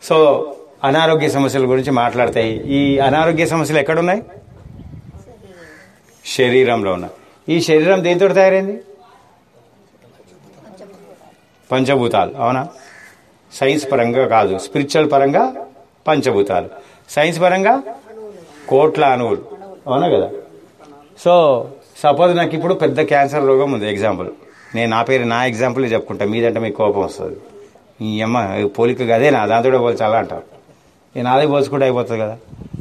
So అనారోగ్య సమస్యల గురించి మాట్లాడతాయి ఈ అనారోగ్య సమస్యలు ఎక్కడున్నాయి శరీరంలో ఉన్నాయి ఈ శరీరం దేంతో తయారైంది పంచభూతాలు అవునా సైన్స్ పరంగా కాదు స్పిరిచువల్ పరంగా పంచభూతాలు సైన్స్ పరంగా కోట్ల అణువులు అవునా కదా సో సపోజ్ నాకు ఇప్పుడు పెద్ద క్యాన్సర్ రోగం ఉంది ఎగ్జాంపుల్ నేను నా పేరు నా ఎగ్జాంపుల్ చెప్పుకుంటా మీదంటే మీకు కోపం వస్తుంది ఈ అమ్మ ఈ పోలిక అదే నా దాంతో పోల్చాలా అంటారు నేను అదే పోల్చుకుంటే అయిపోతుంది కదా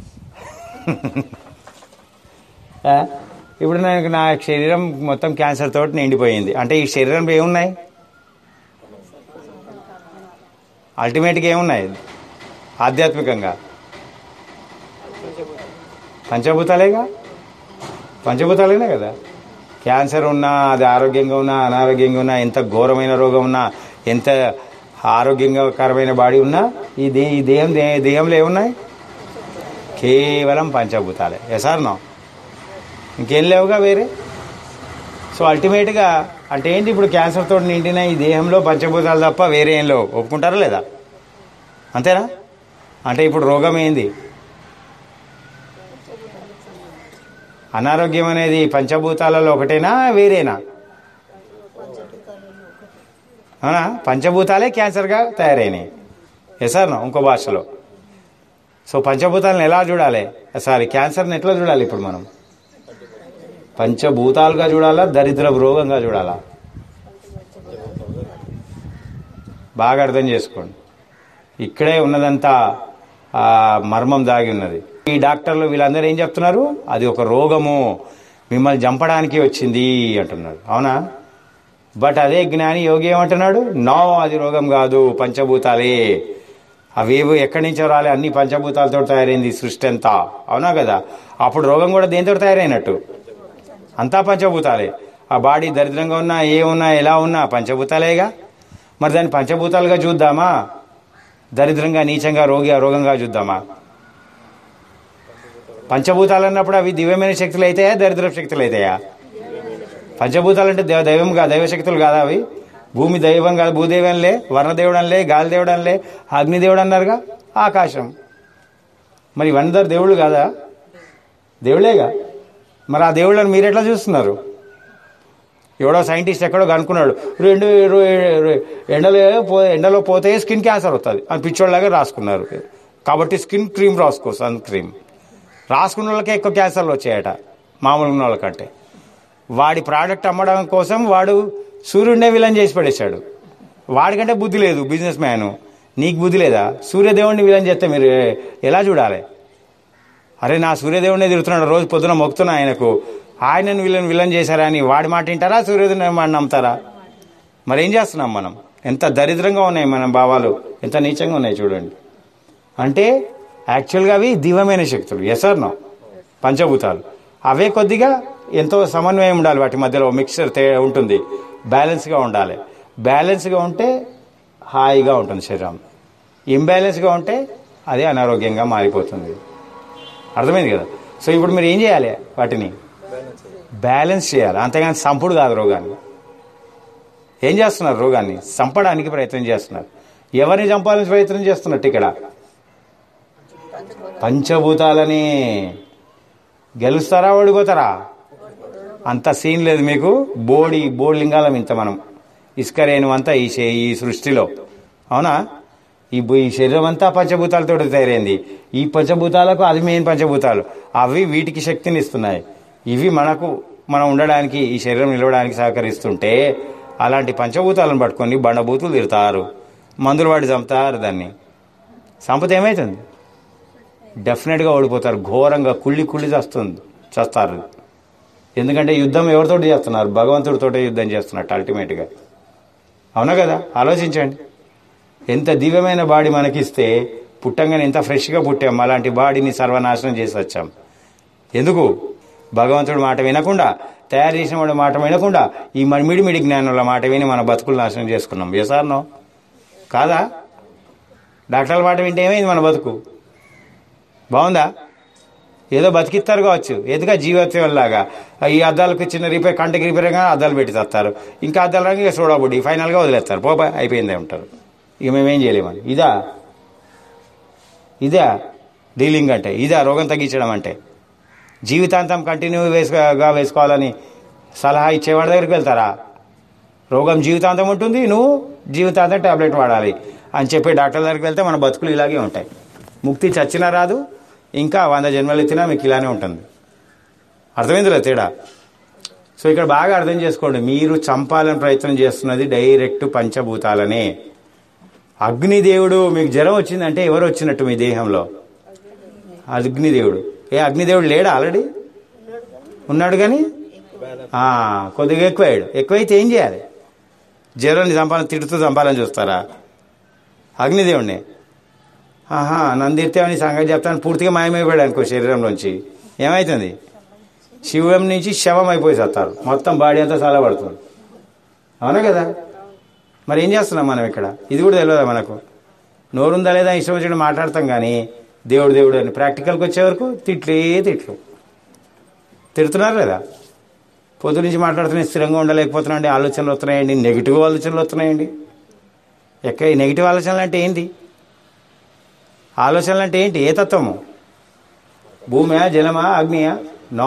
ఆ? ఇప్పుడు నాకు నా శరీరం మొత్తం క్యాన్సర్ తోటి నిండిపోయింది అంటే ఈ శరీరంలో ఏమున్నాయి అల్టిమేట్గా ఏమున్నాయి ఆధ్యాత్మికంగా పంచభూతాలేగా పంచభూతాలేనే కదా క్యాన్సర్ ఉన్నా అది ఆరోగ్యంగా ఉన్నా అనారోగ్యంగా ఉన్నా ఎంత ఘోరమైన రోగం ఉన్నా ఎంత ఆరోగ్యకరమైన బాడీ ఉన్నా ఈ దే ఈ దేహం దే- దేహంలో ఏమున్నాయి కేవలం పంచభూతాలే ఎసార్నో ఇంకేం లేవుగా వేరే సో అల్టిమేట్గా అంటే ఏంటి ఇప్పుడు క్యాన్సర్ తోటి నిండిన ఈ దేహంలో పంచభూతాలు తప్ప వేరే ఏం లేవు ఒప్పుకుంటారా లేదా అంతేనా అంటే ఇప్పుడు రోగం ఏంది అనారోగ్యం అనేది పంచభూతాలలో ఒకటేనా వేరేనా అవునా పంచభూతాలే క్యాన్సర్గా తయారైనాయి ఎసార్నో ఇంకో భాషలో సో పంచభూతాలను ఎలా చూడాలి సారీ క్యాన్సర్ని ఎట్లా చూడాలి ఇప్పుడు మనం పంచభూతాలుగా చూడాలా దరిద్ర రోగంగా చూడాలా బాగా అర్థం చేసుకోండి ఇక్కడే ఉన్నదంతా ఆ మర్మం దాగి ఉన్నది ఈ డాక్టర్లు వీళ్ళందరూ ఏం చెప్తున్నారు అది ఒక రోగము మిమ్మల్ని చంపడానికి వచ్చింది అంటున్నాడు అవునా బట్ అదే జ్ఞాని యోగి ఏమంటున్నాడు నో అది రోగం కాదు పంచభూతాలే అవేవో ఎక్కడి నుంచో రాలే అన్ని పంచభూతాలతో తయారైంది ఈ సృష్టి అంతా అవునా కదా అప్పుడు రోగం కూడా దేంతో తయారైనట్టు అంతా పంచభూతాలే ఆ బాడీ దరిద్రంగా ఉన్నా ఏమున్నా ఎలా ఉన్నా పంచభూతాలేగా మరి దాన్ని పంచభూతాలుగా చూద్దామా దరిద్రంగా నీచంగా రోగి రోగంగా చూద్దామా పంచభూతాలు అన్నప్పుడు అవి దివ్యమైన శక్తులు అయితాయా దరిద్ర శక్తులు అయితాయా పంచభూతాలు అంటే దేవ దైవం కాదు దైవ శక్తులు కాదా అవి భూమి దైవం కాదు భూదేవంలే వర్ణదేవుడనిలే గాలి దేవుడనిలే అగ్నిదేవుడు అన్నారుగా ఆకాశం మరి ఇవందరు దేవుళ్ళు కాదా దేవుళ్ళేగా మరి ఆ దేవుళ్ళని మీరు ఎట్లా చూస్తున్నారు ఎవడో సైంటిస్ట్ ఎక్కడో కనుక్కున్నాడు రెండు రు- రు- ఎండలో పో ఎండలో పోతే స్కిన్ క్యాన్సర్ వస్తుంది అని పిచ్చోళ్ళలాగా రాసుకున్నారు కాబట్టి స్కిన్ క్రీమ్ రాసుకో సన్ క్రీమ్ రాసుకున్న వాళ్ళకే ఎక్కువ క్యాన్సర్లు వచ్చాయట మామూలు ఉన్న వాళ్ళకంటే వాడి ప్రోడక్ట్ అమ్మడం కోసం వాడు సూర్యుడినే విలన్ చేసి పడేశాడు వాడికంటే బుద్ధి లేదు బిజినెస్ మ్యాన్ నీకు బుద్ధి లేదా సూర్యదేవుడిని విలన్ చేస్తే మీరు ఎలా చూడాలి అరే నా సూర్యదేవుడినే తిరుగుతున్నాడు రోజు పొద్దున మొక్కుతున్నా ఆయనకు ఆయనను విలన్ విలన్ చేశారా అని వాడి మాట వింటారా సూర్యోదయం మాట నమ్ముతారా మరి ఏం చేస్తున్నాం మనం ఎంత దరిద్రంగా ఉన్నాయి మన భావాలు ఎంత నీచంగా ఉన్నాయి చూడండి అంటే యాక్చువల్గా అవి దివ్యమైన శక్తులు ఎసర్ నో పంచభూతాలు అవే కొద్దిగా ఎంతో సమన్వయం ఉండాలి వాటి మధ్యలో మిక్సర్ తే ఉంటుంది బ్యాలెన్స్గా ఉండాలి బ్యాలెన్స్గా ఉంటే హాయిగా ఉంటుంది శరీరం ఇంబ్యాలెన్స్గా ఉంటే అదే అనారోగ్యంగా మారిపోతుంది అర్థమైంది కదా సో ఇప్పుడు మీరు ఏం చేయాలి వాటిని బ్యాలెన్స్ చేయాలి అంతేగాని సంపుడు కాదు రోగాన్ని ఏం చేస్తున్నారు రోగాన్ని చంపడానికి ప్రయత్నం చేస్తున్నారు ఎవరిని చంపాలని ప్రయత్నం చేస్తున్నట్టు ఇక్కడ పంచభూతాలని గెలుస్తారా ఓడిపోతారా అంత సీన్ లేదు మీకు బోడి బోడి లింగాలం ఇంత మనం ఇసుక రేణువంతా ఈ శే- ఈ సృష్టిలో అవునా ఈ భూ- ఈ శరీరం అంతా పంచభూతాలతో తయారైంది ఈ పంచభూతాలకు అది మెయిన్ పంచభూతాలు అవి వీటికి శక్తిని ఇస్తున్నాయి ఇవి మనకు మనం ఉండడానికి ఈ శరీరం నిలవడానికి సహకరిస్తుంటే అలాంటి పంచభూతాలను పట్టుకొని బండబూతులు తిడతారు మందులు వాడి చంపుతారు దాన్ని చంపితే ఏమవుతుంది డెఫినెట్గా ఓడిపోతారు ఘోరంగా కుళ్ళి కుళ్ళి చస్తుంది చస్తారు ఎందుకంటే యుద్ధం ఎవరితోటి చేస్తున్నారు భగవంతుడితోటే యుద్ధం చేస్తున్నట్టు అల్టిమేట్గా అవునా కదా ఆలోచించండి ఎంత దివ్యమైన బాడీ మనకిస్తే పుట్టంగానే ఎంత ఫ్రెష్గా పుట్టాం అలాంటి బాడీని సర్వనాశనం చేసి వచ్చాం ఎందుకు భగవంతుడి మాట వినకుండా తయారు చేసిన వాడి మాట వినకుండా ఈ మన మిడిమిడి జ్ఞానుల మాట విని మన బతుకులు నాశనం చేసుకున్నాం ఎసార్నో కాదా డాక్టర్ల మాట వింటే ఏమైంది మన బతుకు బాగుందా ఏదో బతికిస్తారు కావచ్చు ఎందుక జీవత్వం లాగా ఈ అద్దాలకు చిన్న రిపేర్ కంటికి రిపేర్ గా అద్దాలు పెట్టి తెస్తారు ఇంకా అద్దాలు రంగు సోడా బుడ్డి ఫైనల్గా వదిలేస్తారు పోపా అయిపోయిందే ఉంటారు ఇక మేమేం చేయలేమని ఇదా ఇదే డీలింగ్ అంటే ఇదే రోగం తగ్గించడం అంటే జీవితాంతం కంటిన్యూ వేసుకోగా వేసుకోవాలని సలహా ఇచ్చేవాడి దగ్గరికి వెళ్తారా రోగం జీవితాంతం ఉంటుంది నువ్వు జీవితాంతం టాబ్లెట్ వాడాలి అని చెప్పి డాక్టర్ దగ్గరికి వెళ్తే మన బతుకులు ఇలాగే ఉంటాయి ముక్తి చచ్చినా రాదు ఇంకా వంద జన్మలు ఎత్తినా మీకు ఇలానే ఉంటుంది అర్థమైందిలే తేడా సో ఇక్కడ బాగా అర్థం చేసుకోండి మీరు చంపాలని ప్రయత్నం చేస్తున్నది డైరెక్ట్ పంచభూతాలనే అగ్నిదేవుడు మీకు జ్వరం వచ్చిందంటే ఎవరు వచ్చినట్టు మీ దేహంలో అగ్నిదేవుడు ఏ అగ్నిదేవుడు లేడా ఆల్రెడీ ఉన్నాడు కానీ ఆ, కొద్దిగా ఎక్కువయ్యాడు ఎక్కువైతే ఏం చేయాలి జ్వరాన్ని చంపాలని తిడుతూ చంపాలని చూస్తారా అగ్నిదేవుడిని ఆహా నన్ను తిడితేమని సంగతి చెప్తాను పూర్తిగా మాయమైపోయాడు అనుకో శరీరంలోంచి ఏమవుతుంది శివం నుంచి శవం అయిపోయి సత్తారు మొత్తం బాడీ అంతా చల్లబడుతుంది అవునా కదా మరి ఏం చేస్తున్నాం మనం ఇక్కడ ఇది కూడా తెలియదా మనకు నోరుందా లేదా ఇష్టం వచ్చినట్టు మాట్లాడతాం కానీ దేవుడు దేవుడు అని ప్రాక్టికల్కి వచ్చే వరకు తిట్లే తిట్లు తిడుతున్నారు లేదా పొద్దు నుంచి మాట్లాడుతున్నా స్థిరంగా ఉండలేకపోతున్నాండి ఆలోచనలు వస్తున్నాయండి నెగిటివ్ ఆలోచనలు వస్తున్నాయండి ఎక్క ఈ నెగిటివ్ ఆలోచనలు అంటే ఏంటి ఆలోచనలు అంటే ఏంటి ఏ తత్వము భూమియా జలమా అగ్నియా నో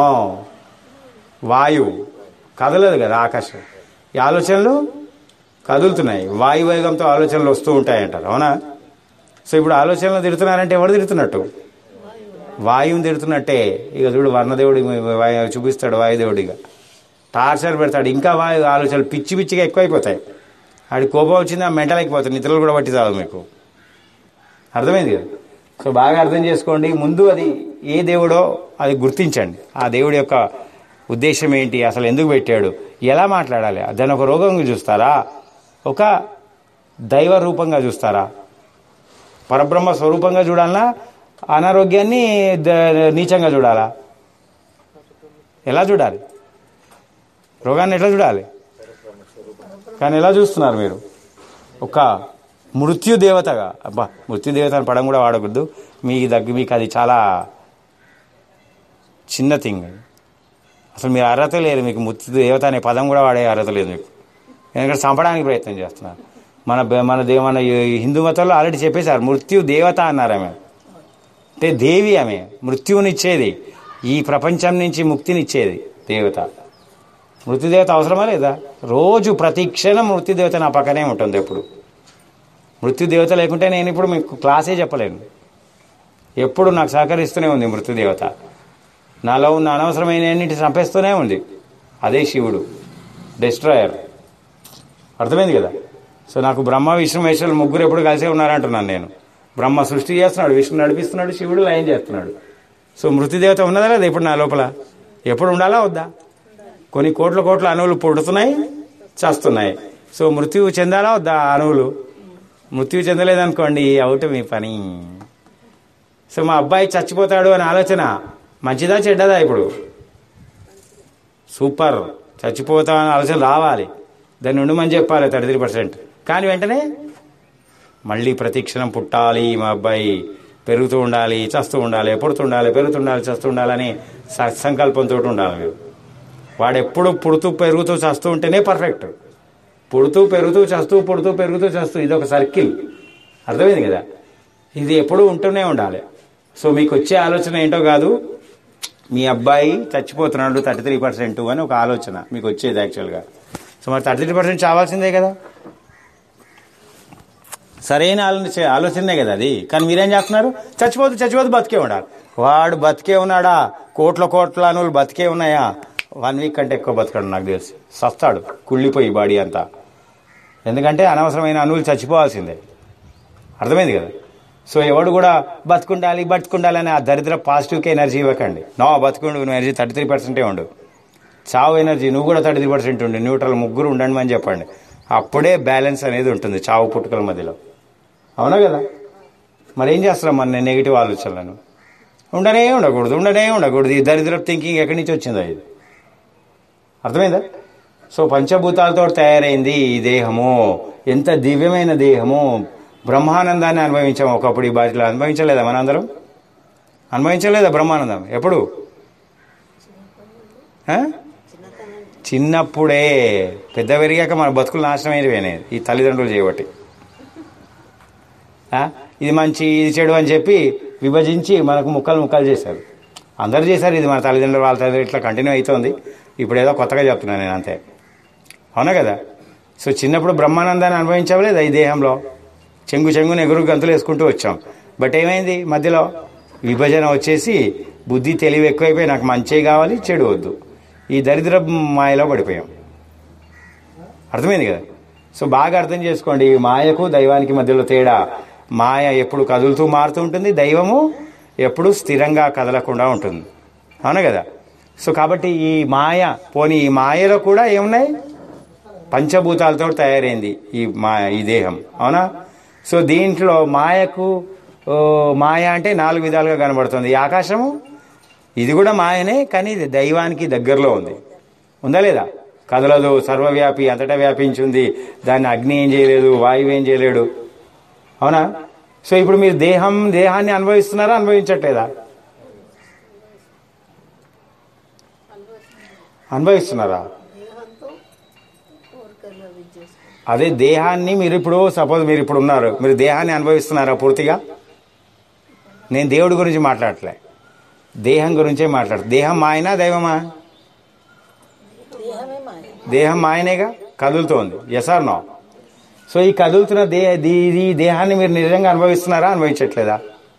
వాయువు కదలదు కదా ఆకాశం ఈ ఆలోచనలు కదులుతున్నాయి వాయువేగంతో ఆలోచనలు వస్తూ ఉంటాయంటారు అవునా సో ఇప్పుడు ఆలోచనలు తిడుతున్నారంటే ఎవరు తిడుతున్నట్టు వాయువుని తిడుతున్నట్టే ఇక చూడు వర్ణదేవుడి వాయు- చూపిస్తాడు వాయుదేవుడిగా టార్చర్ పెడతాడు ఇంకా వాయు ఆలోచనలు పిచ్చి పిచ్చిగా ఎక్కువైపోతాయి ఆడి కోపం వచ్చిందా మెంటల్ అయిపోతుంది నిద్రలు కూడా పట్టి చాలు మీకు అర్థమైంది కదా సో బాగా అర్థం చేసుకోండి ముందు అది ఏ దేవుడో అది గుర్తించండి ఆ దేవుడి యొక్క ఉద్దేశం ఏంటి అసలు ఎందుకు పెట్టాడు ఎలా మాట్లాడాలి దాన్ని ఒక రోగంగా చూస్తారా ఒక దైవ రూపంగా చూస్తారా పరబ్రహ్మ స్వరూపంగా చూడాలన్నా అనారోగ్యాన్ని ద- నీచంగా చూడాలా ఎలా చూడాలి రోగాన్ని ఎట్లా చూడాలి కానీ ఎలా చూస్తున్నారు మీరు ఒక మృత్యు దేవతగా అబ్బా మృత్యు దేవత అని పడం కూడా వాడకూడదు మీ దగ్గర మీకు అది చాలా చిన్న థింగ్ అసలు మీరు అర్హత లేదు మీకు మృత్యు దేవత అనే పదం కూడా వాడే అర్హత లేదు మీకు ఎందుకంటే చంపడానికి ప్రయత్నం చేస్తున్నారు మన బ- మన దేవ మన ఈ హిందూ మతంలో ఆల్రెడీ చెప్పేశారు మృత్యు దేవత అన్నారు ఆమె అంటే దేవి ఆమె మృత్యువునిచ్చేది ఈ ప్రపంచం నుంచి ముక్తినిచ్చేది దేవత మృత్యుదేవత అవసరమా లేదా రోజు ప్రతి క్షణం మృత్యుదేవత నా పక్కనే ఉంటుంది ఎప్పుడు మృత్యుదేవత లేకుంటే నేను ఇప్పుడు మీకు క్లాసే చెప్పలేను ఎప్పుడు నాకు సహకరిస్తూనే ఉంది మృత్యుదేవత నాలో ఉన్న అనవసరమైన అన్నింటి చంపేస్తూనే ఉంది అదే శివుడు డెస్ట్రాయర్ అర్థమైంది కదా సో నాకు బ్రహ్మ విష్ణు మహేశ్వరులు ముగ్గురు ఎప్పుడు కలిసే ఉన్నారంటున్నాను నేను బ్రహ్మ సృష్టి చేస్తున్నాడు విష్ణు నడిపిస్తున్నాడు శివుడు లయం చేస్తున్నాడు సో మృత్యుదేవత ఉన్నదా లేదా ఇప్పుడు నా లోపల ఎప్పుడు ఉండాలా వద్దా కొన్ని కోట్ల కోట్ల అణువులు పుడుతున్నాయి చేస్తున్నాయి సో మృత్యువు చెందాలా వద్దా ఆ అణువులు మృత్యువు చెందలేదనుకోండి అవుట్ మీ పని సో మా అబ్బాయి చచ్చిపోతాడు అనే ఆలోచన మంచిదా చెడ్డదా ఇప్పుడు సూపర్ చచ్చిపోతా అనే ఆలోచన రావాలి దాన్ని ఉండమని చెప్పాలి థర్టీ త్రీ పర్సెంట్ కానీ వెంటనే మళ్ళీ ప్రతి క్షణం పుట్టాలి మా అబ్బాయి పెరుగుతూ ఉండాలి చస్తూ ఉండాలి పుడుతుండాలి పెరుగుతుండాలి చస్తూ ఉండాలని సత్సంకల్పంతో ఉండాలి మీరు వాడు ఎప్పుడు పుడుతూ పెరుగుతూ చస్తూ ఉంటేనే పర్ఫెక్ట్ పుడుతూ పెరుగుతూ చస్తూ పుడుతూ పెరుగుతూ చస్తూ ఇది ఒక సర్కిల్ అర్థమైంది కదా ఇది ఎప్పుడూ ఉంటూనే ఉండాలి సో మీకు వచ్చే ఆలోచన ఏంటో కాదు మీ అబ్బాయి చచ్చిపోతున్నాడు థర్టీ త్రీ పర్సెంట్ అని ఒక ఆలోచన మీకు వచ్చేది యాక్చువల్గా సో మరి థర్టీ త్రీ పర్సెంట్ చావాల్సిందే కదా సరైన ఆలోచన ఆలోచనే కదా అది కానీ మీరేం చేస్తున్నారు చచ్చిపోతూ చచ్చిపోతూ బతికే ఉండాలి వాడు బతికే ఉన్నాడా కోట్ల కోట్ల అణువులు బతికే ఉన్నాయా వన్ వీక్ కంటే ఎక్కువ బతకడు నాకు తెలిసి సస్తాడు కుళ్ళిపోయి బాడీ అంతా ఎందుకంటే అనవసరమైన అణువులు చచ్చిపోవాల్సిందే అర్థమైంది కదా సో ఎవడు కూడా బతుకుండాలి బతుకుండాలి అని ఆ దరిద్ర పాజిటివ్కి ఎనర్జీ ఇవ్వకండి నో బతుకుండు ఎనర్జీ థర్టీ త్రీ పర్సెంటే ఉండు చావు ఎనర్జీ నువ్వు కూడా థర్టీ త్రీ పర్సెంట్ ఉండు న్యూట్రల్ ముగ్గురు ఉండండి అని చెప్పండి అప్పుడే బ్యాలెన్స్ అనేది ఉంటుంది చావు పుట్టుకల మధ్యలో అవునా కదా మరి ఏం చేస్తున్నాం మన నెగిటివ్ ఆలోచనలను ఉండనే ఉండకూడదు ఉండనే ఉండకూడదు ఈ దరిద్ర థింకింగ్ ఎక్కడి నుంచి వచ్చిందో ఇది అర్థమైందా సో పంచభూతాలతో తయారైంది ఈ దేహము ఎంత దివ్యమైన దేహము బ్రహ్మానందాన్ని అనుభవించాము ఒకప్పుడు ఈ బాధ్యతలో అనుభవించలేదా మనందరం అనుభవించలేదా బ్రహ్మానందం ఎప్పుడు ఆ? చిన్నప్పుడే పెద్ద పెరిగాక మన బతుకులు నాశనం అయిపోయినాయి ఈ తల్లిదండ్రులు చేయబట్టి ఆ? ఇది మంచి ఇది చెడు అని చెప్పి విభజించి మనకు ముక్కలు ముక్కలు చేశారు అందరూ చేశారు ఇది మన తల్లిదండ్రులు వాళ్ళ తల్లిదండ్రులు ఇట్లా కంటిన్యూ అవుతుంది ఇప్పుడు ఏదో కొత్తగా చెప్తున్నాను నేను అంతే అవునా కదా సో చిన్నప్పుడు బ్రహ్మానందాన్ని అనుభవించవలేదు ఈ దేహంలో చెంగు చెంగుని ఎగురు గంతులు వేసుకుంటూ వచ్చాం బట్ ఏమైంది మధ్యలో విభజన వచ్చేసి బుద్ధి తెలివి ఎక్కువైపోయి నాకు మంచి కావాలి చెడు వద్దు ఈ దరిద్ర మాయలో పడిపోయాం అర్థమైంది కదా సో బాగా అర్థం చేసుకోండి ఈ మాయకు దైవానికి మధ్యలో తేడా మాయ ఎప్పుడు కదులుతూ మారుతూ ఉంటుంది దైవము ఎప్పుడు స్థిరంగా కదలకుండా ఉంటుంది అవునా కదా సో కాబట్టి ఈ మాయ పోనీ ఈ మాయలో కూడా ఏమున్నాయి పంచభూతాలతో తయారైంది ఈ మా ఈ దేహం అవునా సో దీంట్లో మాయకు ఓ, మాయ అంటే నాలుగు విధాలుగా కనబడుతుంది ఈ ఆకాశము ఇది కూడా మాయనే కానీ ఇది దైవానికి దగ్గరలో ఉంది ఉందా లేదా కదలదు సర్వవ్యాపి అంతటా వ్యాపించింది దాన్ని అగ్ని ఏం చేయలేదు వాయువు ఏం చేయలేడు అవునా సో ఇప్పుడు మీరు దేహం దేహాన్ని అనుభవిస్తున్నారా అనుభవించట్లేదా అనుభవిస్తున్నారా దేహంతో కోరికలు అవి చేసుకుంటాం అదే దేహాన్ని మీరు ఇప్పుడు సపోజ్ మీరు ఇప్పుడు ఉన్నారు మీరు దేహాన్ని అనుభవిస్తున్నారా పూర్తిగా నేను దేవుడి గురించి మాట్లాడట్లే దేహం గురించే మాట్లాడు దేహం మాయనా దైవమా దేహమే మాయ దేహం మాయనేగా కదులుతోంది ఎస్ ఆర్ నో సో ఈ కదులుతున్న దే దీ- ఈ దేహాన్ని మీరు నిజంగా అనుభవిస్తున్నారా అనుభవించట్లేదా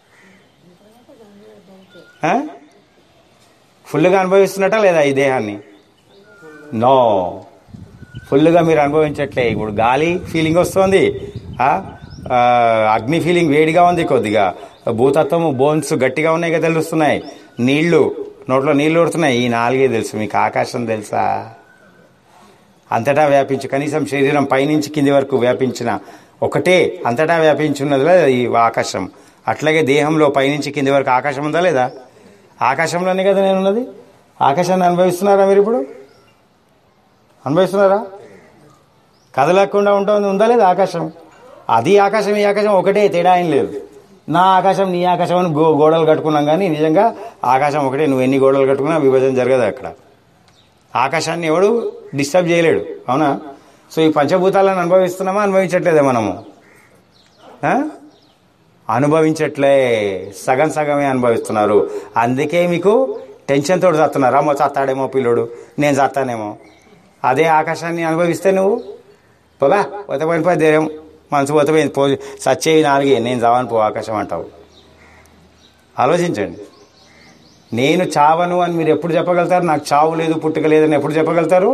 ఆ? ఫుల్గా అనుభవిస్తున్నట్టా లేదా ఈ దేహాన్ని నో ఫుల్గా మీరు అనుభవించట్లే ఇప్పుడు గాలి ఫీలింగ్ వస్తుంది ఆ? ఆ, అగ్ని ఫీలింగ్ వేడిగా ఉంది కొద్దిగా భూతత్వము బోన్స్ గట్టిగా ఉన్నాయి కదా తెలుస్తున్నాయి నీళ్లు నోట్లో నీళ్లు ఊడుతున్నాయి ఈ నాలుగే తెలుసు మీకు ఆకాశం తెలుసా అంతటా వ్యాపించి కనీసం శరీరం పైనుంచి కింది వరకు వ్యాపించిన ఒకటే అంతటా వ్యాపించున్నది లేదా ఈ ఆకాశం అట్లాగే దేహంలో పైనుంచి కింది వరకు ఆకాశం ఉందా లేదా ఆకాశంలోనే కదా నేను ఉన్నది ఆకాశాన్ని అనుభవిస్తున్నారా మీరు ఇప్పుడు అనుభవిస్తున్నారా కదలకుండా ఉంటుంది ఉందా లేదా ఆకాశం అది ఆకాశం ఈ ఆకాశం ఒకటే తేడా ఏం లేదు నా ఆకాశం నీ ఆకాశం అని గో గోడలు కట్టుకున్నాం కానీ నిజంగా ఆకాశం ఒకటే నువ్వు ఎన్ని గోడలు కట్టుకున్నా విభజన జరగదు అక్కడ ఆకాశాన్ని ఎవడు డిస్టర్బ్ చేయలేడు అవునా సో ఈ పంచభూతాలను అనుభవిస్తున్నామా అనుభవించట్లేదా మనము ఆ? అనుభవించట్లే సగం సగమే అనుభవిస్తున్నారు అందుకే మీకు టెన్షన్ తోటి చస్తున్నారు అమ్మో చత్తాడేమో పిల్లోడు నేను చస్తానేమో అదే ఆకాశాన్ని అనుభవిస్తే నువ్వు పోగా పోతే పోయిన ధైర్యం మనసు పోతే పోయింది పో సచ్చేవి నాలుగే నేను చావని పో ఆకాశం అంటావు ఆలోచించండి నేను చావను అని మీరు ఎప్పుడు చెప్పగలుగుతారు నాకు చావు లేదు పుట్టుక లేదని ఎప్పుడు చెప్పగలుగుతారు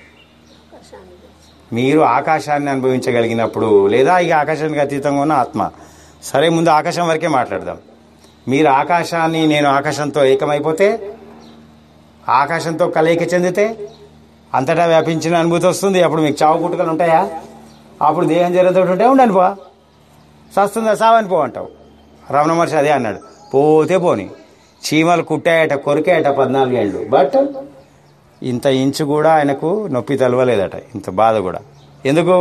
మీరు ఆకాశాన్ని అనుభవించగలిగినప్పుడు లేదా ఇక ఆకాశానికి అతీతంగా ఉన్న ఆత్మ సరే ముందు ఆకాశం వరకే మాట్లాడదాం మీరు ఆకాశాన్ని నేను ఆకాశంతో ఏకమైపోతే ఆకాశంతో కలయిక చెందితే అంతటా వ్యాపించిన అనుభూతి వస్తుంది అప్పుడు మీకు చావు పుట్టుకలు ఉంటాయా అప్పుడు దేహం జరగతోటి ఉంటే ఉండని పో సస్తుందా సావని పో అంటావు రమణ మహర్షి అదే అన్నాడు పోతే పోని చీమలు కుట్టాయట కొరికాయట పద్నాలుగేళ్ళు బట్ ఇంత ఇంచు కూడా ఆయనకు నొప్పి తలవలేదట ఇంత బాధ కూడా ఎందుకు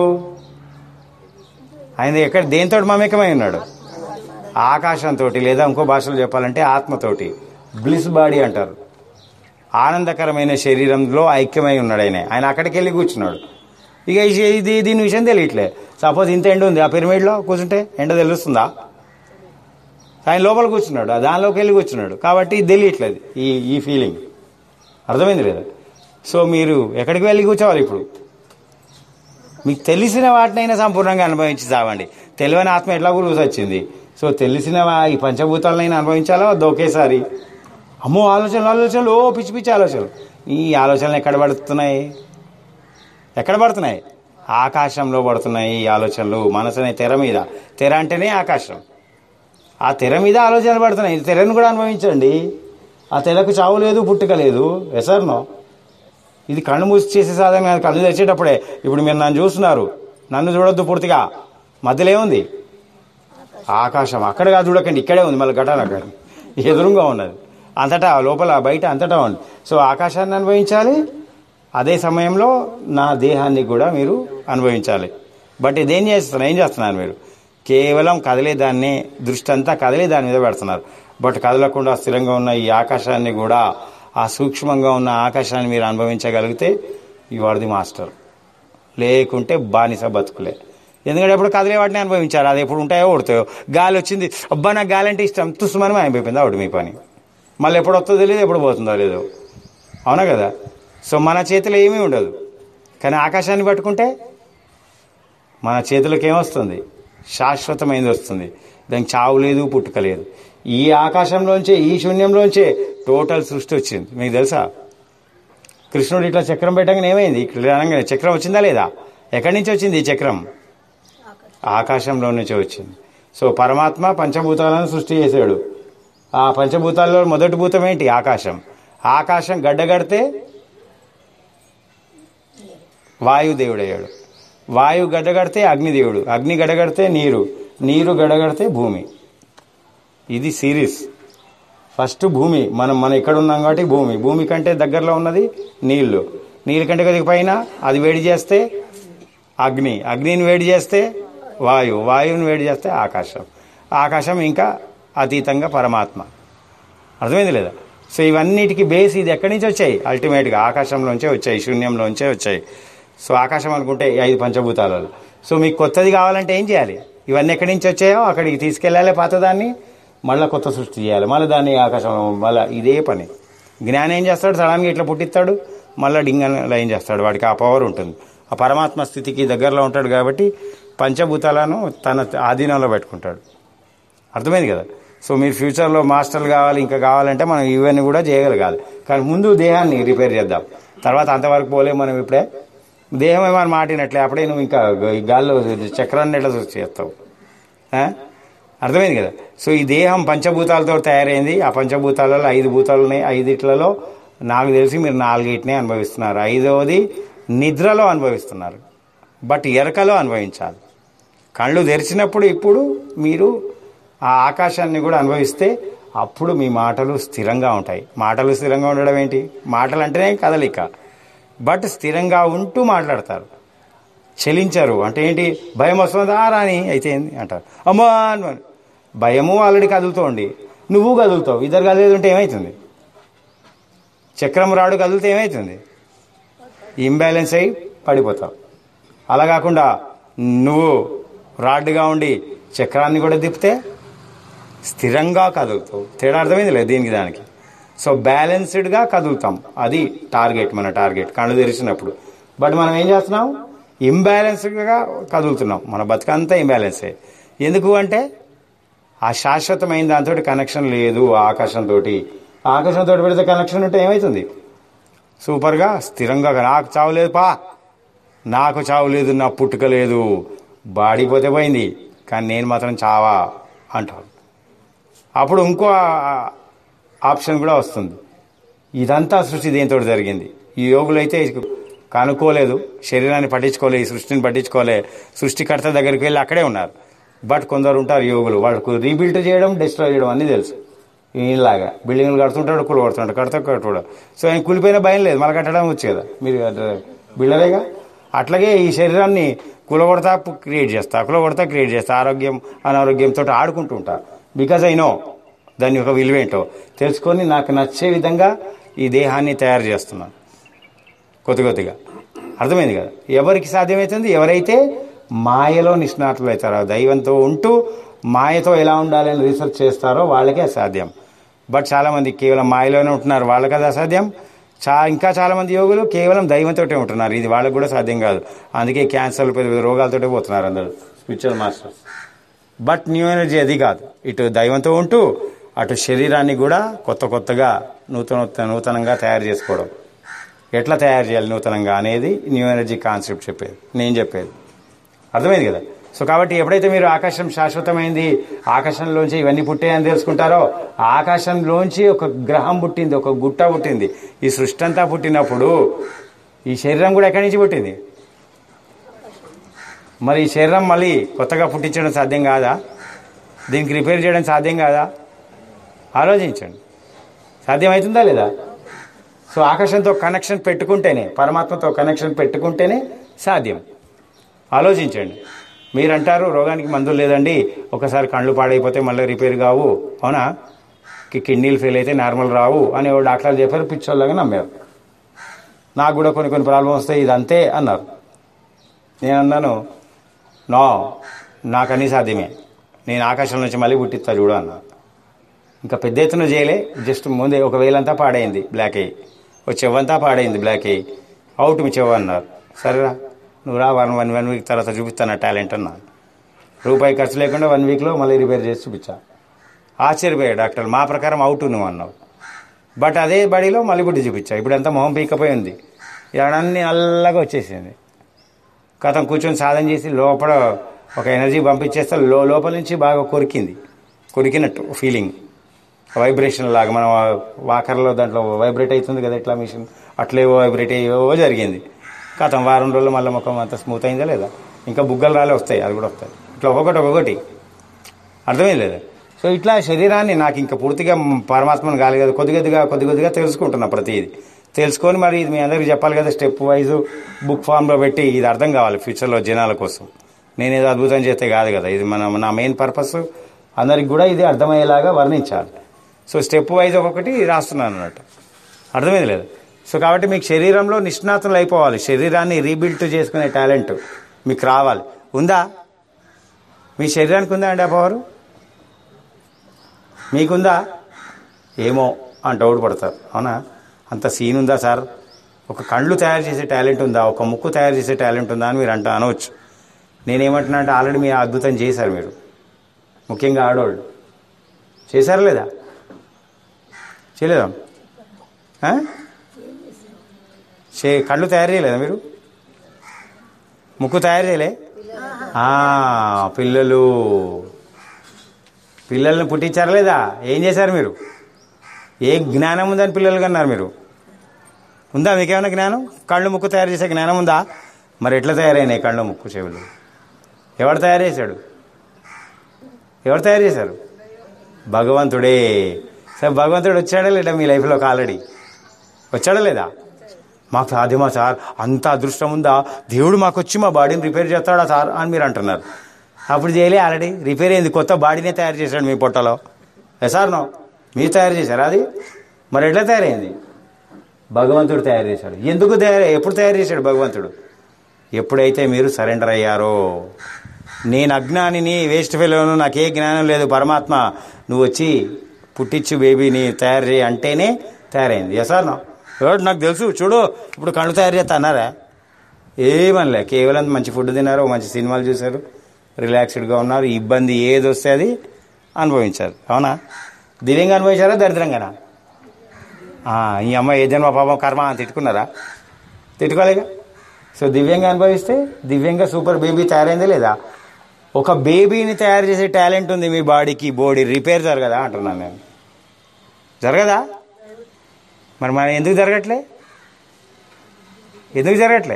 ఆయన ఎక్కడ దేంతో మమేకమై ఉన్నాడు ఆకాశంతో లేదా ఇంకో భాషలో చెప్పాలంటే ఆత్మతోటి బ్లిస్ బాడీ అంటారు ఆనందకరమైన శరీరంలో ఐక్యమై ఉన్నాడు ఆయన ఆయన అక్కడికి వెళ్ళి కూర్చున్నాడు ఇక ఈ- ఇది దీని విషయం తెలియట్లే సపోజ్ ఇంత ఎండ ఉంది ఆ పిరమిడ్లో కూర్చుంటే ఎండ తెలుస్తుందా ఆయన లోపల కూర్చున్నాడు ఆ దానిలోకి వెళ్ళి కూర్చున్నాడు కాబట్టి ఇది తెలియట్లేదు ఈ ఈ ఫీలింగ్ అర్థమైంది లేదా సో మీరు ఎక్కడికి వెళ్ళి కూర్చోవాలి ఇప్పుడు మీకు తెలిసిన వాటినైనా సంపూర్ణంగా అనుభవించి చావండి తెలియని ఆత్మ ఎట్లా గురువు వచ్చింది సో తెలిసిన వా- ఈ పంచభూతాలనైనా అనుభవించాలా వద్దా ఒకేసారి అమ్మో ఆలోచనలు ఆలోచనలు ఓ పిచ్చి పిచ్చి ఆలోచనలు ఈ ఆలోచనలు ఎక్కడ పడుతున్నాయి ఎక్కడ పడుతున్నాయి ఆకాశంలో పడుతున్నాయి ఈ ఆలోచనలు మనసు అనే తెర మీద తెర అంటేనే ఆకాశం ఆ తెర మీద ఆలోచనలు పడుతున్నాయి ఈ తెరను కూడా అనుభవించండి ఆ తెరకు చావు లేదు పుట్టుక లేదు ఎసర్నో ఇది కళ్ళు మూసి చేసే సాధన కాదు కళ్ళు తెచ్చేటప్పుడే ఇప్పుడు మీరు నన్ను చూస్తున్నారు నన్ను చూడొద్దు పూర్తిగా మధ్యలో ఏముంది ఆకాశం అక్కడ కాదు చూడకండి ఇక్కడే ఉంది మళ్ళీ ఘటన అక్కడ ఎదురుగా ఉన్నది అంతటా లోపల బయట అంతటా ఉంది సో ఆకాశాన్ని అనుభవించాలి అదే సమయంలో నా దేహాన్ని కూడా మీరు అనుభవించాలి బట్ ఇదేం చేస్తున్నారు ఏం చేస్తున్నారు మీరు కేవలం కదిలే దాన్నే దృష్టి అంతా కదిలే దాని మీద పెడుతున్నారు బట్ కదలకుండా స్థిరంగా ఉన్న ఈ ఆకాశాన్ని కూడా ఆ సూక్ష్మంగా ఉన్న ఆకాశాన్ని మీరు అనుభవించగలిగితే యు ఆర్ ది మాస్టర్ లేకుంటే బానిస బతుకులే ఎందుకంటే ఎప్పుడు కదిలే వాటిని అనుభవించారు అది ఎప్పుడు ఉంటాయో కొడతాయో గాలి వచ్చింది అబ్బా నాకు గాలి అంటే ఇష్టం తుస్సుమని అయిపోయింది ఆవిడ మీ పని మళ్ళీ ఎప్పుడు వస్తుందో తెలియదు ఎప్పుడు పోతుందో లేదో అవునా కదా సో మన చేతిలో ఏమీ ఉండదు కానీ ఆకాశాన్ని పట్టుకుంటే మన చేతులకు ఏమొస్తుంది శాశ్వతమైనది వస్తుంది దానికి చావు లేదు పుట్టుక లేదు ఈ ఆకాశంలోంచే ఈ శూన్యంలోంచే టోటల్ సృష్టి వచ్చింది మీకు తెలుసా కృష్ణుడు ఇట్లా చక్రం పెట్టగానే ఏమైంది ఇక్కడ అనగానే చక్రం వచ్చిందా లేదా ఎక్కడి నుంచి వచ్చింది ఈ చక్రం ఆకాశం ఆకాశంలో నుంచి వచ్చింది సో పరమాత్మ పంచభూతాలను సృష్టి చేశాడు ఆ పంచభూతాల్లో మొదటి భూతం ఏంటి ఆకాశం ఆకాశం గడ్డగడితే వాయుదేవుడయ్యాడు వాయు గడ్డగడితే అగ్నిదేవుడు అగ్ని గడ్డగడితే నీరు నీరు గడ్డగడితే భూమి ఇది సిరీస్ ఫస్ట్ భూమి మనం మనం ఇక్కడ ఉన్నాం కాబట్టి భూమి భూమి కంటే దగ్గరలో ఉన్నది నీళ్లు నీళ్ళ కంటే కొద్దిగా పైన అది వేడి చేస్తే అగ్ని అగ్నిని వేడి చేస్తే వాయువు వాయువుని వేడి చేస్తే ఆకాశం ఆకాశం ఇంకా అతీతంగా పరమాత్మ అర్థమైంది లేదా సో ఇవన్నిటికీ బేస్ ఇది ఎక్కడి నుంచి వచ్చాయి అల్టిమేట్గా ఆకాశంలోంచే వచ్చాయి శూన్యంలోంచే వచ్చాయి సో ఆకాశం అనుకుంటే ఈ ఐదు పంచభూతాలలో సో మీకు కొత్తది కావాలంటే ఏం చేయాలి ఇవన్నీ ఎక్కడి నుంచి వచ్చాయో అక్కడికి తీసుకెళ్ళాలి పాతదాన్ని మళ్ళీ కొత్త సృష్టి చేయాలి మళ్ళీ దాన్ని ఆకాశంలో మళ్ళీ ఇదే పని జ్ఞానం ఏం చేస్తాడు సడన్గా ఇట్లా పుట్టిస్తాడు మళ్ళీ డింగన్ లైన్ చేస్తాడు వాడికి ఆ పవర్ ఉంటుంది ఆ పరమాత్మ స్థితికి దగ్గరలో ఉంటాడు కాబట్టి పంచభూతాలను తన ఆధీనంలో పెట్టుకుంటాడు అర్థమైంది కదా సో మీరు ఫ్యూచర్లో మాస్టర్లు కావాలి ఇంకా కావాలంటే మనం ఇవన్నీ కూడా చేయగలగాలి కానీ ముందు దేహాన్ని రిపేర్ చేద్దాం తర్వాత అంతవరకు పోలే మనం ఇప్పుడే దేహం ఏమైనా మాటినట్లే అప్పుడే నువ్వు ఇంకా ఈ గాల్లో చక్రాన్ని ఎట్లా సృష్టి చేస్తావు ఆ? అర్థమైంది కదా సో ఈ దేహం పంచభూతాలతో తయారైంది ఆ పంచభూతాలలో ఐదు భూతాలు ఉన్నాయి ఐదిట్లలో నాకు తెలిసి మీరు నాలుగిటినే అనుభవిస్తున్నారు ఐదవది నిద్రలో అనుభవిస్తున్నారు బట్ ఎరకలో అనుభవించాలి కళ్ళు తెరిచినప్పుడు ఇప్పుడు మీరు ఆ ఆకాశాన్ని కూడా అనుభవిస్తే అప్పుడు మీ మాటలు స్థిరంగా ఉంటాయి మాటలు స్థిరంగా ఉండడం ఏంటి మాటలు అంటేనే కదలిక బట్ స్థిరంగా ఉంటూ మాట్లాడతారు చెలించరు అంటే ఏంటి భయం వస్తుందా రాని అయితే ఏంది అంటారు అమ్మా అని భయము ఆల్రెడీ కదులుతోండి నువ్వు కదులుతావు ఇద్దరు కదిలేదు ఉంటే ఏమవుతుంది చక్రం రాడు కదిలితే ఏమవుతుంది ఇంబ్యాలెన్స్ అయి పడిపోతావు అలా కాకుండా నువ్వు రాడ్డుగా ఉండి చక్రాన్ని కూడా తిప్పితే స్థిరంగా కదులుతావు తేడా అర్థమైంది లేదు దీనికి దానికి సో బ్యాలెన్స్డ్గా కదులుతాం అది టార్గెట్ మన టార్గెట్ కళ్ళు తెరిచినప్పుడు బట్ మనం ఏం చేస్తున్నాం ఇంబ్యాలెన్స్డ్గా కదులుతున్నాం మన బతుకంతా ఇంబ్యాలెన్సే ఎందుకు అంటే ఆ శాశ్వతమైన దాంతో కనెక్షన్ లేదు ఆ ఆకాశంతో ఆకాశంతో పెడితే కనెక్షన్ ఉంటే ఏమవుతుంది సూపర్గా స్థిరంగా నాకు చావు లేదు పా నాకు చావు లేదు నా పుట్టుక లేదు బాడీ పోతే పోయింది కానీ నేను మాత్రం చావా అంటారు అప్పుడు ఇంకో ఆ- ఆప్షన్ కూడా వస్తుంది ఇదంతా సృష్టి దీంతో జరిగింది ఈ యోగులు అయితే కనుక్కోలేదు శరీరాన్ని పట్టించుకోలే ఈ సృష్టిని పట్టించుకోలే సృష్టికర్త దగ్గరికి వెళ్ళి అక్కడే ఉన్నారు బట్ కొందరు ఉంటారు యోగులు వాళ్ళకు రీబిల్డ్ చేయడం డిస్ట్రాయ్ చేయడం అన్నీ తెలుసు ఈయనలాగా బిల్డింగ్లు కడుతుంటాడు కూల కొడుతుంటాడు కడతా కట్టుకోడు సో ఆయన కూలిపోయిన భయం లేదు మళ్ళీ కట్టడం వచ్చు కదా మీరు బిల్డరేగా అట్లాగే ఈ శరీరాన్ని కూలగొడతా క్రియేట్ చేస్తా కూలగొడతా క్రియేట్ చేస్తా ఆరోగ్యం అనారోగ్యంతో ఆడుకుంటూ ఉంటారు బికాజ్ ఐ నో దాని యొక్క విలువేంటో తెలుసుకొని నాకు నచ్చే విధంగా ఈ దేహాన్ని తయారు చేస్తున్నాను కొద్ది కొద్దిగా అర్థమైంది కదా ఎవరికి సాధ్యమవుతుంది ఎవరైతే మాయలో నిష్ణాతులు అవుతారో దైవంతో ఉంటూ మాయతో ఎలా ఉండాలని రీసెర్చ్ చేస్తారో వాళ్ళకే అసాధ్యం బట్ చాలామంది కేవలం మాయలోనే ఉంటున్నారు వాళ్ళకి అది అసాధ్యం చా ఇంకా చాలామంది యోగులు కేవలం దైవంతో ఉంటున్నారు ఇది వాళ్ళకి కూడా సాధ్యం కాదు అందుకే క్యాన్సర్లు పెద్ద పెద్ద రోగాలతో పోతున్నారు అందరూ spiritual masters but new energy అది కాదు ఇటు దైవంతో ఉంటూ అటు శరీరాన్ని కూడా కొత్త కొత్తగా నూతన నూతనంగా తయారు చేసుకోవడం ఎట్లా తయారు చేయాలి నూతనంగా అనేది న్యూ ఎనర్జీ కాన్సెప్ట్ చెప్పేది నేను చెప్పేది అర్థమైంది కదా సో కాబట్టి ఎప్పుడైతే మీరు ఆకాశం శాశ్వతమైంది ఆకాశంలోంచి ఇవన్నీ పుట్టాయని తెలుసుకుంటారో ఆకాశంలోంచి ఒక గ్రహం పుట్టింది ఒక గుట్ట పుట్టింది ఈ సృష్టి అంతా పుట్టినప్పుడు ఈ శరీరం కూడా ఎక్కడి నుంచి పుట్టింది మరి ఈ శరీరం మళ్ళీ కొత్తగా పుట్టించడం సాధ్యం కాదా దీనికి రిపేర్ చేయడం సాధ్యం కాదా ఆలోచించండి సాధ్యమవుతుందా లేదా సో ఆకాశంతో కనెక్షన్ పెట్టుకుంటేనే పరమాత్మతో కనెక్షన్ పెట్టుకుంటేనే సాధ్యం ఆలోచించండి మీరంటారు రోగానికి మందులు లేదండి ఒకసారి కళ్ళు పాడైపోతే మళ్ళీ రిపేర్ కావు అవునా కి- కిడ్నీలు ఫెయిల్ అయితే నార్మల్ రావు అని ఓ డాక్టర్లు చెప్పారు పిచ్చోళ్ళగా నమ్మారు నాకు కూడా కొన్ని కొన్ని ప్రాబ్లమ్ వస్తాయి ఇది అంతే అన్నారు నేను అన్నాను నో నాకన్నీ సాధ్యమే నేను ఆకాశం నుంచి మళ్ళీ పుట్టిస్తా చూడు అన్నా ఇంకా పెద్ద ఎత్తున చేయలే జస్ట్ ముందే ఒక వేలంతా పాడైంది బ్లాక్ అయ్యి ఒక చెవ్వంతా పాడైంది బ్లాక్ అయ్యి అవుట్ మీ చెవ్వ అన్నారు సరేరా నువ్వు రా వన్ వన్ వన్ వీక్ తర్వాత చూపిస్తాను టాలెంట్ అన్నా రూపాయి ఖర్చు లేకుండా వన్ వీక్లో మళ్ళీ రిపేర్ చేసి చూపించా ఆశ్చర్యపోయాడు డాక్టర్ మా ప్రకారం అవుట్ నువ్వు అన్నావు బట్ అదే బడిలో మళ్ళీ పుట్టి చూపించా ఇప్పుడు అంతా మొహం పీకపోయి ఉంది ఇవన్నీ నల్లగా వచ్చేసింది కథం కూర్చొని సాధన చేసి లోపల ఒక ఎనర్జీ పంపించేస్తే లో లోపల నుంచి బాగా కొరికింది కొరికినట్టు ఫీలింగ్ వైబ్రేషన్ లాగా మనం వాకర్లో దాంట్లో వైబ్రేట్ అవుతుంది కదా ఇట్లా మిషన్ అట్లేవో వైబ్రేట్ అయ్యో జరిగింది కథం వారం రోజులు మళ్ళీ ముఖం అంత స్మూత్ అయిందా లేదా ఇంకా బుగ్గలు రాలే వస్తాయి అది కూడా వస్తాయి ఇట్లా ఒక్కొక్కటి ఒక్కొక్కటి అర్థమైంది లేదా సో ఇట్లా శరీరాన్ని నాకు ఇంకా పూర్తిగా పరమాత్మను కాదు కదా కొద్ది కొద్దిగా కొద్ది కొద్దిగా తెలుసుకుంటున్నా ప్రతిది తెలుసుకొని మరి ఇది మీ అందరికి చెప్పాలి కదా స్టెప్ వైజ్ బుక్ ఫామ్లో పెట్టి ఇది అర్థం కావాలి ఫ్యూచర్లో జనాల కోసం నేను ఏదో అద్భుతం చేస్తే కాదు కదా ఇది మన నా మెయిన్ పర్పస్ అందరికి కూడా ఇది అర్థమయ్యేలాగా వర్ణించాలి సో స్టెప్ వైజ్ ఒక్కొక్కటి రాస్తున్నాను అన్నట్టు అర్థమైంది లేదు సో కాబట్టి మీకు శరీరంలో నిష్ణాతులు అయిపోవాలి శరీరాన్ని రీబిల్డ్ చేసుకునే టాలెంట్ మీకు రావాలి ఉందా మీ శరీరానికి ఉందా అండి ఆ పవరు మీకుందా ఏమో అని డౌట్ పడతారు అవునా అంత సీన్ ఉందా సార్ ఒక కళ్ళు తయారు చేసే టాలెంట్ ఉందా ఒక ముక్కు తయారు చేసే టాలెంట్ ఉందా అని మీరు అంట అనవచ్చు నేనేమంటున్నా అంటే ఆల్రెడీ మీరు ఆ అద్భుతం చేశారు మీరు ముఖ్యంగా ఆడవాళ్ళు చేశారా లేదా చేయలేదా ఆ? చే కళ్ళు తయారు చేయలేదా మీరు ముక్కు తయారు చేయలే ఆ, పిల్లలు పిల్లల్ని పుట్టించారా లేదా ఏం చేశారు మీరు ఏ జ్ఞానం ఉందని పిల్లలు కన్నారు మీరు ఉందా మీకేమైనా జ్ఞానం కళ్ళు ముక్కు తయారు చేసే జ్ఞానం ఉందా మరి ఎట్లా తయారైనాయి కళ్ళు ముక్కు చెవులు ఎవడు తయారు చేశాడు ఎవరు తయారు చేశారు భగవంతుడే సార్ భగవంతుడు వచ్చాడా లేదా మీ లైఫ్లోకి ఆల్రెడీ వచ్చాడా లేదా మాకు సాధ్యమా సార్ అంత అదృష్టం ఉందా దేవుడు మాకు వచ్చి మా బాడీని రిపేర్ చేస్తాడా సార్ అని మీరు అంటున్నారు అప్పుడు చేయలే ఆల్రెడీ రిపేర్ అయింది కొత్త బాడీనే తయారు చేశాడు మీ పొట్టలో సార్ నో మీరు తయారు చేశారా అది మరి ఎట్లా తయారైంది భగవంతుడు తయారు చేశాడు ఎందుకు తయారు ఎప్పుడు తయారు చేశాడు భగవంతుడు ఎప్పుడైతే మీరు సరెండర్ అయ్యారో నేను అజ్ఞానిని వేస్ట్ ఫెలోను నాకు ఏ జ్ఞానం లేదు పరమాత్మ నువ్వు వచ్చి పుట్టించు బేబీని తయారు చేయి అంటేనే తయారైంది ఎసార్ నా ఎవడు నాకు తెలుసు చూడు ఇప్పుడు కళ్ళు తయారు చేస్తా అన్నారా ఏమనలే కేవలం మంచి ఫుడ్ తిన్నారు మంచి సినిమాలు చూశారు రిలాక్స్డ్గా ఉన్నారు ఇబ్బంది ఏది వస్తే అది అనుభవించారు అవునా దివ్యంగా అనుభవించారా దరిద్రంగానా ఆ, ఈ అమ్మాయి ఏ జన్మ పాపం కర్మ అని తిట్టుకున్నారా తిట్టుకోలేగా సో దివ్యంగా అనుభవిస్తే దివ్యంగా సూపర్ బేబీ తయారైందే లేదా ఒక బేబీని తయారు చేసే టాలెంట్ ఉంది మీ బాడీకి బాడీ రిపేర్ జరగదా అంటున్నాను నేను జరగదా మరి మన ఎందుకు జరగట్లే ఎందుకు జరగట్లే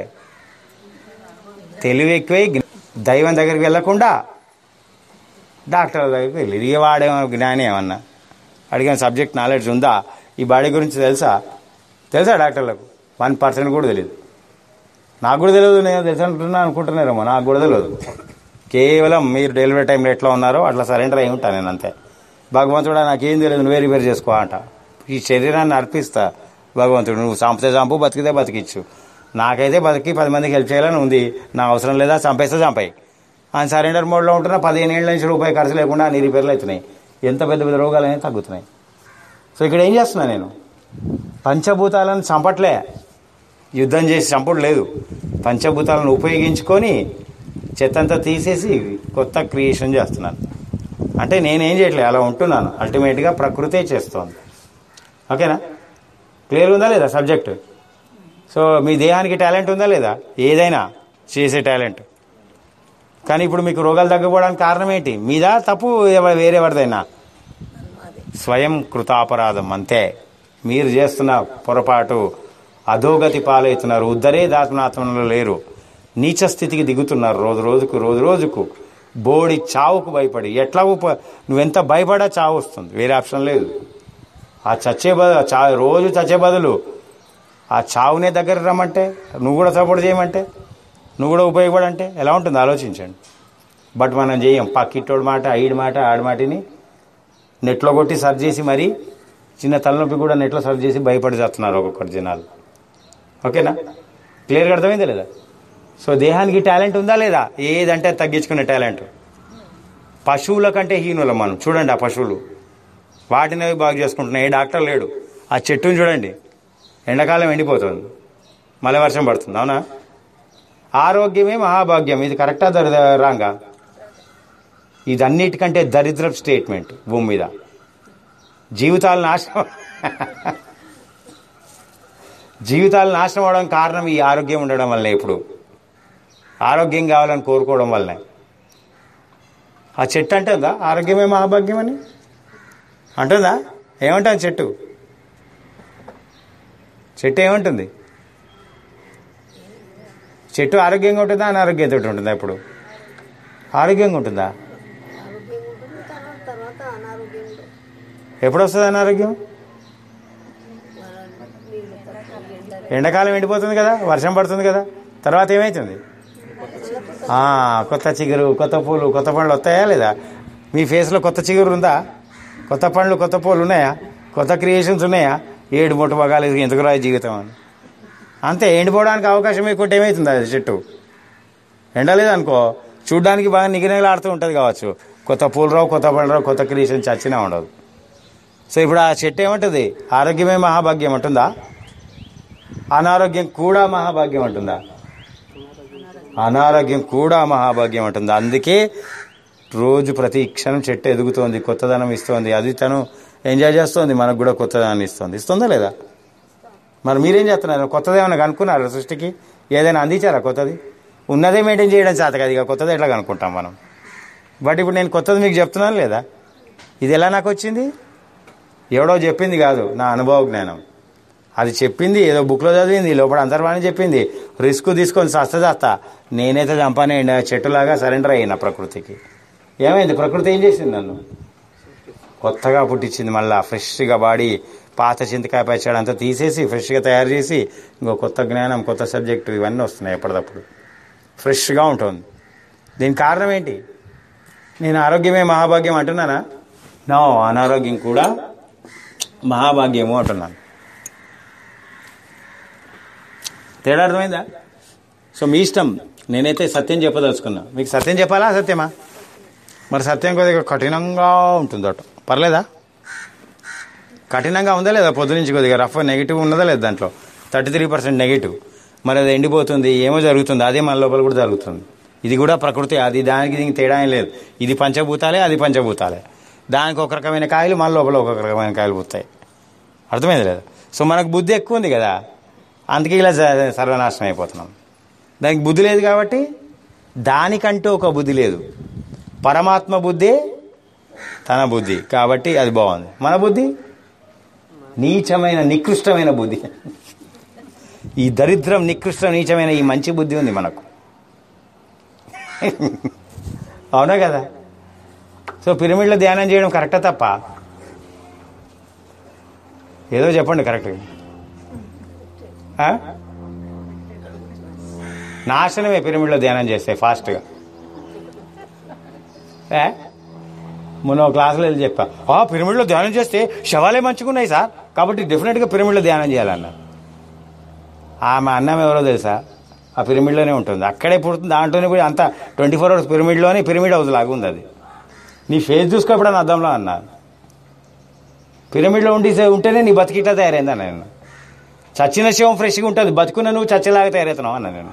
తెలివి ఎక్కువై జ్ఞ- దైవం దగ్గరికి వెళ్ళకుండా డాక్టర్ దగ్గరికి వెళ్ళి ఇక వాడేమో జ్ఞాని ఏమన్నా అడిగిన సబ్జెక్ట్ నాలెడ్జ్ ఉందా ఈ బాడీ గురించి తెలుసా తెలుసా డాక్టర్లకు వన్ పర్సెంట్ కూడా తెలియదు నాకు కూడా తెలియదు నేను తెలుసు అంటున్నా అనుకుంటున్నారేమో నాకు కూడా తెలియదు కేవలం మీరు డెలివరీ టైంలో ఎట్లా ఉన్నారో అట్లా సరెండర్ అయి ఉంటాను నేను అంతే భగవంతుడా నాకేం తెలియదు నువ్వే రిపేర్ చేసుకో అంట ఈ శరీరాన్ని అర్పిస్తా భగవంతుడు నువ్వు చంపితే చంపు బతికితే బతికిచ్చు నాకైతే బతికి పది మందికి హెల్ప్ చేయాలని ఉంది నా అవసరం లేదా చంపేస్తే చంపాయి ఆయన సరెండర్ మోడ్లో ఉంటున్నా పదిహేను ఏళ్ళ నుంచి రూపాయి ఖర్చు లేకుండా అన్ని రిపేర్లు అవుతున్నాయి ఎంత పెద్ద పెద్ద రోగాలు అనేవి తగ్గుతున్నాయి సో ఇక్కడ ఏం చేస్తున్నా నేను పంచభూతాలను చంపట్లే యుద్ధం చేసి చంపుడు లేదు పంచభూతాలను ఉపయోగించుకొని చెత్తంతా తీసేసి కొత్త క్రియేషన్ చేస్తున్నాను అంటే నేనేం చేయట్లేదు అలా ఉంటున్నాను అల్టిమేట్గా ప్రకృతే చేస్తోంది ఓకేనా క్లియర్ ఉందా లేదా సబ్జెక్ట్ సో మీ దేహానికి టాలెంట్ ఉందా లేదా ఏదైనా చేసే టాలెంట్ కానీ ఇప్పుడు మీకు రోగాలు తగ్గిపోవడానికి కారణం ఏంటి మీదా తప్పు ఎవ- వేరెవరిదైనా స్వయం కృతాపరాధం అంతే మీరు చేస్తున్న పొరపాటు అధోగతి పాలవుతున్నారు ఉద్ధరే దాత్మనాత్మలో లేరు నీచ స్థితికి దిగుతున్నారు రోజు రోజుకు రోజు రోజుకు బోడి చావుకు భయపడి ఎట్లా ఉప నువ్వెంత భయపడా చావు వస్తుంది వేరే ఆప్షన్ లేదు ఆ చచ్చే బదులు చా రోజు చచ్చే బదులు ఆ చావునే దగ్గర రమ్మంటే నువ్వు కూడా సపోర్ట్ చేయమంటే నువ్వు కూడా ఉపయోగపడంటే ఎలా ఉంటుంది ఆలోచించండి బట్ మనం చేయం పక్కిట్టోడి మాట ఐడి మాట ఆడి మాటని నెట్లో కొట్టి సర్చ్ చేసి మరీ చిన్న తలనొప్పి కూడా నెట్లో సర్చ్ చేసి భయపడి చేస్తున్నారు ఒక్కొక్కటి జనాలు ఓకేనా క్లియర్గా అర్థమైందా లేదా సో దేహానికి టాలెంట్ ఉందా లేదా ఏదంటే అది తగ్గించుకునే టాలెంట్ పశువుల కంటే హీనులం మనం చూడండి ఆ పశువులు వాటిని అవి బాగు చేసుకుంటున్నాయి ఏ డాక్టర్ లేడు ఆ చెట్టుని చూడండి ఎండాకాలం ఎండిపోతుంది మళ్ళీ వర్షం పడుతుంది అవునా ఆరోగ్యమే మహాభాగ్యం ఇది కరెక్టా దరి రాంగా ఇది అన్నిటికంటే దరిద్ర స్టేట్మెంట్ భూమి మీద జీవితాలు నాశనం జీవితాలు నాశనం అవడం కారణం ఈ ఆరోగ్యం ఉండడం వల్లే ఇప్పుడు ఆరోగ్యం కావాలని కోరుకోవడం వల్లనే ఆ చెట్టు అంటుందా ఆరోగ్యమే మహాభాగ్యం అని అంటుందా ఏమంటుంది చెట్టు చెట్టు ఏమంటుంది చెట్టు ఆరోగ్యంగా ఉంటుందా అనారోగ్యంతో ఉంటుందా ఇప్పుడు ఆరోగ్యంగా ఉంటుందా ఆరోగ్యం ఉంటుంది తర్వాత తర్వాత అనారోగ్యంలో ఎప్పుడు వస్తుంది అనారోగ్యం మన నీళ్ళు తక్కువ ఎండ ఎండాకాలం ఎండిపోతుంది కదా వర్షం పడుతుంది కదా తర్వాత ఏమవుతుంది ఆ, కొత్త చిగురు కొత్త పూలు కొత్త పండ్లు వస్తాయా లేదా మీ ఫేస్లో కొత్త చిగురు ఉందా కొత్త పండ్లు కొత్త పూలు ఉన్నాయా కొత్త క్రియేషన్స్ ఉన్నాయా ఏడు మొట్ట బగాలేదు ఎందుకు రాయి జీవితం అని అంతే ఎండిపోవడానికి అవకాశం ఎక్కువ ఏమవుతుంది అది చెట్టు ఎండలేదనుకో చూడ్డానికి బాగా నిగనిగలాడుతూ ఉంటుంది కావచ్చు కొత్త పూలు రావు కొత్త పండ్లు రావు కొత్త క్రియేషన్ చచ్చినా ఉండదు సో ఇప్పుడు ఆ చెట్టు ఏమంటుంది ఆరోగ్యమే మహాభాగ్యం అంటుందా అనారోగ్యం కూడా మహాభాగ్యం అంటుందా అనారోగ్యం కూడా మహాభాగ్యం అంటుంది అందుకే రోజు ప్రతి క్షణం చెట్టు ఎదుగుతోంది కొత్తదనం ఇస్తోంది అది తను ఎంజాయ్ చేస్తోంది మనకు కూడా కొత్తదనాన్ని ఇస్తుంది ఇస్తుందా లేదా మరి మీరేం చేస్తున్నారు కొత్తది ఏమైనా కనుక్కున్నారా సృష్టికి ఏదైనా అందించారా కొత్తది ఉన్నదే మెయింటైన్ చేయడం చేత కదా ఇక కొత్తది ఎట్లా కనుక్కుంటాం మనం బట్ ఇప్పుడు నేను కొత్తది మీకు చెప్తున్నాను లేదా ఇది ఎలా నాకు వచ్చింది ఎవడో చెప్పింది కాదు నా అనుభవ జ్ఞానం అది చెప్పింది ఏదో బుక్లో చదివింది లోపల అంతర్వాణి చెప్పింది రిస్క్ తీసుకొని సస్తదాస్తా నేనైతే చంపానే చెట్టులాగా సరెండర్ అయినా ప్రకృతికి ఏమైంది ప్రకృతి ఏం చేసింది నన్ను కొత్తగా పుట్టించింది మళ్ళా ఫ్రెష్గా బాడీ పాత చింతకాయ పచ్చడి అంతా తీసేసి ఫ్రెష్గా తయారు చేసి ఇంకో కొత్త జ్ఞానం కొత్త సబ్జెక్టు ఇవన్నీ వస్తున్నాయి ఎప్పటికప్పుడు ఫ్రెష్గా ఉంటుంది దీనికి కారణం ఏంటి నేను ఆరోగ్యమే మహాభాగ్యం అంటున్నానా నో అనారోగ్యం కూడా మహాభాగ్యము అంటున్నాను తేడా అర్థమైందా సో మీ ఇష్టం నేనైతే సత్యం చెప్పదలుచుకున్నా మీకు సత్యం చెప్పాలా సత్యమా మరి సత్యం కొద్దిగా కఠినంగా ఉంటుంది అటు పర్లేదా కఠినంగా ఉందా లేదా పొద్దు నుంచి కొద్దిగా రఫ్ నెగిటివ్ ఉన్నదా లేదా దాంట్లో థర్టీ త్రీ పర్సెంట్ నెగిటివ్ మరి అది ఎండిపోతుంది ఏమో జరుగుతుంది అదే మన లోపల కూడా జరుగుతుంది ఇది కూడా ప్రకృతి అది దానికి దీనికి తేడా ఏం లేదు ఇది పంచభూతాలే అది పంచభూతాలే దానికి ఒక రకమైన కాయలు మన లోపల ఒక రకమైన కాయలు పూస్తాయి అర్థమైంది లేదా సో మనకు బుద్ధి ఎక్కువ ఉంది కదా అందుకే ఇలా జ- సర్వనాశనం అయిపోతున్నాం దానికి బుద్ధి లేదు కాబట్టి దానికంటూ ఒక బుద్ధి లేదు పరమాత్మ బుద్ధి తన బుద్ధి కాబట్టి అది బాగుంది మన బుద్ధి నీచమైన నికృష్టమైన బుద్ధి ఈ దరిద్రం నికృష్టం నీచమైన ఈ మంచి బుద్ధి ఉంది మనకు అవునా కదా సో పిరమిడ్లో ధ్యానం చేయడం కరెక్టా తప్ప ఏదో చెప్పండి కరెక్ట్గా ఆ? నాశనమే పిరమిడ్లో ధ్యానం చేస్తే ఫాస్ట్గా ఏ? మొన్న ఒక క్లాసులో వెళ్ళి చెప్పా ఆ పిరమిడ్లో ధ్యానం చేస్తే శవాలే మంచుకున్నాయి సార్ కాబట్టి డెఫినెట్గా పిరమిడ్లో ధ్యానం చేయాలన్నారు ఆమె అన్నం ఎవరో తెలుసా ఆ పిరమిడ్లోనే ఉంటుంది అక్కడే పుడుతుంది దాంట్లోనే పోయి అంతా ట్వంటీ ఫోర్ అవర్స్ పిరమిడ్లోనే పిరమిడ్ హౌస్ లాగా ఉంది అది నీ ఫేస్ చూసుకోవడం అర్థంలో అన్నా పిరమిడ్లో ఉండి ఉంటేనే నీ బతికిట్లా తయారైందా నేను చచ్చిన శవం ఫ్రెష్గా ఉంటుంది బతుకున్న నువ్వు చచ్చేలాగా తయారవుతున్నావు అన్న నేను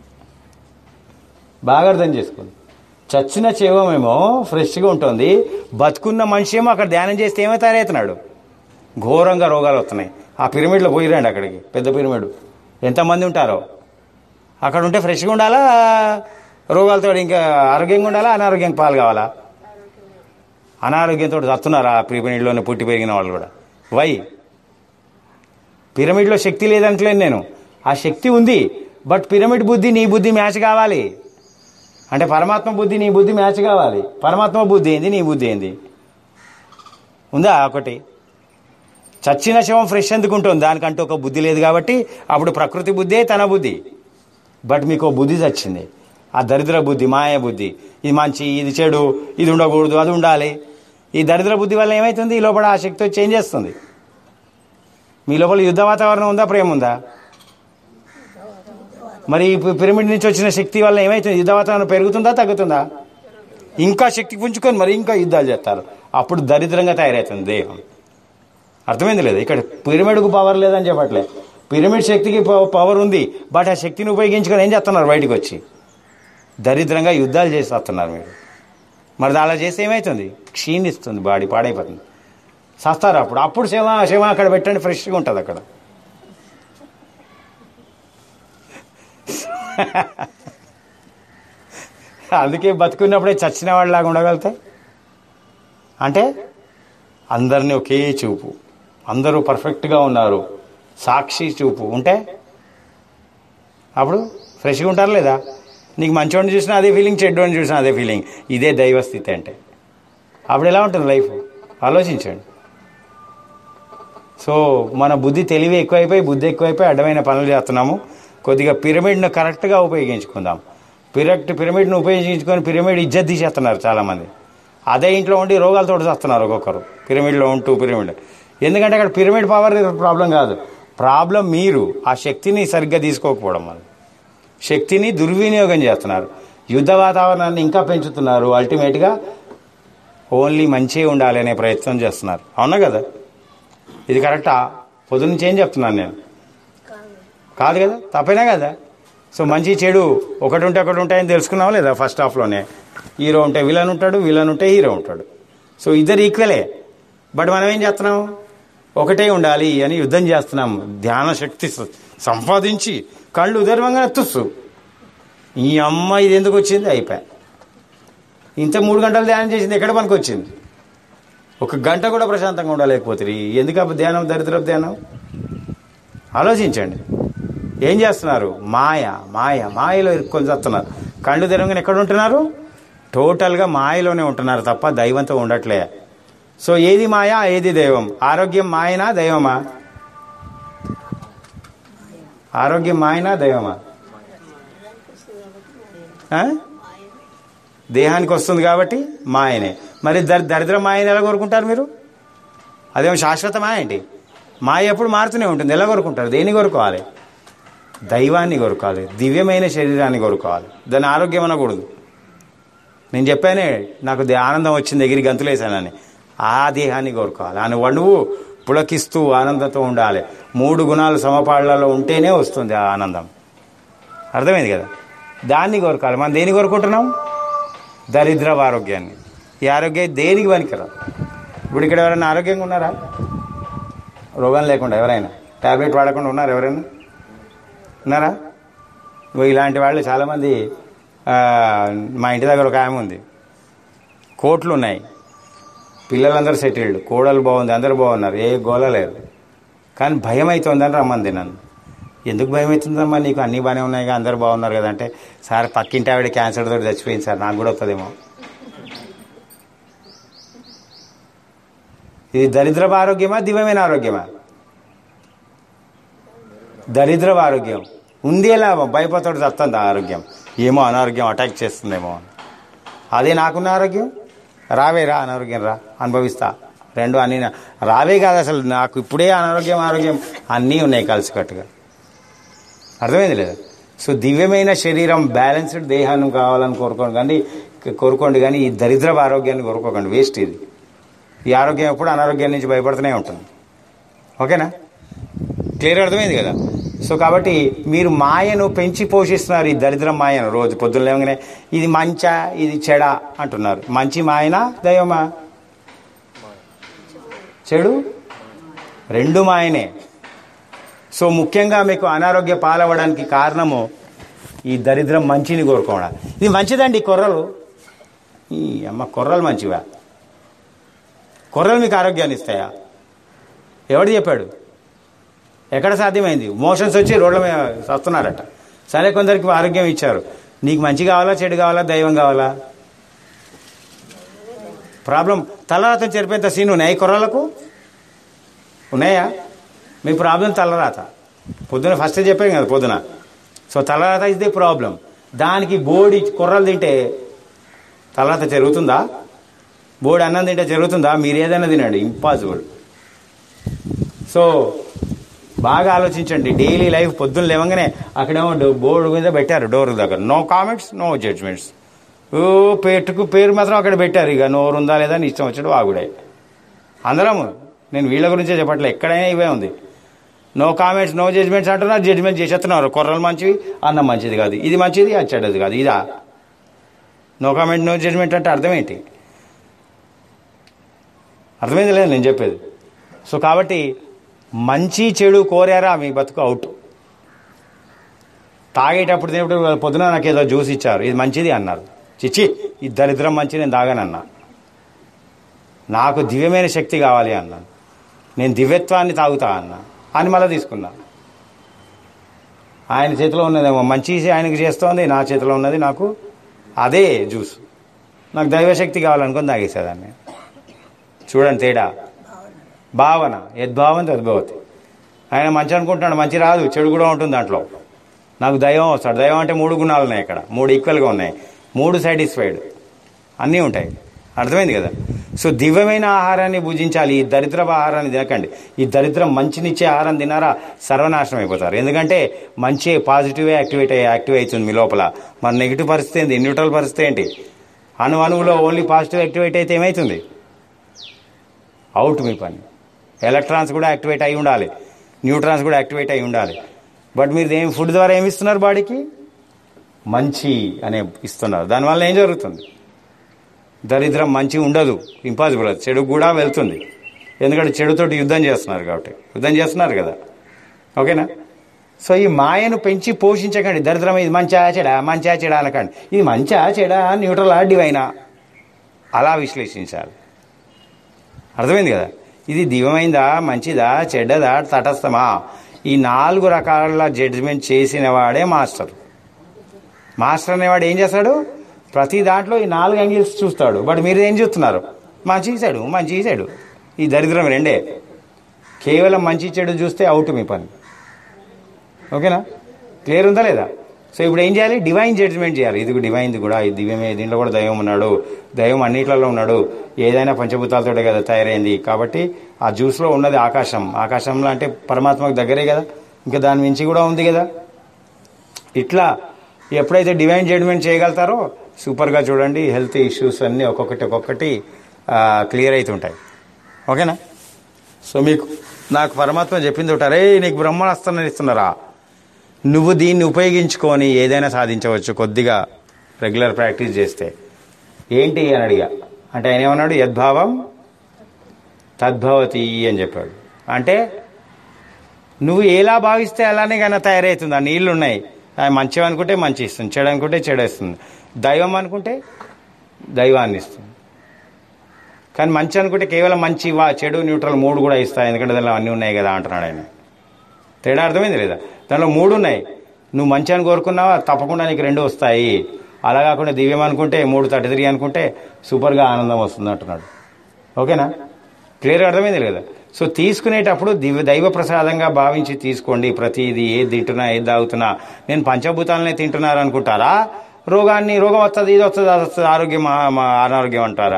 బాగా అర్థం చేసుకోండి చచ్చిన శవమేమో ఫ్రెష్గా ఉంటుంది బతుకున్న మనిషి ఏమో అక్కడ ధ్యానం చేస్తే ఏమో తయారవుతున్నాడు ఘోరంగా రోగాలు వస్తున్నాయి ఆ పిరమిడ్లో పోయిరండి అక్కడికి పెద్ద పిరమిడ్ ఎంతమంది ఉంటారో అక్కడ ఉంటే ఫ్రెష్గా ఉండాలా రోగాలతో ఇంకా ఆరోగ్యంగా ఉండాలా అనారోగ్యంగా పాలు కావాలా అనారోగ్యంతో చస్తున్నారా ఆ పిరమిడ్లోనే పుట్టి పెరిగిన వాళ్ళు కూడా వై పిరమిడ్లో శక్తి లేదంటలేను నేను ఆ శక్తి ఉంది బట్ పిరమిడ్ బుద్ధి నీ బుద్ధి మ్యాచ్ కావాలి అంటే పరమాత్మ బుద్ధి నీ బుద్ధి మ్యాచ్ కావాలి పరమాత్మ బుద్ధి ఏంది నీ బుద్ధి ఏంది ఉందా ఒకటి చచ్చిన శవం ఫ్రెష్ ఎందుకు ఉంటుంది దానికంటూ ఒక బుద్ధి లేదు కాబట్టి అప్పుడు ప్రకృతి బుద్ధే తన బుద్ధి బట్ మీకు ఒక బుద్ధి చచ్చింది ఆ దరిద్ర బుద్ధి మాయ బుద్ధి ఇది మంచి ఇది చెడు ఇది ఉండకూడదు అది ఉండాలి ఈ దరిద్ర బుద్ధి వల్ల ఏమవుతుంది ఈ లోపల ఆ శక్తి వచ్చి ఏం చేస్తుంది మీ లోపల యుద్ధ వాతావరణం ఉందా ప్రేమ ఉందా మరి ఈ పిరమిడ్ నుంచి వచ్చిన శక్తి వల్ల ఏమైతుంది యుద్ధ వాతావరణం పెరుగుతుందా తగ్గుతుందా ఇంకా శక్తి పుంజుకొని మరి ఇంకా యుద్ధాలు చేస్తారు అప్పుడు దరిద్రంగా తయారవుతుంది దేహం అర్థమైంది లేదు ఇక్కడ పిరమిడ్కు పవర్ లేదని చెప్పట్లే పిరమిడ్ శక్తికి ప- పవర్ ఉంది బట్ ఆ శక్తిని ఉపయోగించుకొని ఏం చేస్తున్నారు బయటకు వచ్చి దరిద్రంగా యుద్ధాలు చేసేస్తున్నారు మీరు మరి అలా చేస్తే ఏమవుతుంది క్షీణిస్తుంది బాడీ పాడైపోతుంది సస్తారు అప్పుడు అప్పుడు శవ శవ అక్కడ పెట్టండి ఫ్రెష్గా ఉంటుంది అక్కడ అందుకే బతుకున్నప్పుడే చచ్చిన వాళ్ళలాగా ఉండగలుగుతాయి అంటే అందరినీ ఒకే చూపు అందరూ పర్ఫెక్ట్గా ఉన్నారు సాక్షి చూపు ఉంటే అప్పుడు ఫ్రెష్గా ఉంటారు లేదా నీకు మంచివాడిని చూసినా అదే ఫీలింగ్ చెడ్డవాడిని చూసినా అదే ఫీలింగ్ ఇదే దైవ స్థితి అంటే అప్పుడు ఎలా ఉంటుంది లైఫ్ ఆలోచించండి సో మన బుద్ధి తెలివి ఎక్కువైపోయి బుద్ధి ఎక్కువైపోయి అడ్డమైన పనులు చేస్తున్నాము కొద్దిగా పిరమిడ్ను కరెక్ట్గా ఉపయోగించుకుందాం పిరక్ట్ పిరమిడ్ను ఉపయోగించుకొని పిరమిడ్ ఇజ్జత్ తీసేస్తున్నారు చాలామంది అదే ఇంట్లో ఉండి రోగాలతో వస్తున్నారు ఒక్కొక్కరు పిరమిడ్లో ఉంటూ పిరమిడ్ ఎందుకంటే అక్కడ పిరమిడ్ పవర్ ప్రాబ్లం కాదు ప్రాబ్లం మీరు ఆ శక్తిని సరిగ్గా తీసుకోకపోవడం వల్ల శక్తిని దుర్వినియోగం చేస్తున్నారు యుద్ధ వాతావరణాన్ని ఇంకా పెంచుతున్నారు అల్టిమేట్గా ఓన్లీ మంచిగా ఉండాలి అనే ప్రయత్నం చేస్తున్నారు అవునా కదా ఇది కరెక్టా పొద్దు నుంచి ఏం చెప్తున్నాను నేను కాదు కాదు కదా తప్పేనా కదా సో మంచి చెడు ఒకటి ఉంటే ఒకటి ఉంటాయని తెలుసుకున్నావా లేదా ఫస్ట్ హాఫ్లోనే హీరో ఉంటే విలన్ ఉంటాడు విలన్ ఉంటే హీరో ఉంటాడు సో ఇద్దరు ఈక్వలే బట్ మనం ఏం చేస్తున్నాం ఒకటే ఉండాలి అని యుద్ధం చేస్తున్నాం ధ్యాన శక్తి స- సంపాదించి కళ్ళు ఉదర్వంగా తుస్సు ఈ అమ్మ ఇది ఎందుకు వచ్చింది అయిపోయా ఇంత మూడు గంటలు ధ్యానం చేసింది ఎక్కడ పనికి వచ్చింది ఒక గంట కూడా ప్రశాంతంగా ఉండలేకపోతుంది ఎందుకు అప్పుడు ధ్యానం దరిద్రపు ధ్యానం ఆలోచించండి ఏం చేస్తున్నారు మాయ మాయ మాయలో ఇరుక్కొని చేస్తున్నారు కళ్ళు తెరవగానే ఎక్కడ ఉంటున్నారు టోటల్గా మాయలోనే ఉంటున్నారు తప్ప దైవంతో ఉండట్లే సో ఏది మాయ ఏది దైవం ఆరోగ్యం మాయనా దైవమా ఆరోగ్యం మాయనా దైవమా ఆ? దేహానికి వస్తుంది కాబట్టి మాయనే మరి దరి దరిద్ర మాయని ఎలా కోరుకుంటారు మీరు అదేమో శాశ్వత మాయ ఏంటి మాయ ఎప్పుడు మారుతూనే ఉంటుంది ఎలా కోరుకుంటారు దేన్ని కోరుకోవాలి దైవాన్ని కోరుకోవాలి దివ్యమైన శరీరాన్ని కోరుకోవాలి దాని ఆరోగ్యం అనకూడదు నేను చెప్పానే నాకు దే- ఆనందం వచ్చింది దగ్గరికి గంతులేసానని ఆ దేహాన్ని కోరుకోవాలి ఆ నువ్వు పులకిస్తూ ఆనందంతో ఉండాలి మూడు గుణాలు సమపాళ్లలో ఉంటేనే వస్తుంది ఆ ఆనందం అర్థమైంది కదా దాన్ని కోరుకోవాలి మనం దేన్ని కోరుకుంటున్నాం దరిద్ర ఆరోగ్యాన్ని ఈ ఆరోగ్యం దేనికి పనికిరాదు ఇప్పుడు ఇక్కడ ఎవరైనా ఆరోగ్యంగా ఉన్నారా రోగం లేకుండా ఎవరైనా టాబ్లెట్ వాడకుండా ఉన్నారు ఎవరైనా ఉన్నారా ఇగో ఇలాంటి వాళ్ళు చాలామంది ఆ, మా ఇంటి దగ్గర ఒక ఆమె ఉంది కోట్లు ఉన్నాయి పిల్లలందరూ సెటిల్డ్ కోడలు బాగుంది అందరూ బాగున్నారు ఏ గోల లేదు కానీ భయం అవుతుందని రమ్మంది నన్ను ఎందుకు భయం అవుతుందమ్మా నీకు అన్నీ బాగానే ఉన్నాయి కదా, అందరూ బాగున్నారు కదా అంటే సార్ పక్కింటి ఆవిడ క్యాన్సర్ తోటి చచ్చిపోయింది సార్ నాకు కూడా వస్తుందేమో ఇది దరిద్రపు ఆరోగ్యమా దివ్యమైన ఆరోగ్యమా దరిద్రపు ఆరోగ్యం ఉంది లాభం భయపోతాడు చస్తుంది ఆ ఆరోగ్యం ఏమో అనారోగ్యం అటాక్ చేస్తుందేమో అని అదే నాకున్న ఆరోగ్యం రావే రా అనారోగ్యం రా అనుభవిస్తా రెండు అన్నీ నా- రావే కాదు అసలు నాకు ఇప్పుడే అనారోగ్యం ఆరోగ్యం అన్నీ ఉన్నాయి కలిసికట్టుగా అర్థమైంది లేదా సో దివ్యమైన శరీరం బ్యాలెన్స్డ్ దేహాన్ని కావాలని కోరుకోండి కానీ కోరుకోండి కానీ ఈ దరిద్ర ఆరోగ్యాన్ని కోరుకోకండి వేస్ట్ ఇది ఈ ఆరోగ్యం ఎప్పుడు అనారోగ్యం నుంచి భయపడుతూనే ఉంటుంది ఓకేనా క్లియర్ అర్థమైంది కదా సో కాబట్టి మీరు మాయను పెంచి పోషిస్తున్నారు ఈ దరిద్రం మాయను రోజు పొద్దున్న లేవగానే ఇది మంచా ఇది చెడ అంటున్నారు మంచి మాయనా దైవమా చెడు రెండు మాయనే సో ముఖ్యంగా మీకు అనారోగ్య పాలవడానికి కారణము ఈ దరిద్రం మంచిని కోరుకోవడం ఇది మంచిదండి ఈ కొర్రలు ఈ అమ్మ కొర్రలు మంచివా కొర్రలు మీకు ఆరోగ్యాన్ని ఇస్తాయా ఎవడు చెప్పాడు ఎక్కడ సాధ్యమైంది మోషన్స్ వచ్చి రోడ్ల మీద వస్తున్నారట సరే కొందరికి ఆరోగ్యం ఇచ్చారు నీకు మంచి కావాలా చెడు కావాలా దైవం కావాలా ప్రాబ్లం తలరాతం చెరిపేంత సీన్ ఉన్నాయి కొర్రలకు ఉన్నాయా మీ ప్రాబ్లం తలరాత పొద్దున ఫస్ట్ చెప్పాను కదా పొద్దున సో తలరాత ఇస్ ది ప్రాబ్లం దానికి బోడి కుర్రలు తింటే తలరాత జరుగుతుందా బోడి అన్నం తింటే జరుగుతుందా మీరు ఏదైనా తినండి ఇంపాసిబుల్ సో బాగా ఆలోచించండి డైలీ లైఫ్ పొద్దున్న లేవగానే అక్కడేమో డో- బోర్డు మీద పెట్టారు డోర్ దగ్గర నో కామెంట్స్ నో జడ్జ్మెంట్స్ ఓ పేటుకు పేరు మాత్రం అక్కడ పెట్టారు ఇక నోరు ఉందా లేదా అని ఇష్టం వచ్చాడు వాగుడే అందరం నేను వీళ్ళ గురించే చెప్పట్లే ఎక్కడైనా ఇవే ఉంది నో కామెంట్స్ నో జడ్జ్మెంట్స్ అంటున్నారు జడ్జ్మెంట్ చేసేస్తున్నారు కొర్రలు మంచివి అన్నం మంచిది కాదు ఇది మంచిది అది చెడ్డది కాదు ఇదా నో కామెంట్ నో జడ్జ్మెంట్ అంటే అర్థం ఏంటి అర్థమైంది లేదు నేను చెప్పేది సో కాబట్టి మంచి చెడు కోరారా మీ బతుకు అవుట్ తాగేటప్పుడు తినేటప్పుడు పొద్దున నాకు ఏదో జ్యూస్ ఇచ్చారు ఇది మంచిది అన్నారు చిచ్చి ఈ దరిద్రం మంచి నేను తాగానన్నా నాకు దివ్యమైన శక్తి కావాలి అన్నాను నేను దివ్యత్వాన్ని తాగుతా అన్నా అని మళ్ళీ తీసుకున్నా ఆయన చేతిలో ఉన్నదేమో మంచి ఆయనకి చేస్తోంది నా చేతిలో ఉన్నది నాకు అదే జ్యూస్ నాకు దైవశక్తి కావాలనుకుని తాగేసేదాన్ని చూడండి తేడా భావన యద్భావం తద్భవతి ఆయన మంచి అనుకుంటున్నాడు మంచి రాదు చెడు కూడా ఉంటుంది దాంట్లో నాకు దైవం వస్తాడు దైవం అంటే మూడు గుణాలు ఉన్నాయి ఇక్కడ మూడు ఈక్వల్గా ఉన్నాయి మూడు సాటిస్ఫైడ్ అన్నీ ఉంటాయి అర్థమైంది కదా సో దివ్యమైన ఆహారాన్ని భుజించాలి ఈ దరిద్ర ఆహారాన్ని తినకండి ఈ దరిద్రం మంచినిచ్చే ఆహారం తినారా సర్వనాశనం అయిపోతారు ఎందుకంటే మంచి పాజిటివే యాక్టివేట్ అయ్యి యాక్టివ్ అవుతుంది మీ లోపల మన నెగిటివ్ పరిస్థితి ఏంటి న్యూట్రల్ పరిస్థితి ఏంటి అణు అణువులో ఓన్లీ పాజిటివ్ యాక్టివేట్ అయితే ఏమవుతుంది అవుట్ మీ పని ఎలక్ట్రాన్స్ కూడా యాక్టివేట్ అయి ఉండాలి న్యూట్రాన్స్ కూడా యాక్టివేట్ అయి ఉండాలి బట్ మీరు ఏం ఫుడ్ ద్వారా ఏమి ఇస్తున్నారు బాడీకి మంచి అనే ఇస్తున్నారు దానివల్ల ఏం జరుగుతుంది దరిద్రం మంచి ఉండదు ఇంపాసిబుల్ అది చెడు కూడా వెళ్తుంది ఎందుకంటే చెడుతోటి యుద్ధం చేస్తున్నారు కాబట్టి యుద్ధం చేస్తున్నారు కదా ఓకేనా సో ఈ మాయను పెంచి పోషించకండి దరిద్రం ఇది మంచా చెడా మంచా చెడా అనకండి ఇది మంచా చెడా న్యూట్రలా డివైనా అలా విశ్లేషించాలి అర్థమైంది కదా ఇది దివ్యమైందా మంచిదా చెడ్డదా తటస్థమా ఈ నాలుగు రకాల జడ్జిమెంట్ చేసిన వాడే మాస్టర్ మాస్టర్ అనేవాడు ఏం చేస్తాడు ప్రతి దాంట్లో ఈ నాలుగు యాంగిల్స్ చూస్తాడు బట్ మీరు ఏం చూస్తున్నారు మంచి సైడు మంచి సైడు ఈ దరిద్రం రెండే కేవలం మంచి చెడు చూస్తే అవుట్ మీ పని ఓకేనా క్లియర్ ఉందా లేదా సో ఇప్పుడు ఏం చేయాలి డివైన్ జడ్జ్మెంట్ చేయాలి ఇది డివైన్ది కూడా ఈ దివ్యమే దీంట్లో కూడా దైవం ఉన్నాడు దైవం అన్నిట్లలో ఉన్నాడు ఏదైనా పంచభూతాలతోటే కదా తయారైంది కాబట్టి ఆ జ్యూస్లో ఉన్నది ఆకాశం ఆకాశంలో అంటే పరమాత్మకు దగ్గరే కదా ఇంకా దాని మించి కూడా ఉంది కదా ఇట్లా ఎప్పుడైతే డివైన్ జడ్జ్మెంట్ చేయగలుగుతారో సూపర్గా చూడండి హెల్త్ ఇష్యూస్ అన్నీ ఒక్కొక్కటి ఒక్కొక్కటి క్లియర్ అవుతుంటాయి ఓకేనా సో మీకు నాకు పరమాత్మ చెప్పింది ఒకటి అరే నీకు బ్రహ్మాస్త్రాన్ని ఇస్తున్నారా నువ్వు దీన్ని ఉపయోగించుకొని ఏదైనా సాధించవచ్చు కొద్దిగా రెగ్యులర్ ప్రాక్టీస్ చేస్తే ఏంటి అని అడిగా అంటే ఆయన ఏమన్నాడు యద్భావం తద్భవతి అని చెప్పాడు అంటే నువ్వు ఎలా భావిస్తే అలానే కానీ తయారవుతుంది ఆ నీళ్లు ఉన్నాయి అవి మంచివి అనుకుంటే మంచి ఇస్తుంది చెడు అనుకుంటే చెడు ఇస్తుంది దైవం అనుకుంటే దైవాన్ని ఇస్తుంది కానీ మంచి అనుకుంటే కేవలం మంచి వా చెడు న్యూట్రల్ మూడు కూడా ఇస్తాయి ఎందుకంటే దానిలో అన్నీ ఉన్నాయి కదా అంటున్నాడు ఆయన తేడా అర్థమైంది లేదా దానిలో మూడు ఉన్నాయి నువ్వు మంచి అని కోరుకున్నావా తప్పకుండా నీకు రెండు వస్తాయి అలా కాకుండా దివ్యం అనుకుంటే మూడు థర్టీ త్రీ అనుకుంటే సూపర్గా ఆనందం వస్తుంది అంటున్నాడు ఓకేనా క్లియర్గా అర్థమైంది లేదా సో తీసుకునేటప్పుడు దివ్య దైవ ప్రసాదంగా భావించి తీసుకోండి ప్రతిదీ ఏది తింటున్నా ఏది తాగుతున్నా నేను పంచభూతాలనే తింటున్నారు అనుకుంటారా రోగాన్ని రోగం వస్తుంది ఇది వస్తుంది అది వస్తుంది ఆరోగ్యం ఆ- మా అనారోగ్యం అంటారా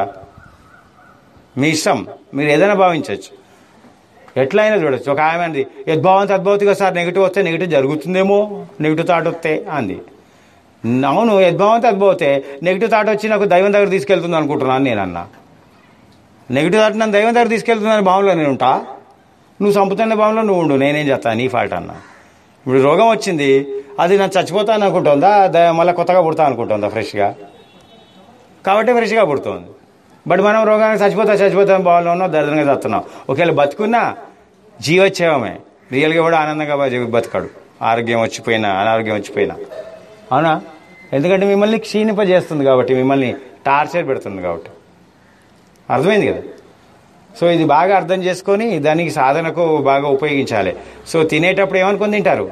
మీ ఇష్టం మీరు ఏదైనా భావించవచ్చు ఎట్లయినా చూడొచ్చు ఒక ఆమె అంది యద్భావం తద్భవతిగా సార్ నెగిటివ్ వస్తే నెగిటివ్ జరుగుతుందేమో నెగిటివ్ థాట్ వస్తే అంది అవును యద్భావం తద్భవతే నెగిటివ్ థాట్ వచ్చి నాకు దైవం దగ్గర తీసుకెళ్తుంది అనుకుంటున్నాను నేను అన్నా నెగిటివ్ థాట్ నన్ను దైవం దగ్గర తీసుకెళ్తుందని భావంలో నేను ఉంటా నువ్వు చంపుతున్న భావంలో నువ్వు ఉండు నేనేం చేస్తాను నీ ఫాల్ట్ అన్నా ఇప్పుడు రోగం వచ్చింది అది నేను చచ్చిపోతాను అనుకుంటుందా ద- మళ్ళీ కొత్తగా పుడతా అనుకుంటుందా ఫ్రెష్గా కాబట్టి ఫ్రెష్గా పుడుతుంది బట్ మనం రోగానికి చచ్చిపోతా చచ్చిపోతాం భావంలో ఉన్నాం దరిద్రంగా చస్తున్నాం ఒకవేళ బతుకున్నా జీవోత్సవమే రియల్గా కూడా ఆనందంగా బ- బతకాడు ఆరోగ్యం వచ్చిపోయినా అనారోగ్యం వచ్చిపోయినా అవునా ఎందుకంటే మిమ్మల్ని క్షీణింపజేస్తుంది కాబట్టి మిమ్మల్ని టార్చర్ పెడుతుంది కాబట్టి అర్థమైంది కదా సో ఇది బాగా అర్థం చేసుకొని దానికి సాధనకు బాగా ఉపయోగించాలి సో తినేటప్పుడు ఏమనుకొని తింటారు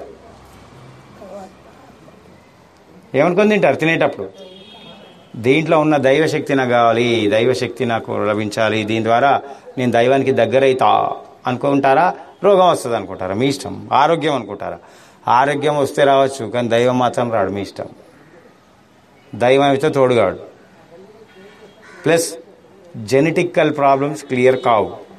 ఏమనుకొని తింటారు తినేటప్పుడు దీంట్లో ఉన్న దైవశక్తి నాకు కావాలి దైవశక్తి నాకు లభించాలి దీని ద్వారా నేను దైవానికి దగ్గరైతా అనుకుంటారా రోగం వస్తుంది అనుకుంటారా మీ ఇష్టం ఆరోగ్యం అనుకుంటారా ఆరోగ్యం వస్తే రావచ్చు కానీ దైవం మాత్రం రాడు మీ ఇష్టం దైవం అయితే తోడుగాడు ప్లస్ జెనెటికల్ ప్రాబ్లమ్స్ క్లియర్ కావు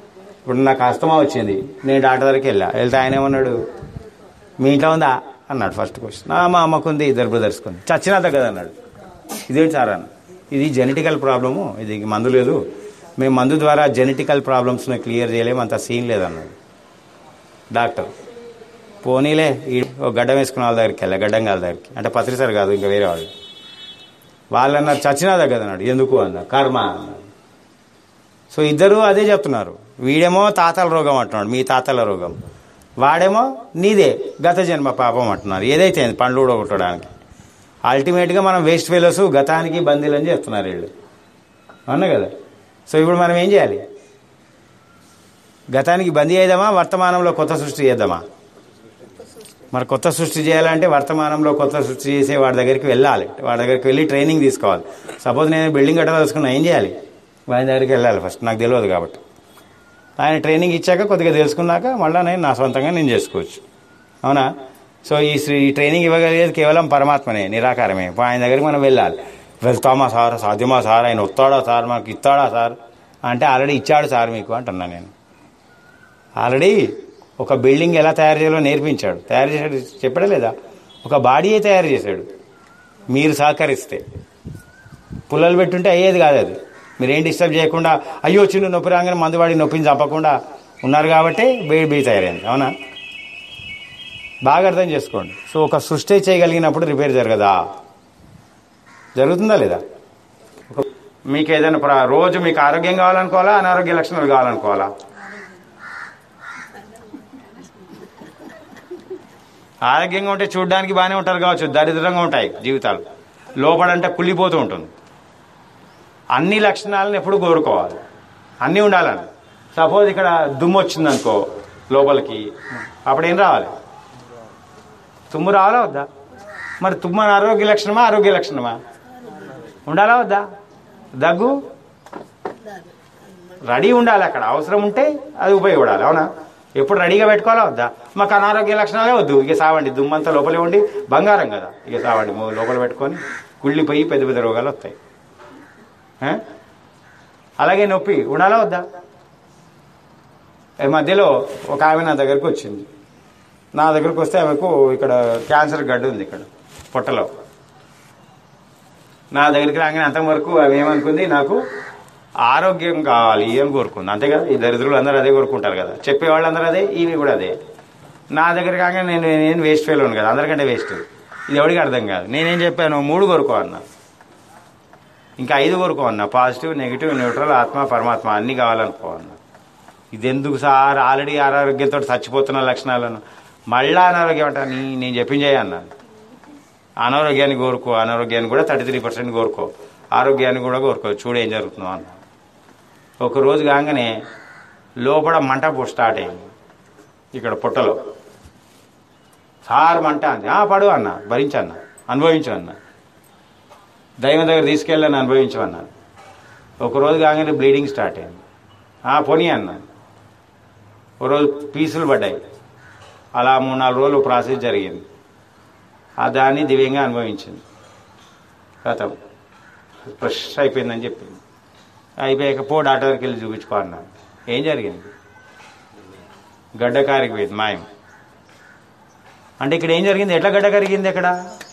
ఇప్పుడు నాకు అస్తమా వచ్చింది నేను డాక్టర్ దగ్గరికి వెళ్ళా వెళ్తే ఆయన ఏమన్నాడు మీ ఇంట్లో ఉందా అన్నాడు ఫస్ట్ క్వశ్చన్ "ఆ, మా అమ్మకు ఉంది ఇద్దరు బ్రదర్స్ కుంది చచ్చినా తగ్గదు అన్నాడు ఇదేంటి సార్ అన్న ఇది జెనెటికల్ ప్రాబ్లము ఇది మందు లేదు మేము మందు ద్వారా జెనెటికల్ ప్రాబ్లమ్స్ని క్లియర్ చేయలేము అంత సీన్ లేదన్నాడు డాక్టర్ పోనీలే ఈ ఒక గడ్డం వేసుకున్న వాళ్ళ దగ్గరికి వెళ్ళా గడ్డం గాల దగ్గరికి అంటే పత్రిసారి కాదు ఇంకా వేరే వాళ్ళు వాళ్ళు అన్నారు చచ్చినా తగ్గదు అన్నాడు ఎందుకు అన్నారు కర్మ అన్నాడు సో ఇద్దరు అదే చెప్తున్నారు వీడేమో తాతల రోగం అంటున్నాడు మీ తాతల రోగం వాడేమో నీదే గత జన్మ పాపం అంటున్నారు ఏదైతే ఏంది, పండ్లు ఊడగొట్టడానికి అల్టిమేట్గా మనం వేస్ట్ ఫెలోస్ గతానికి బందీలు అని చెప్తున్నారు వీళ్ళు అవునా కదా సో ఇప్పుడు మనం ఏం చేయాలి గతానికి బందీ చేద్దామా వర్తమానంలో కొత్త సృష్టి చేద్దామా మరి కొత్త సృష్టి చేయాలంటే వర్తమానంలో కొత్త సృష్టి చేసే వాడి దగ్గరికి వెళ్ళాలి వాడి దగ్గరికి వెళ్ళి ట్రైనింగ్ తీసుకోవాలి సపోజ్ నేను బిల్డింగ్ కట్టదలుచుకున్నా ఏం చేయాలి వాడి దగ్గరికి వెళ్ళాలి ఫస్ట్ నాకు తెలియదు కాబట్టి ఆయన ట్రైనింగ్ ఇచ్చాక కొద్దిగా తెలుసుకున్నాక మళ్ళీ నేను నా సొంతంగా నేను చేసుకోవచ్చు అవునా సో ఈ శ్రీ- ఈ ట్రైనింగ్ ఇవ్వగలిగేది కేవలం పరమాత్మనే నిరాకారమే ఆయన దగ్గరికి మనం వెళ్ళాలి వెళ్తామా సార్ సాధ్యమా సార్ ఆయన వస్తాడా సార్ మనకి ఇస్తాడా సార్ అంటే ఆల్రెడీ ఇచ్చాడు సార్ మీకు అంటున్నా నేను ఆల్రెడీ ఒక బిల్డింగ్ ఎలా తయారు చేయాలో నేర్పించాడు తయారు చేశాడు చెప్పడా లేదా ఒక బాడీయే తయారు చేశాడు మీరు సహకరిస్తే పుల్లలు పెట్టుంటే అయ్యేది కాదు అది మీరేం డిస్టర్బ్ చేయకుండా అయ్యో చిన్న నొప్పి రాగానే మందు వాడి నొప్పిని చంపకుండా ఉన్నారు కాబట్టి బేడి బీ తయారైంది అవునా బాగా అర్థం చేసుకోండి సో ఒక సృష్టి చేయగలిగినప్పుడు రిపేర్ జరగదా జరుగుతుందా లేదా ఒక- మీకు ఏదైనా ప్ర- రోజు మీకు ఆరోగ్యం కావాలనుకోవాలా అనారోగ్య లక్షణాలు కావాలనుకోవాలా ఆరోగ్యంగా ఉంటే చూడడానికి బాగానే ఉంటారు కావచ్చు దరిద్రంగా ఉంటాయి జీవితాలు లోపడంటే కుళ్ళిపోతూ ఉంటుంది అన్ని లక్షణాలను ఎప్పుడు కోరుకోవాలి అన్నీ ఉండాలని సపోజ్ ఇక్కడ దుమ్ము వచ్చిందనుకో లోపలికి అప్పుడు ఏం రావాలి తుమ్ము రావాలా వద్దా మరి తుమ్ము ఆరోగ్య లక్షణమా ఆరోగ్య లక్షణమా ఉండాలా వద్దా దగ్గు రెడీ ఉండాలి అక్కడ అవసరం ఉంటే అది ఉపయోగపడాలి అవునా ఎప్పుడు రెడీగా పెట్టుకోవాలా వద్దా మాకు అనారోగ్య లక్షణాలే వద్దు ఇక సావండి దుమ్మంతా లోపలే ఉండి బంగారం కదా ఇక సావండి మో- లోపల పెట్టుకొని కుళ్ళిపోయి పెద్ద పెద్ద రోగాలు వస్తాయి ఆ? అలాగే నొప్పి ఉండాలా వద్దా ఈ మధ్యలో ఒక ఆమె నా దగ్గరకు వచ్చింది నా దగ్గరకు వస్తే ఆమెకు ఇక్కడ క్యాన్సర్ గడ్డ ఉంది ఇక్కడ పొట్టలో నా దగ్గరికి రాగానే అంతవరకు ఆమె ఏమనుకుంది నాకు ఆరోగ్యం కావాలి అని కోరుకుంది అంతే కదా ఈ దరిద్రులు అందరూ అదే కోరుకుంటారు కదా చెప్పేవాళ్ళు అందరూ అదే ఈమె కూడా అదే నా దగ్గర కాగానే నేను నేను వేస్ట్ ఫెయిల్ కదా అందరికంటే వేస్ట్ ఇది ఎవరికి అర్థం కాదు నేనేం చెప్పాను మూడు కోరుకో అన్నా ఇంకా ఐదు కోరుకో అన్నా పాజిటివ్ నెగిటివ్ న్యూట్రల్ ఆత్మ పరమాత్మ అన్నీ కావాలనుకో అన్నా ఇది ఎందుకు సార్ ఆల్రెడీ అనారోగ్యంతో చచ్చిపోతున్న లక్షణాలను మళ్ళా అనారోగ్యం అంటా నీ నేను చెప్పించేయ అన్నాను అనారోగ్యాన్ని కోరుకో అనారోగ్యాన్ని కూడా థర్టీ త్రీ పర్సెంట్ కోరుకో ఆరోగ్యాన్ని కూడా కోరుకో చూడు ఏం జరుగుతుందో అన్న ఒక రోజు కాగానే లోపల మంట పో- స్టార్ట్ అయింది ఇక్కడ పుట్టలో సార్ మంట అంది "ఆ, పడు అన్న భరించన్న అనుభవించు అన్న దైవం దగ్గర తీసుకెళ్ళని అనుభవించమన్నాను ఒక రోజు కాగానే బ్లీడింగ్ స్టార్ట్ అయింది "ఆ, పోనీ అన్న ఒక రోజు పీసులు పడ్డాయి అలా మూడు నాలుగు రోజులు ప్రాసెస్ జరిగింది ఆ దాన్ని దివ్యంగా అనుభవించింది గతం ఫ్రెష్ అయిపోయిందని చెప్పింది అయిపోయాక పో డాక్టర్ దగ్గరికి వెళ్ళి చూపించుకో అన్నాను ఏం జరిగింది గడ్డ కారిపోయింది మాయం అంటే ఇక్కడ ఏం జరిగింది ఎట్లా గడ్డ కరిగింది ఎక్కడ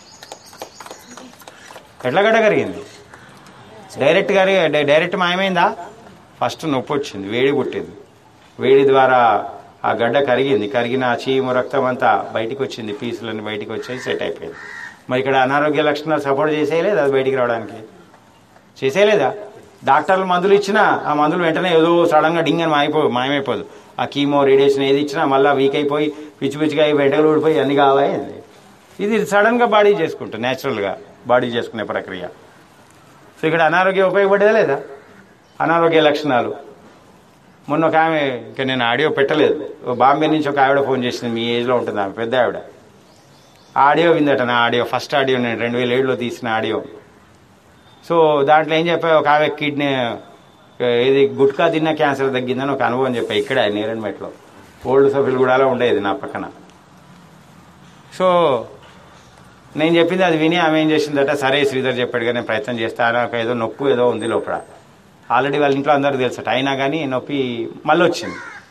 ఎట్లా గడ్డ కరిగింది డైరెక్ట్ కరి డై- డైరెక్ట్ మాయమైందా ఫస్ట్ నొప్పి వచ్చింది వేడి పుట్టింది వేడి ద్వారా ఆ గడ్డ కరిగింది కరిగిన ఆ చీము రక్తం అంతా బయటికి వచ్చింది పీసులన్నీ బయటికి వచ్చేసి సెట్ అయిపోయింది మరి ఇక్కడ అనారోగ్య లక్షణాలు సపోర్ట్ చేసేయలేదు అది బయటికి రావడానికి చేసేయలేదా డాక్టర్లు మందులు ఇచ్చినా ఆ మందులు వెంటనే ఏదో సడన్ గా డింగ్ అని మాయిపో మాయమైపోదు ఆ కీమో రేడియేషన్ ఏది ఇచ్చినా మళ్ళీ వీక్ అయిపోయి పిచ్చి పిచ్చిగా అయి వెంటలు ఊడిపోయి అన్ని కావాలి ఇది సడన్ గా బాడీ చేసుకుంటుంది నేచురల్ గా బాడీ చేసుకునే ప్రక్రియ సో ఇక్కడ అనారోగ్యం ఉపయోగపడేదా లేదా అనారోగ్య లక్షణాలు మొన్న ఒక ఆమె ఇంకా నేను ఆడియో పెట్టలేదు ఓ బాంబే నుంచి ఒక ఆవిడ ఫోన్ చేసింది మీ ఏజ్లో ఉంటుంది ఆమె పెద్ద ఆవిడ ఆడియో విందట నా ఆడియో ఫస్ట్ ఆడియో నేను రెండు వేల ఏడులో తీసిన ఆడియో సో దాంట్లో ఏం చెప్పా ఒక ఆమె కిడ్నీ ఇది గుట్కా తిన్న క్యాన్సర్ తగ్గిందని ఒక అనుభవం చెప్పా ఇక్కడ నేరన్మెట్లో ఓల్డ్ సఫీల్ కూడా ఉండేది నా పక్కన సో నేను చెప్పింది అది విని ఆమె ఏం చేసిందట సరే శ్రీధర్ చెప్పాడు కానీ నేను ప్రయత్నం చేస్తా నాకు ఏదో నొప్పి ఏదో ఉంది లోపల ఆల్రెడీ వాళ్ళ ఇంట్లో అందరూ తెలుసట అయినా కానీ నొప్పి మళ్ళీ వచ్చింది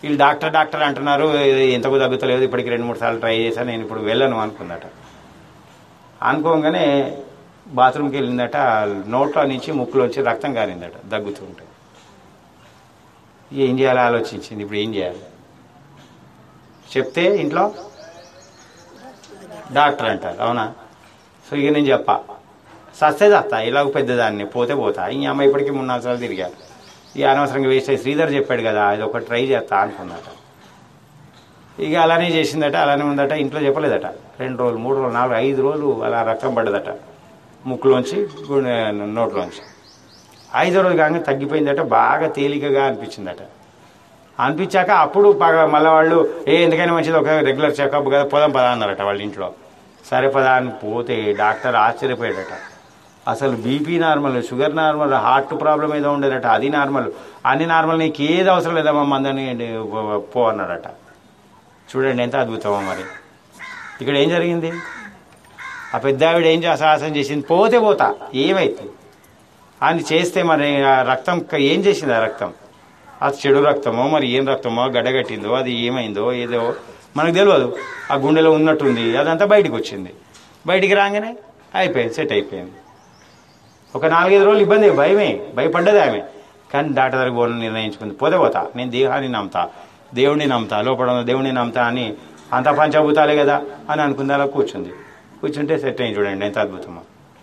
వీళ్ళు డాక్టర్ డాక్టర్ అంటున్నారు ఇది ఎంతకు తగ్గుతలేదు ఇప్పటికి రెండు మూడు సార్లు ట్రై చేశాను నేను ఇప్పుడు వెళ్ళను అనుకుందట అనుకోగానే బాత్రూమ్కి వెళ్ళిందట నోట్లో నుంచి ముక్కులోంచి రక్తం కారిందట దగ్గుతుంటే ఏం చేయాలో ఆలోచించింది ఇప్పుడు ఏం చేయాలి చెప్తే ఇంట్లో డాక్టర్ అంటారు అవునా సో ఇక నేను చెప్పా సస్తే చస్తా ఇలాగ పెద్దదాన్ని పోతే పోతా ఈ అమ్మాయి ఇప్పటికీ మూడు నాలుగు సార్లు తిరిగా ఇక అనవసరంగా వేస్ట్ అయ్యి శ్రీధర్ చెప్పాడు కదా అది ఒక ట్రై చేస్తా అనుకున్నట ఇక అలానే చేసిందట అలానే ఉందట ఇంట్లో చెప్పలేదట రెండు రోజులు మూడు రోజులు నాలుగు ఐదు రోజులు అలా రక్తం పడ్డదట ముక్కులోంచి గుండె నోట్లోంచి ఐదో రోజు కాగా తగ్గిపోయిందట బాగా తేలికగా అనిపించిందట అనిపించాక అప్పుడు పగ- మళ్ళీ వాళ్ళు ఏ ఎందుకైనా మంచిది ఒక రెగ్యులర్ చెకప్ కదా పోదాం పదా అన్నారట వాళ్ళ ఇంట్లో సరే పదా అని పోతే డాక్టర్ ఆశ్చర్యపోయాడట అసలు BP normal sugar normal heart problem ఏదో ఉండేదట అది నార్మల్ అన్ని నార్మల్ నీకు ఏది అవసరం లేదమ్మా మందని పో అన్నాడట చూడండి ఎంత అద్భుతమో మరి ఇక్కడ ఏం జరిగింది ఆ పెద్ద ఆవిడ ఏం చేస్తా సాహసం చేసింది పోతే పోతా ఏమైతే అని చేస్తే మరి ఆ రక్తం క- ఏం చేసింది ఆ రక్తం అది చెడు రక్తమో మరి ఏం రక్తమో గడ్డగట్టిందో అది ఏమైందో ఏదో మనకు తెలియదు ఆ గుండెలో ఉన్నట్టుంది అదంతా బయటికి వచ్చింది బయటికి రాగానే అయిపోయింది సెట్ అయిపోయింది ఒక నాలుగైదు రోజులు ఇబ్బంది భయమే భయపడ్డది ఆమె కానీ డాక్టర్ దగ్గరికి పోవాలని నిర్ణయించుకుంది పోతే పోతా నేను దేహాన్ని నమ్ముతా దేవుడిని నమ్ముతా లోపల ఉన్న దేవుడిని నమ్ముతా అని అంత పంచభూతాలే కదా అని అనుకుంది అలా కూర్చుంది కూర్చుంటే సెట్ అయింది చూడండి ఎంత అద్భుతమో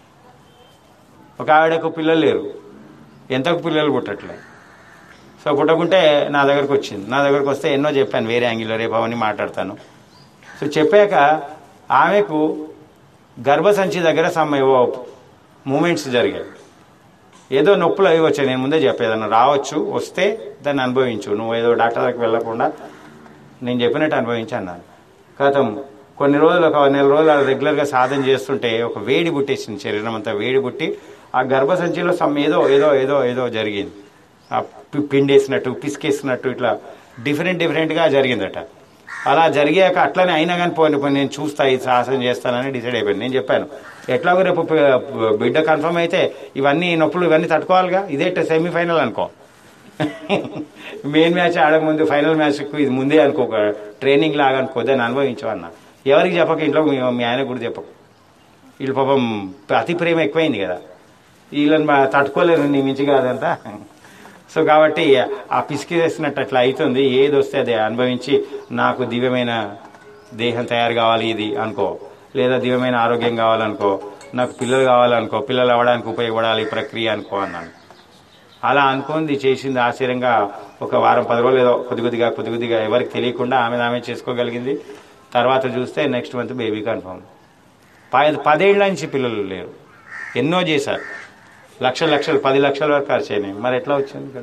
ఒక ఆవిడకు పిల్లలు లేరు ఎంతకు పిల్లలు పుట్టట్లే సో పుట్టకుంటే నా దగ్గరకు వచ్చింది నా దగ్గరకు వస్తే ఎన్నో చెప్పాను వేరే యాంగిల్లో రేపు అవన్నీ మాట్లాడతాను సో చెప్పాక ఆమెకు గర్భసంచి దగ్గర సమ్ ఏవో మూమెంట్స్ జరిగాయి ఏదో నొప్పులు అవి వచ్చాయి నేను ముందే చెప్పేదన్న రావచ్చు వస్తే దాన్ని అనుభవించు నువ్వు ఏదో డాక్టర్ దగ్గరికి వెళ్ళకుండా నేను చెప్పినట్టు అనుభవించి అన్నాను కాతం కొన్ని రోజులు ఒక నెల రోజులు అలా రెగ్యులర్గా సాధన చేస్తుంటే ఒక వేడి పుట్టేసింది శరీరం అంతా వేడి పుట్టి ఆ గర్భసంచిలో సమ్ ఏదో ఏదో ఏదో ఏదో జరిగింది ఆ పి- పిండేసినట్టు పిసికేసినట్టు ఇట్లా డిఫరెంట్ డిఫరెంట్గా జరిగిందట అలా జరిగాక అట్లనే అయినా కానీ పోయి పోయి నేను చూస్తా ఈ సాహసం చేస్తానని డిసైడ్ అయిపోయాను నేను చెప్పాను ఎట్లాగో రేపు పి- బిడ్డ కన్ఫర్మ్ అయితే ఇవన్నీ నొప్పులు ఇవన్నీ తట్టుకోవాలిగా ఇదే సెమీఫైనల్ అనుకో మెయిన్ మ్యాచ్ ఆడక ముందు ఫైనల్ మ్యాచ్ ఇది ముందే అనుకో ఒక ట్రైనింగ్ లాగా అనుకో దాన్ని అనుభవించు అన్న ఎవరికి చెప్పక ఇంట్లో మీ మీ ఆయన కూడా చెప్పకు వీళ్ళు పాపం అతి ప్రేమ ఎక్కువైంది కదా వీళ్ళని మా తట్టుకోలేరు నీ మించి కాదంతా సో కాబట్టి ఆ పిసికి వేసినట్టు అట్లా అవుతుంది ఏది వస్తే అది అనుభవించి నాకు దివ్యమైన దేహం తయారు కావాలి ఇది అనుకో లేదా దివ్యమైన ఆరోగ్యం కావాలనుకో నాకు పిల్లలు కావాలనుకో పిల్లలు అవ్వడానికి ఉపయోగపడాలి ఈ ప్రక్రియ అనుకో అన్నాను అలా అనుకుంది చేసింది ఆశ్చర్యంగా ఒక వారం పది రోజులు ఏదో కొద్ది కొద్దిగా కొద్ది కొద్దిగా ఎవరికి తెలియకుండా ఆమె ఆమె చేసుకోగలిగింది తర్వాత చూస్తే నెక్స్ట్ మంత్ బేబీ కన్ఫర్మ్ పది పదేళ్ల నుంచి పిల్లలు లేరు ఎన్నో చేశారు లక్షల లక్షలు పది లక్షల వరకు ఖర్చు అయినాయి మరి ఎట్లా వచ్చింది ఇక్కడ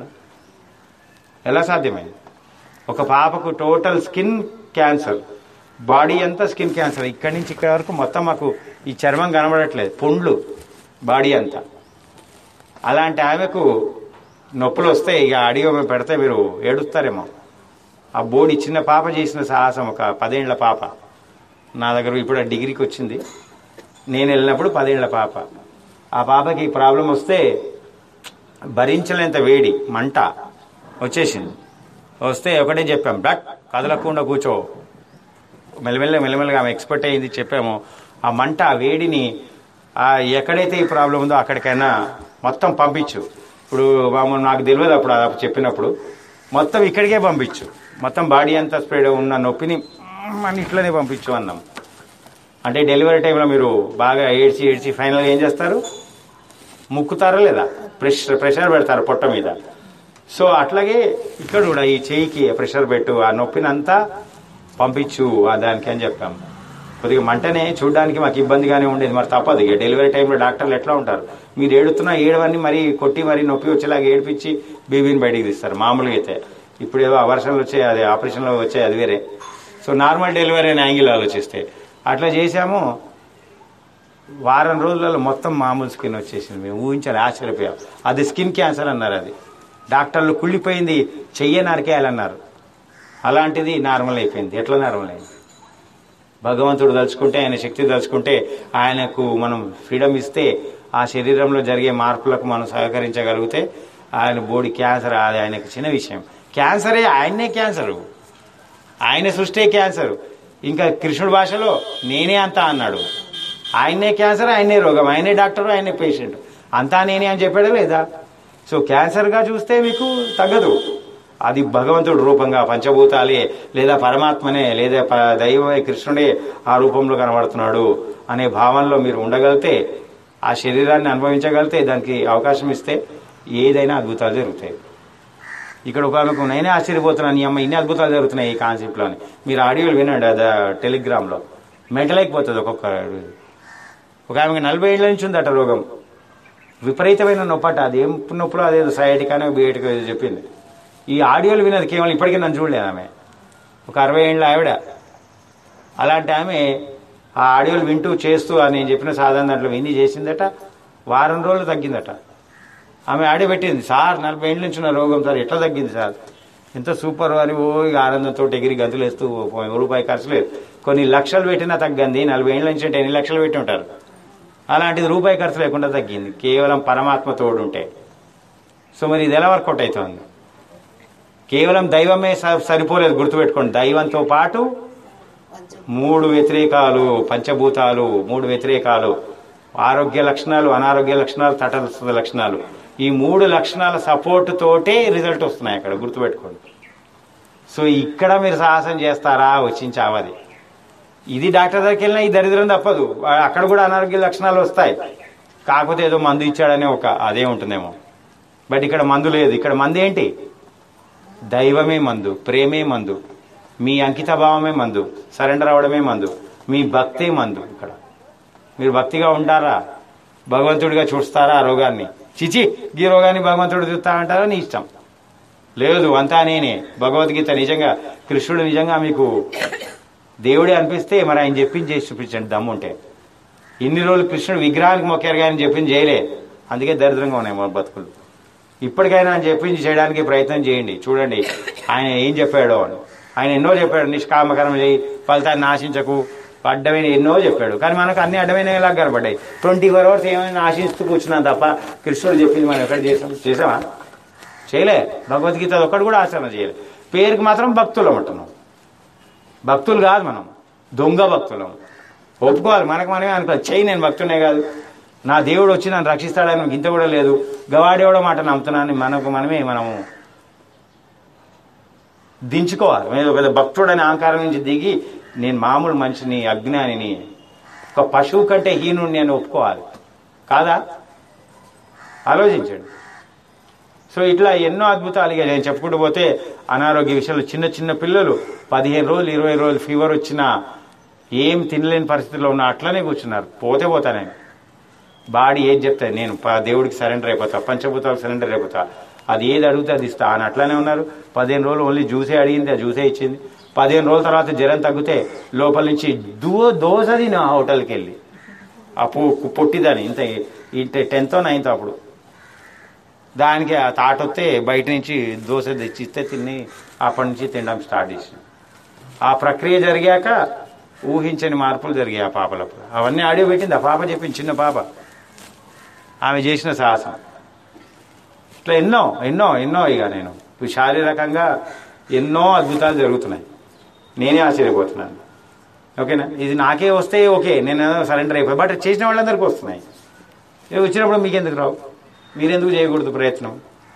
ఎలా సాధ్యమైంది ఒక పాపకు టోటల్ స్కిన్ క్యాన్సర్ బాడీ అంతా స్కిన్ క్యాన్సర్ ఇక్కడి నుంచి ఇక్కడ వరకు మొత్తం మాకు ఈ చర్మం కనబడట్లేదు పుండ్లు బాడీ అంతా అలాంటి ఆమెకు నొప్పులు వస్తే ఇక అడిగి పెడితే మీరు ఏడుస్తారేమో ఆ బోడి చిన్న పాప చేసిన సాహసం ఒక పదేళ్ల పాప నా దగ్గర ఇప్పుడు ఆ డిగ్రీకి వచ్చింది నేను వెళ్ళినప్పుడు పదేళ్ల పాప ఆ పాపకి ఈ ప్రాబ్లం వస్తే భరించలేంత వేడి మంట వచ్చేసింది వస్తే ఒకటే చెప్పాం డక్ కదలకుండా కూర్చో మెల్లమెల్ల మెల్లమెల్లగా ఆమె ఎక్స్పర్ట్ అయింది చెప్పాము ఆ మంట ఆ వేడిని ఆ ఎక్కడైతే ఈ ప్రాబ్లం ఉందో అక్కడికైనా మొత్తం పంపించు ఇప్పుడు మామూలు నాకు తెలియదు అప్పుడు అది చెప్పినప్పుడు మొత్తం ఇక్కడికే పంపించు మొత్తం బాడీ అంతా స్ప్రెడ్ ఉన్న నొప్పిని మ్మ్ అని ఇట్లనే పంపించు అన్నాం అంటే డెలివరీ టైంలో మీరు బాగా ఏడ్చి ఏడ్చి ఫైనల్గా ఏం చేస్తారు ముక్కుతారా లేదా ప్రెషర్ ప్రెషర్ పెడతారు పొట్ట మీద సో అట్లాగే ఇక్కడ కూడా ఈ చేయికి ప్రెషర్ పెట్టు ఆ నొప్పిని అంతా పంపించు ఆ దానికి అని చెప్పాం కొద్దిగా మంటనే చూడడానికి మాకు ఇబ్బందిగానే ఉండేది మరి తప్పదు ఇక డెలివరీ టైంలో డాక్టర్లు ఎట్లా ఉంటారు మీరు ఏడుతున్నా ఏడవన్నీ మరి కొట్టి మరి నొప్పి వచ్చేలాగా ఏడిపించి బేబీని బయటికి తీస్తారు మామూలుగా అయితే ఇప్పుడు ఏదో అవర్షన్లు వచ్చాయి అది ఆపరేషన్లో వచ్చాయి అది వేరే సో నార్మల్ డెలివరీ అని యాంగిల్ ఆలోచిస్తే అట్లా చేశాము వారం రోజులలో మొత్తం మామూలు స్కిన్ వచ్చేసింది మేము ఊహించాలి ఆశ్చర్యపోయాం అది స్కిన్ క్యాన్సర్ అన్నారు అది డాక్టర్లు కుళ్ళిపోయింది చెయ్య నరికేయాలన్నారు అలాంటిది నార్మల్ అయిపోయింది ఎట్లా నార్మల్ అయింది భగవంతుడు తలుచుకుంటే ఆయన శక్తి తలుచుకుంటే ఆయనకు మనం ఫ్రీడమ్ ఇస్తే ఆ శరీరంలో జరిగే మార్పులకు మనం సహకరించగలిగితే ఆయన బోడీ క్యాన్సర్ అది ఆయనకు చిన్న విషయం క్యాన్సరే ఆయన్నే క్యాన్సరు ఆయన సృష్టి క్యాన్సర్ ఇంకా కృష్ణుడి భాషలో నేనే అంతా అన్నాడు ఆయన్నే క్యాన్సర్ ఆయనే రోగం ఆయనే డాక్టర్ ఆయనే పేషెంట్ అంతా నేనే అని చెప్పాడా లేదా సో క్యాన్సర్గా చూస్తే మీకు తగ్గదు అది భగవంతుడు రూపంగా పంచభూతాలే లేదా పరమాత్మనే లేదా ప- దైవమే కృష్ణుడే ఆ రూపంలో కనబడుతున్నాడు అనే భావనలో మీరు ఉండగలిగితే ఆ శరీరాన్ని అనుభవించగలిగితే దానికి అవకాశం ఇస్తే ఏదైనా అద్భుతాలు జరుగుతాయి ఇక్కడ ఒక ఆమెకు నేనే ఆశ్చర్యపోతున్నాను ఈ అమ్మ ఇన్ని అద్భుతాలు జరుగుతున్నాయి ఈ కాన్సెప్ట్లోని మీరు ఆడియోలు వినండి అది టెలిగ్రామ్లో మెంటలైపోతుంది ఒక్కొక్క ఒక ఆమెకు నలభై ఏళ్ళ నుంచి ఉందట రోగం విపరీతమైన నొప్పట అది ఏం నొప్పులో అదేదో సైటికానో బిఐటికో ఏదో చెప్పింది ఈ ఆడియోలు వినది కేవలం ఇప్పటికీ నన్ను చూడలేదు ఆమె ఒక అరవై ఏళ్ళ ఆవిడ అలాంటి ఆమె ఆ ఆడియోలు వింటూ చేస్తూ ఆ నేను చెప్పిన సాధారణ దాంట్లో విని చేసిందట వారం రోజులు తగ్గిందట ఆమె ఆడియో పెట్టింది సార్ నలభై ఏళ్ళ నుంచి ఉన్న రోగం సార్ ఎట్లా తగ్గింది సార్ ఎంత సూపర్ అని ఓ ఇక ఆనందంతో ఎగిరి గంతులు వేస్తూ ఓ రూపాయి ఖర్చు లేదు కొన్ని లక్షలు పెట్టినా తగ్గింది నలభై ఏళ్ళ నుంచి అంటే ఎన్ని లక్షలు పెట్టి ఉంటారు అలాంటిది రూపాయి ఖర్చు లేకుండా తగ్గింది కేవలం పరమాత్మ తోడు ఉంటే సో మరి ఇది ఎలా వర్కౌట్ అవుతుంది కేవలం దైవమే స- సరిపోలేదు గుర్తుపెట్టుకోండి దైవంతో పాటు మూడు వ్యతిరేకాలు పంచభూతాలు మూడు వ్యతిరేకాలు ఆరోగ్య లక్షణాలు అనారోగ్య లక్షణాలు తటస్థ లక్షణాలు ఈ మూడు లక్షణాల సపోర్ట్ తోటే రిజల్ట్ వస్తున్నాయి అక్కడ గుర్తుపెట్టుకోండి సో ఇక్కడ మీరు సాహసం చేస్తారా వచ్చించి అవది ఇది డాక్టర్ దగ్గరికి వెళ్ళినా ఈ దరిద్రం తప్పదు వా- అక్కడ కూడా అనారోగ్య లక్షణాలు వస్తాయి కాకపోతే ఏదో మందు ఇచ్చాడనే ఒక అదే ఉంటుందేమో బట్ ఇక్కడ మందు లేదు ఇక్కడ మందు ఏంటి దైవమే మందు ప్రేమే మందు మీ అంకిత భావమే మందు సరెండర్ అవడమే మందు మీ భక్తే మందు ఇక్కడ మీరు భక్తిగా ఉంటారా భగవంతుడిగా చూస్తారా ఆ రోగాన్ని చిచి ఈ రోగాన్ని భగవంతుడు చూస్తా అంటారా నీ ఇష్టం లేదు అంతా నేనే భగవద్గీత నిజంగా కృష్ణుడు నిజంగా మీకు దేవుడే అనిపిస్తే మరి ఆయన చెప్పింది చేసి చూపించండి దమ్ముంటే ఇన్ని రోజులు కృష్ణుడు విగ్రహానికి మొక్కారు కానీ చెప్పింది చేయలే అందుకే దరిద్రంగా ఉన్నాయి మా బతుకులు ఇప్పటికైనా ఆయన చెప్పింది చేయడానికి ప్రయత్నం చేయండి చూడండి ఆయన ఏం చెప్పాడో అని ఆయన ఎన్నో చెప్పాడు నిష్కామకరం చేయి ఫలితాన్ని నాశించకు అడ్డమైన ఎన్నో చెప్పాడు కానీ మనకు అన్ని అడ్డమైనలా కనబడ్డాయి ట్వంటీ ఫోర్ అవర్స్ ఏమైనా ఆశిస్తూ కూర్చున్నాం తప్ప కృష్ణుడు చెప్పింది మనం ఎక్కడ చేసాం చేసామా చేయలే భగవద్గీత ఒక్కడు కూడా ఆచరణ చేయలే పేరుకి మాత్రం భక్తులు ఉంటున్నాం భక్తులు కాదు మనం దొంగ భక్తులం ఒప్పుకోవాలి మనకు మనమే అనుకో చెయ్యి నేను భక్తునే కాదు నా దేవుడు వచ్చి నన్ను రక్షిస్తాడని నాకు ఇంత కూడా లేదు గవాడేవడో మాట నమ్ముతున్నాను మనకు మనమే మనము దించుకోవాలి నేను ఒక భక్తుడని అహంకారం నుంచి దిగి నేను మామూలు మనిషిని అజ్ఞానిని ఒక పశువు కంటే హీనుడిని అని ఒప్పుకోవాలి కాదా ఆలోచించండి సో ఇట్లా ఎన్నో అద్భుతాలు ఇక నేను చెప్పుకుంటూ పోతే అనారోగ్య విషయాలు చిన్న చిన్న పిల్లలు పదిహేను రోజులు ఇరవై రోజులు ఫీవర్ వచ్చినా ఏం తినలేని పరిస్థితిలో ఉన్న అట్లనే కూర్చున్నారు పోతే పోతా నేను బాడీ ఏది చెప్తాయి నేను ప- దేవుడికి సరెండర్ అయిపోతా పంచభూతాలకు సరెండర్ అయిపోతా అది ఏది అడిగితే అది ఇస్తా అని అట్లానే ఉన్నారు పదిహేను రోజులు ఓన్లీ జ్యూసే అడిగింది ఆ జ్యూసే ఇచ్చింది పదిహేను రోజుల తర్వాత జ్వరం తగ్గితే లోపల నుంచి దో దోశ తిన హోటల్కి వెళ్ళి ఆ పు- పొట్టిదని ఇంత ఇంత టెన్త్ నైన్త్ అప్పుడు దానికి ఆ తాట వస్తే బయట నుంచి దోశ తెచ్చి ఇస్తే తిని అప్పటి నుంచి తినడం స్టార్ట్ చేసిన ఆ ప్రక్రియ జరిగాక ఊహించని మార్పులు జరిగాయి ఆ పాపలకు అవన్నీ ఆడియో పెట్టింది ఆ పాప చెప్పింది చిన్న పాప ఆమె చేసిన సాహసం ఇట్లా ఎన్నో ఎన్నో ఎన్నో ఇక నేను ఇప్పుడు శారీరకంగా ఎన్నో అద్భుతాలు జరుగుతున్నాయి నేనే ఆశ్చర్యపోతున్నాను ఓకేనా ఇది నాకే వస్తే ఓకే నేను సరెండర్ అయిపోయి బట్ చేసిన వాళ్ళందరికీ వస్తున్నాయి ఇవి వచ్చినప్పుడు మీకు ఎందుకు రావు మీరెందుకు చేయకూడదు ప్రయత్నం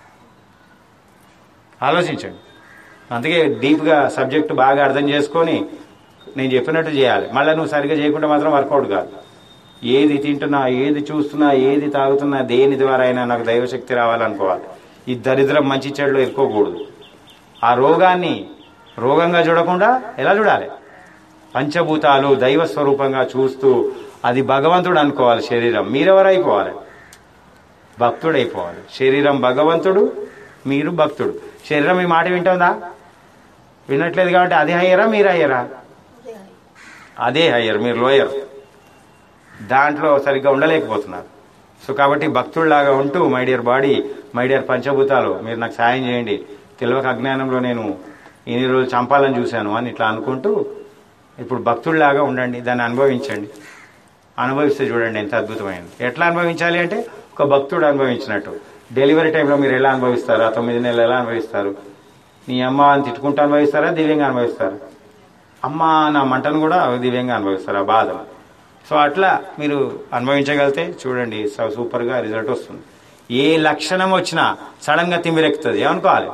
ఆలోచించండి అందుకే డీప్గా సబ్జెక్ట్ బాగా అర్థం చేసుకొని నేను చెప్పినట్టు చేయాలి మళ్ళీ నువ్వు సరిగ్గా చేయకుండా మాత్రం వర్కౌట్ కాదు ఏది తింటున్నా ఏది చూస్తున్నా ఏది తాగుతున్నా దేని ద్వారా అయినా నాకు దైవశక్తి రావాలనుకోవాలి ఈ దరిద్రం మంచి చెడులో ఇరుకోకూడదు ఆ రోగాన్ని రోగంగా చూడకుండా ఎలా చూడాలి పంచభూతాలు దైవ స్వరూపంగా చూస్తూ అది భగవంతుడు అనుకోవాలి శరీరం మీరెవరైపోవాలి భక్తుడైపోవాలి శరీరం భగవంతుడు మీరు భక్తుడు శరీరం ఈ మాట వింటుందా వినట్లేదు కాబట్టి అది హయ్యరా మీరు హయ్యరా అదే హయ్యర్ మీరు లోయర్ దాంట్లో సరిగ్గా ఉండలేకపోతున్నారు సో కాబట్టి భక్తుల్లాగా ఉంటూ my dear body my dear పంచభూతాలు మీరు నాకు సాయం చేయండి తెలియక అజ్ఞానంలో నేను ఇన్ని రోజులు చంపాలని చూశాను అని ఇట్లా అనుకుంటూ ఇప్పుడు భక్తుల్లాగా ఉండండి దాన్ని అనుభవించండి అనుభవిస్తే చూడండి ఎంత అద్భుతమైనది ఎట్లా అనుభవించాలి అంటే ఒక భక్తుడు అనుభవించినట్టు డెలివరీ టైంలో మీరు ఎలా అనుభవిస్తారు ఆ తొమ్మిది నెలలు ఎలా అనుభవిస్తారు నీ అమ్మ అని తిట్టుకుంటూ అనుభవిస్తారా దివ్యంగా అనుభవిస్తారా అమ్మ నా మంటను కూడా దివ్యంగా అనుభవిస్తారు ఆ బాధ సో అట్లా మీరు అనుభవించగలిగితే చూడండి స- సూపర్గా రిజల్ట్ వస్తుంది ఏ లక్షణం వచ్చినా సడన్ గా తిమ్మిరెక్కుతుంది ఏమనుకోవాలి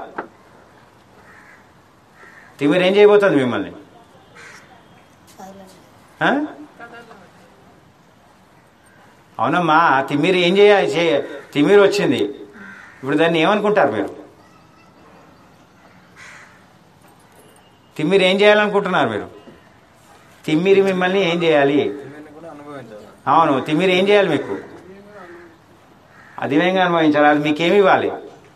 తిమ్మిరి ఏం చేయబోతుంది మిమ్మల్ని సైలెంట్ ఆ? అవునమ్మా తిమ్మిరి ఏం చేయాలి చే- తిమ్మిరి వచ్చింది ఇప్పుడు దాన్ని ఏమనుకుంటారు మీరు తిమ్మిరి ఏం చేయాలనుకుంటున్నారు మీరు తిమ్మిరి మిమ్మల్ని ఏం చేయాలి తిమ్మిరిని కూడా అనుభవించాలి అవును తిమ్మిరి ఏం చేయాలి మీకు అదివ్యంగా అనుభవించాలి అది మీకేమి ఇవ్వాలి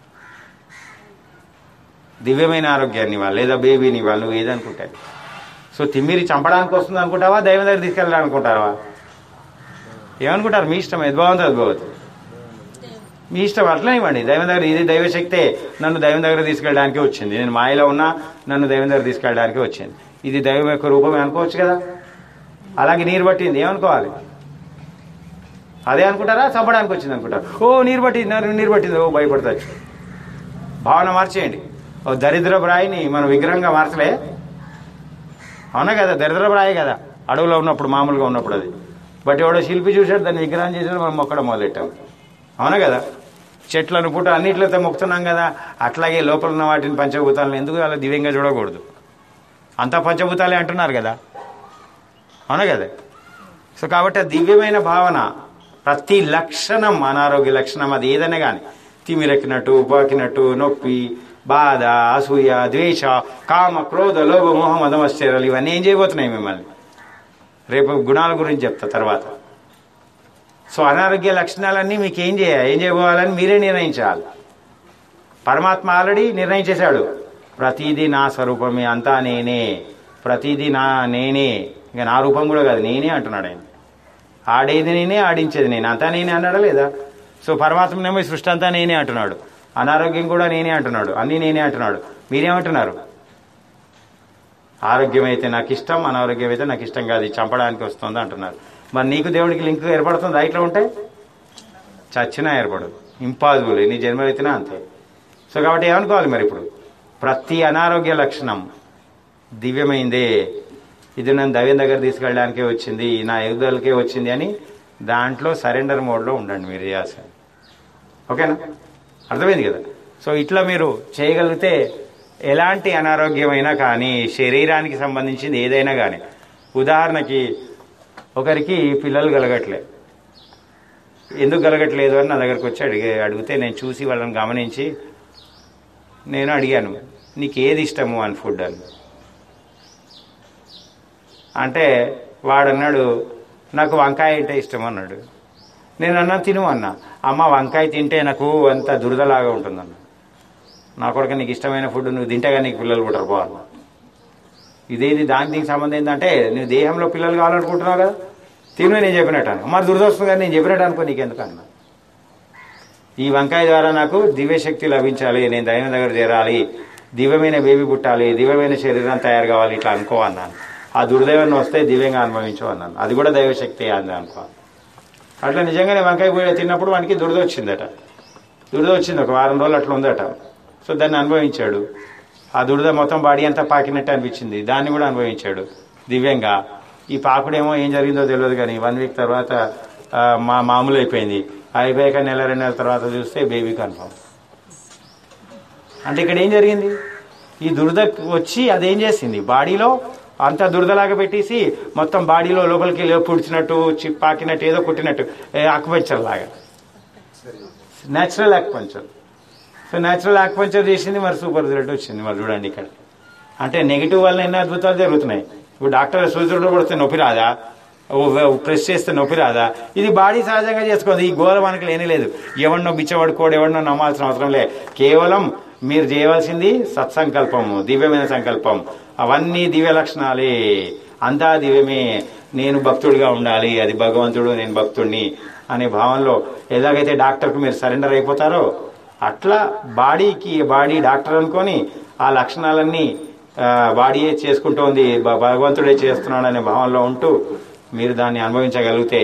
దివ్యమైన ఆరోగ్యాన్ని ఇవ్వాలి లేదా బేబీని ఇవ్వాలి నువ్వు ఏదనుకుంటే అది. సో తిమ్మిరి చంపడానికి వస్తుంది అనుకుంటావా దైవం దగ్గర తీసుకెళ్ళాలి అనుకుంటావా ఏమనుకుంటారు మీ ఇష్టం ఎద్భవంతో అద్భవతి మీ ఇష్టం అట్లా ఇవ్వండి దైవం దగ్గర ఇది దైవశక్తే నన్ను దైవం దగ్గర తీసుకెళ్ళడానికి వచ్చింది నేను మాయలో ఉన్నా నన్ను దైవం దగ్గర తీసుకెళ్ళడానికి వచ్చింది ఇది దైవం యొక్క రూపమే అనుకోవచ్చు కదా అలాగే నీరు పట్టింది ఏమనుకోవాలి అదే అనుకుంటారా చంపడానికి వచ్చింది అనుకుంటారు ఓ నీరు పట్టింది నా- నీరు పట్టింది ఓ భయపడతాచ్చు భావన మార్చేయండి ఓ దరిద్రపు రాయిని మనం విగ్రహంగా మార్చలే అవునా కదా దరిద్రపు రాయి కదా అడవిలో ఉన్నప్పుడు మామూలుగా ఉన్నప్పుడు అది బట్ ఎవడో శిల్పి చూశాడు దాన్ని విగ్రహం చేశాడు మనం మొక్కడం మొదలెట్టాం అవునా కదా చెట్లను పుట్ట అన్నిట్లతో మొక్కుతున్నాం కదా అట్లాగే లోపల ఉన్న వాటిని పంచభూతాలను ఎందుకు అలా దివ్యంగా చూడకూడదు అంతా పంచభూతాలే అంటున్నారు కదా అవునా కదా సో కాబట్టి ఆ దివ్యమైన భావన ప్రతి లక్షణం అనారోగ్య లక్షణం అది ఏదైనా కానీ తిమిరెక్కినట్టు పాకినట్టు నొప్పి బాధ అసూయ ద్వేష కామ క్రోధ లోభ మోహ మదమశ్చర్యాలు ఇవన్నీ ఏం చేయబోతున్నాయి మిమ్మల్ని రేపు గుణాల గురించి చెప్తా తర్వాత సో అనారోగ్య లక్షణాలన్నీ మీకు ఏం చేయాలి ఏం చేయబోవాలని మీరే నిర్ణయించాలి పరమాత్మ ఆల్రెడీ నిర్ణయించేశాడు ప్రతిదీ నా స్వరూపమే అంతా నేనే ప్రతిదీ నా నేనే ఇంకా నా రూపం కూడా కాదు నేనే అంటున్నాడు ఆయన ఆడేది నేనే ఆడించేది నేను అంతా నేనే అన్నాడా లేదా సో పరమాత్మనేమో ఈ సృష్టి అంతా నేనే అంటున్నాడు అనారోగ్యం కూడా నేనే అంటున్నాడు అన్నీ నేనే అంటున్నాడు మీరేమంటున్నారు ఆరోగ్యం అయితే నాకు ఇష్టం అనారోగ్యం అయితే నాకు ఇష్టం కాదు ఇది చంపడానికి వస్తుంది అంటున్నారు మరి నీకు దేవుడికి లింక్ ఏర్పడుతుందా ఇట్లా ఉంటే చచ్చినా ఏర్పడదు ఇంపాసిబుల్ ఎన్ని జన్మలైతేనా అంతే సో కాబట్టి ఏమనుకోవాలి మరి ఇప్పుడు ప్రతి అనారోగ్య లక్షణం దివ్యమైందే ఇది నన్ను దైవం దగ్గర తీసుకెళ్ళడానికే వచ్చింది నా ఎదుగుదలకే వచ్చింది అని దాంట్లో సరెండర్ మోడ్లో ఉండండి మీరు చేయాల్సింది ఓకేనా అర్థమైంది కదా సో ఇట్లా మీరు చేయగలిగితే ఎలాంటి అనారోగ్యమైనా కానీ శరీరానికి సంబంధించింది ఏదైనా కానీ ఉదాహరణకి ఒకరికి పిల్లలు కలగట్లే ఎందుకు కలగట్లేదు అని నా దగ్గరకు వచ్చి అడిగే అడిగితే నేను చూసి వాళ్ళని గమనించి నేను అడిగాను నీకు ఏది ఇష్టము అని ఫుడ్ అని అంటే వాడన్నాడు నాకు వంకాయ అంటే ఇష్టం అన్నాడు నేను అన్నా తిను అన్నా అమ్మ వంకాయ తింటే నాకు అంత దురదలాగా ఉంటుందన్న నా కొడుకు నీకు ఇష్టమైన ఫుడ్ నువ్వు తింటేగా నీకు పిల్లలు పుట్టరు పో అన్న ఇదేది దానికి దీనికి సంబంధం ఏంటంటే నువ్వు దేహంలో పిల్లలు కావాలనుకుంటున్నావు కదా తిను నేను చెప్పినట్టు అన్న మరి దురద వస్తుంది కానీ నేను చెప్పినట్టు అనుకో నీకెందుకు అన్నా ఈ వంకాయ ద్వారా నాకు దివ్యశక్తి లభించాలి నేను దైవం దగ్గర చేరాలి దివ్యమైన బేబీ పుట్టాలి దివ్యమైన శరీరం తయారు కావాలి ఇట్లా అనుకో అన్నాను ఆ దుర్దైవాన్ని వస్తే దివ్యంగా అనుభవించు అన్నాను అది కూడా దైవశక్తి అంది అనుకో అట్లా నిజంగానే వంకాయ కూర తిన్నప్పుడు వానికి దురద వచ్చిందట దురద వచ్చింది ఒక వారం రోజులు అట్లా ఉందట సో దాన్ని అనుభవించాడు ఆ దురద మొత్తం బాడీ అంతా పాకినట్టు అనిపించింది దాన్ని కూడా అనుభవించాడు దివ్యంగా ఈ పాకుడేమో ఏం జరిగిందో తెలియదు కానీ వన్ వీక్ తర్వాత ఆ, మా మామూలు అయిపోయింది అయిపోయాక నెల రెండు నెలల తర్వాత చూస్తే బేబీ కన్ఫర్మ్ అంటే ఇక్కడ ఏం జరిగింది ఈ దురద వచ్చి అదేం చేసింది బాడీలో అంత దురదలాగా పెట్టేసి మొత్తం బాడీలో లోపలికి వెళ్ళి పుడిచినట్టు చి- పాకినట్టు ఏదో కుట్టినట్టు అక్వంచర్ లాగా natural acupuncture so natural acupuncture చేసింది మరి సూపర్ రిజల్ట్ వచ్చింది మరి చూడండి ఇక్కడ అంటే నెగిటివ్ వల్ల ఎన్నో అద్భుతాలు జరుగుతున్నాయి ఇప్పుడు డాక్టర్ సూచనలు కొడితే నొప్పి రాదా ప్రెస్ చేస్తే నొప్పి రాదా ఇది బాడీ సహజంగా చేసుకోదు ఈ గోల మనకు లేని లేదు ఎవరినో బిచ్చబడుకోడు ఎవరినో నమ్మాల్సిన అవసరం లే కేవలం మీరు చేయవలసింది సత్సంకల్పము దివ్యమైన సంకల్పం అవన్నీ దివ్య లక్షణాలే అంతా దివ్యమే నేను భక్తుడిగా ఉండాలి అది భగవంతుడు నేను భక్తుడిని అనే భావంలో ఎలాగైతే డాక్టర్కు మీరు సరెండర్ అయిపోతారో అట్లా బాడీకి బాడీ డాక్టర్ అనుకొని ఆ లక్షణాలన్నీ ఆ, బాడీయే చేసుకుంటోంది భ- భగవంతుడే చేస్తున్నాడు అనే భావంలో ఉంటూ మీరు దాన్ని అనుభవించగలిగితే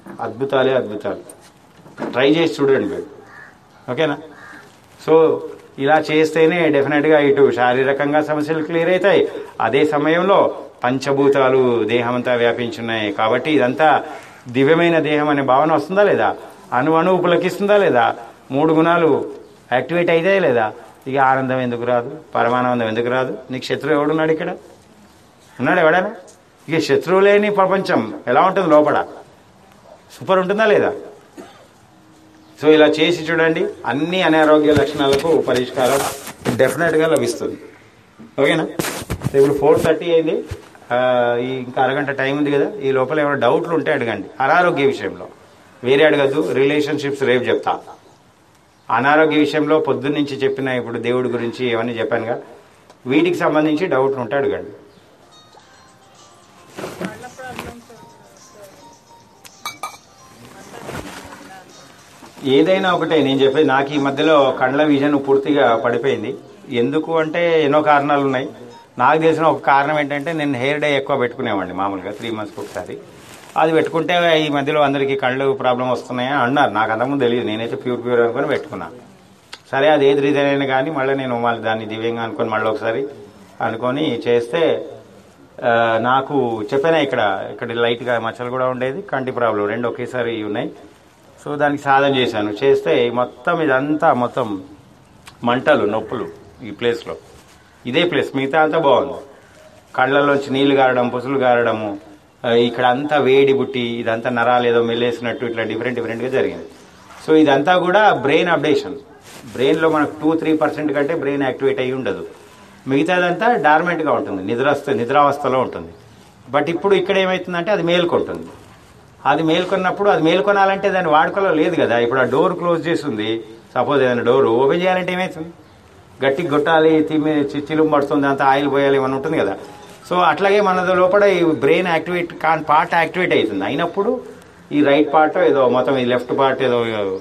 అద్భుతాలే అద్భుతాలు ట్రై చేసి చూడండి మీరు ఓకేనా సో ఇలా చేస్తేనే డెఫినెట్గా ఇటు శారీరకంగా సమస్యలు క్లియర్ అవుతాయి అదే సమయంలో పంచభూతాలు దేహం అంతా వ్యాపించున్నాయి కాబట్టి ఇదంతా దివ్యమైన దేహం అనే భావన వస్తుందా లేదా అణు అణువు పులకిస్తుందా లేదా మూడు గుణాలు యాక్టివేట్ అయితే లేదా ఇక ఆనందం ఎందుకు రాదు పరమానందం ఎందుకు రాదు నీకు శత్రువు ఎవడున్నాడు ఇక్కడ ఉన్నాడు ఎవడైనా ఇక శత్రువు లేని ప్రపంచం ఎలా ఉంటుంది లోపల సూపర్ ఉంటుందా లేదా సో ఇలా చేసి చూడండి అన్ని అనారోగ్య లక్షణాలకు పరిష్కారం డెఫినెట్గా లభిస్తుంది ఓకేనా సో ఇప్పుడు ఫోర్ థర్టీ అయింది ఆ, ఈ ఇంకా అరగంట టైం ఉంది కదా ఈ లోపల ఏమైనా డౌట్లు ఉంటే అడగండి అనారోగ్య విషయంలో వేరే అడగద్దు రిలేషన్షిప్స్ రేపు చెప్తా అనారోగ్య విషయంలో పొద్దున్న నుంచి చెప్పిన ఇప్పుడు దేవుడి గురించి ఏమని చెప్పానుగా వీటికి సంబంధించి డౌట్లు ఉంటే అడగండి ఏదైనా ఒకటే నేను చెప్పేది నాకు ఈ మధ్యలో కండ్ల విజన్ పూర్తిగా పడిపోయింది ఎందుకు అంటే ఎన్నో కారణాలు ఉన్నాయి నాకు తెలిసిన ఒక కారణం ఏంటంటే నేను హెయిర్ డే ఎక్కువ పెట్టుకునేవాడిని మామూలుగా త్రీ మంత్స్కి ఒకసారి అది పెట్టుకుంటే ఈ మధ్యలో అందరికీ కళ్ళు ప్రాబ్లం వస్తున్నాయని అన్నారు నాకు అంతకుముందు తెలియదు నేనైతే ప్యూర్ ప్యూర్ అనుకుని పెట్టుకున్నా సరే అది ఏది రీజన్ అయినా కానీ మళ్ళీ నేను మళ్ళీ దాన్ని దివ్యంగా అనుకొని మళ్ళీ ఒకసారి అనుకొని చేస్తే ఆ, నాకు చెప్పాను ఇక్కడ ఇక్కడ లైట్గా మచ్చలు కూడా ఉండేది కంటి ప్రాబ్లం రెండు ఒకేసారి ఉన్నాయి సో దానికి సాధన చేశాను చేస్తే మొత్తం ఇదంతా మొత్తం మంటలు నొప్పులు ఈ ప్లేస్లో ఇదే ప్లేస్ మిగతా అంతా బాగుంది కళ్ళల్లోంచి నీళ్లు గారడం పుసులు గారడము ఆ, ఇక్కడ అంతా వేడి బుట్టి ఇదంతా నరాలు ఏదో మెల్లేసినట్టు ఇట్లా డిఫరెంట్ డిఫరెంట్గా జరిగింది సో ఇదంతా కూడా బ్రెయిన్ అప్డేషన్ బ్రెయిన్లో మనకు టూ త్రీ పర్సెంట్ కంటే బ్రెయిన్ యాక్టివేట్ అయ్యి ఉండదు మిగతాదంతా డార్మెంట్గా ఉంటుంది నిద్రావస్థ నిద్రావస్థలో ఉంటుంది బట్ ఇప్పుడు ఇక్కడ ఏమవుతుందంటే అది మేల్కొంటుంది అది మేల్కొన్నప్పుడు అది మేల్కొనాలంటే దాని వాడుకలో లేదు కదా ఇప్పుడు ఆ డోర్ క్లోజ్ చేసి ఉంది సపోజ్ ఏదైనా డోర్ ఓపెన్ చేయాలంటే ఏమవుతుంది గట్టి కొట్టాలి తిమ్మి చి- చిలుము పడుతుంది అంత ఆయిల్ పోయాలి ఏమన్నా ఉంటుంది కదా సో అట్లాగే మన లోపల ఈ బ్రెయిన్ యాక్టివేట్ కాని పార్ట్ యాక్టివేట్ అవుతుంది అయినప్పుడు ఈ రైట్ పార్ట్ ఏదో మొత్తం ఈ లెఫ్ట్ పార్ట్ ఏదో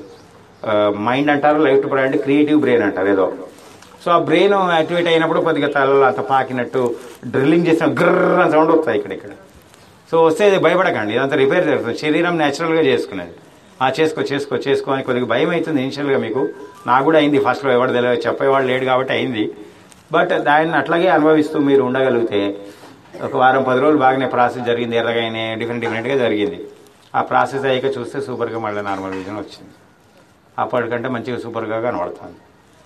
మైండ్ అంటారు లెఫ్ట్ పార్ట్ అంటే క్రియేటివ్ బ్రెయిన్ అంటారు ఏదో సో ఆ బ్రెయిన్ యాక్టివేట్ అయినప్పుడు కొద్దిగా తలలో అంత పాకినట్టు డ్రిల్లింగ్ చేసిన గ్రర్ అని సౌండ్ వస్తాయి ఇక్కడ ఇక్కడ సో వస్తే ఇది భయపడకండి ఇదంతా రిపేర్ జరుగుతుంది శరీరం న్యాచురల్గా చేసుకునేది ఆ చేసుకో చేసుకో చేసుకో అని కొద్దిగా భయం అవుతుంది ఇనిషియల్గా మీకు నాకు కూడా అయింది ఫస్ట్లో ఎవరు తెలియదు చెప్పేవాడు లేడు కాబట్టి అయింది బట్ దాన్ని అట్లాగే అనుభవిస్తూ మీరు ఉండగలిగితే ఒక వారం పది రోజులు బాగానే ప్రాసెస్ జరిగింది ఎర్రగానే డిఫరెంట్ డిఫరెంట్గా జరిగింది ఆ ప్రాసెస్ అయ్యాక చూస్తే సూపర్గా మళ్ళీ నార్మల్ విజన్ వచ్చింది అప్పటికంటే మంచిగా సూపర్గా కనబడుతుంది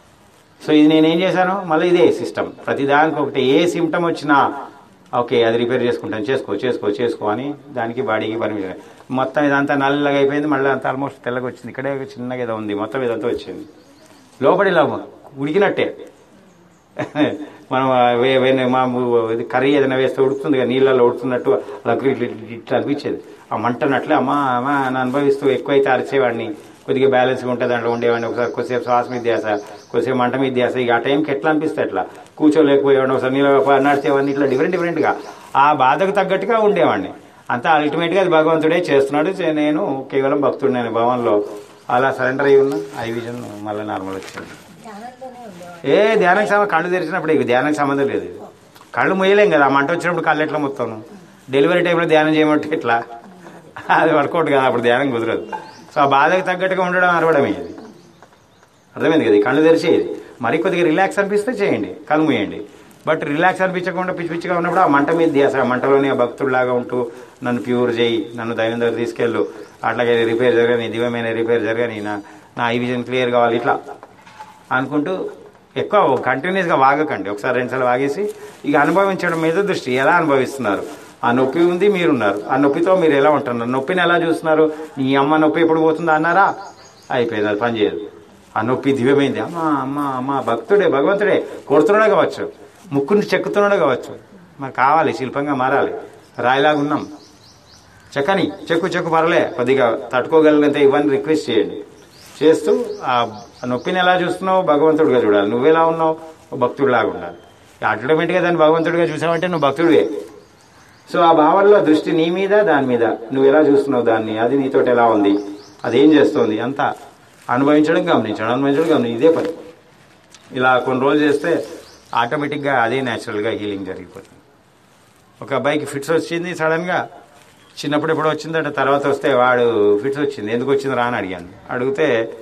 సో ఇది నేనేం చేశాను మళ్ళీ ఇదే సిస్టమ్ ప్రతిదానికి ఒకటి ఏ సిమ్టమ్ వచ్చినా ఓకే అది రిపేర్ చేసుకుంటాను చేసుకో చేసుకో చేసుకో అని దానికి బాడీకి పర్మిషన్ మొత్తం ఇదంతా నల్లగా అయిపోయింది మళ్ళీ అంతా ఆల్మోస్ట్ తెల్లగా వచ్చింది ఇక్కడే ఒక చిన్నగా ఏదో ఉంది మొత్తం ఇదంతా వచ్చింది లోపలి ఇలా ఉడికినట్టే మనం వే- వే- మా ఇది కర్రీ ఏదైనా వేస్తే ఉడుకుతుంది కదా నీళ్ళలో ఉడుకుతున్నట్టు అలా ఇట్లా ఇట్లా అనిపించేది ఆ మంటనట్లే అమ్మా అమ్మా అని అనుభవిస్తూ ఎక్కువైతే అరిచేవాడిని కొద్దిగా బ్యాలెన్స్గా ఉంటే దాంట్లో ఉండేవాడిని ఒకసారి కొద్దిసేపు శ్వాస మీద ధ్యాస కొద్దిసేపు మంట మీద ధ్యాస ఇక ఆ టైంకి ఎట్లా అనిపిస్తే అట్లా కూర్చోలేకపోయేవాడిని ఒకసారి నీళ్ళ నడిచేవాడిని ఇట్లా డిఫరెంట్ డిఫరెంట్గా ఆ బాధకు తగ్గట్టుగా ఉండేవాడిని అంతా అల్టిమేట్గా అది భగవంతుడే చేస్తున్నాడు చే- నేను కేవలం భక్తుడు నేను భవన్లో అలా సరెండర్ అయ్యి ఉన్నా ఐ విజన్ మళ్ళీ నార్మల్ వచ్చింది ధ్యానంలోనే ఉండేవాడు ఏ ధ్యానానికి సంబంధం కళ్ళు తెరిచినప్పుడు ఇక ధ్యానానికి సంబంధం లేదు ఇది. కళ్ళు మొయ్యలేం కదా ఆ మంట వచ్చినప్పుడు కళ్ళు ఎట్లా మొత్తాను డెలివరీ టైంలో ధ్యానం చేయమంటే ఎట్లా అది వర్కౌట్ కదా అప్పుడు ధ్యానం కుదరదు సో ఆ బాధకు తగ్గట్టుగా ఉండడం అరవడమే ఇది అర్థమైంది కదా ఈ కళ్ళు తెరిచేది మరి కొద్దిగా రిలాక్స్ అనిపిస్తే చేయండి కళ్ళు మూయండి బట్ రిలాక్స్ అనిపించకుండా పిచ్చి పిచ్చిగా ఉన్నప్పుడు ఆ మంట మీద ధ్యాస ఆ మంటలోనే ఆ భక్తుడిలాగా ఉంటూ నన్ను ప్యూర్ చేయి నన్ను దైవం దగ్గర తీసుకెళ్ళు అట్లాగే రిపేర్ జరగని దివ్యమైన రిపేర్ జరగని నా నా ఈ విజన్ క్లియర్ కావాలి ఇట్లా అనుకుంటూ ఎక్కువ కంటిన్యూస్గా వాగకండి ఒకసారి రెండుసార్లు వాగేసి ఇక అనుభవించడం మీద దృష్టి ఎలా అనుభవిస్తున్నారు ఆ నొప్పి ఉంది మీరున్నారు ఆ నొప్పితో మీరు ఎలా ఉంటున్నారు నొప్పిని ఎలా చూస్తున్నారు నీ అమ్మ నొప్పి ఎప్పుడు పోతుందా అన్నారా అయిపోయింది అది పనిచేయదు ఆ నొప్పి దివ్యమైంది అమ్మా అమ్మ అమ్మ భక్తుడే భగవంతుడే కొడుతున్నాడే కావచ్చు ముక్కుని చెక్కుతున్నాడే కావచ్చు మరి కావాలి శిల్పంగా మారాలి రాయిలాగా ఉన్నాం చెక్కని చెక్కు చెక్కు పర్లే కొద్దిగా తట్టుకోగలిగినంత ఇవన్నీ రిక్వెస్ట్ చేయండి చేస్తూ ఆ నొప్పిని ఎలా చూస్తున్నావు భగవంతుడిగా చూడాలి నువ్వెలా ఉన్నావు భక్తుడిలాగా ఉండాలి ఆటోమేటిక్గా దాన్ని భగవంతుడిగా చూసావంటే నువ్వు భక్తుడివే సో ఆ భావనలో దృష్టి నీ మీద దాని మీద నువ్వు ఎలా చూస్తున్నావు దాన్ని అది నీతోటి ఎలా ఉంది అదేం చేస్తోంది అంతా అనుభవించడం గమనించడం అనుభవించడం గమని ఇదే పని ఇలా కొన్ని రోజులు చేస్తే ఆటోమేటిక్గా అదే న్యాచురల్గా హీలింగ్ జరిగిపోతుంది ఒక అబ్బాయికి ఫిట్స్ వచ్చింది సడన్గా చిన్నప్పుడు ఎప్పుడో వచ్చిందంటే తర్వాత వస్తే వాడు ఫిట్స్ వచ్చింది ఎందుకు వచ్చింది రా అని అడిగాను అడిగితే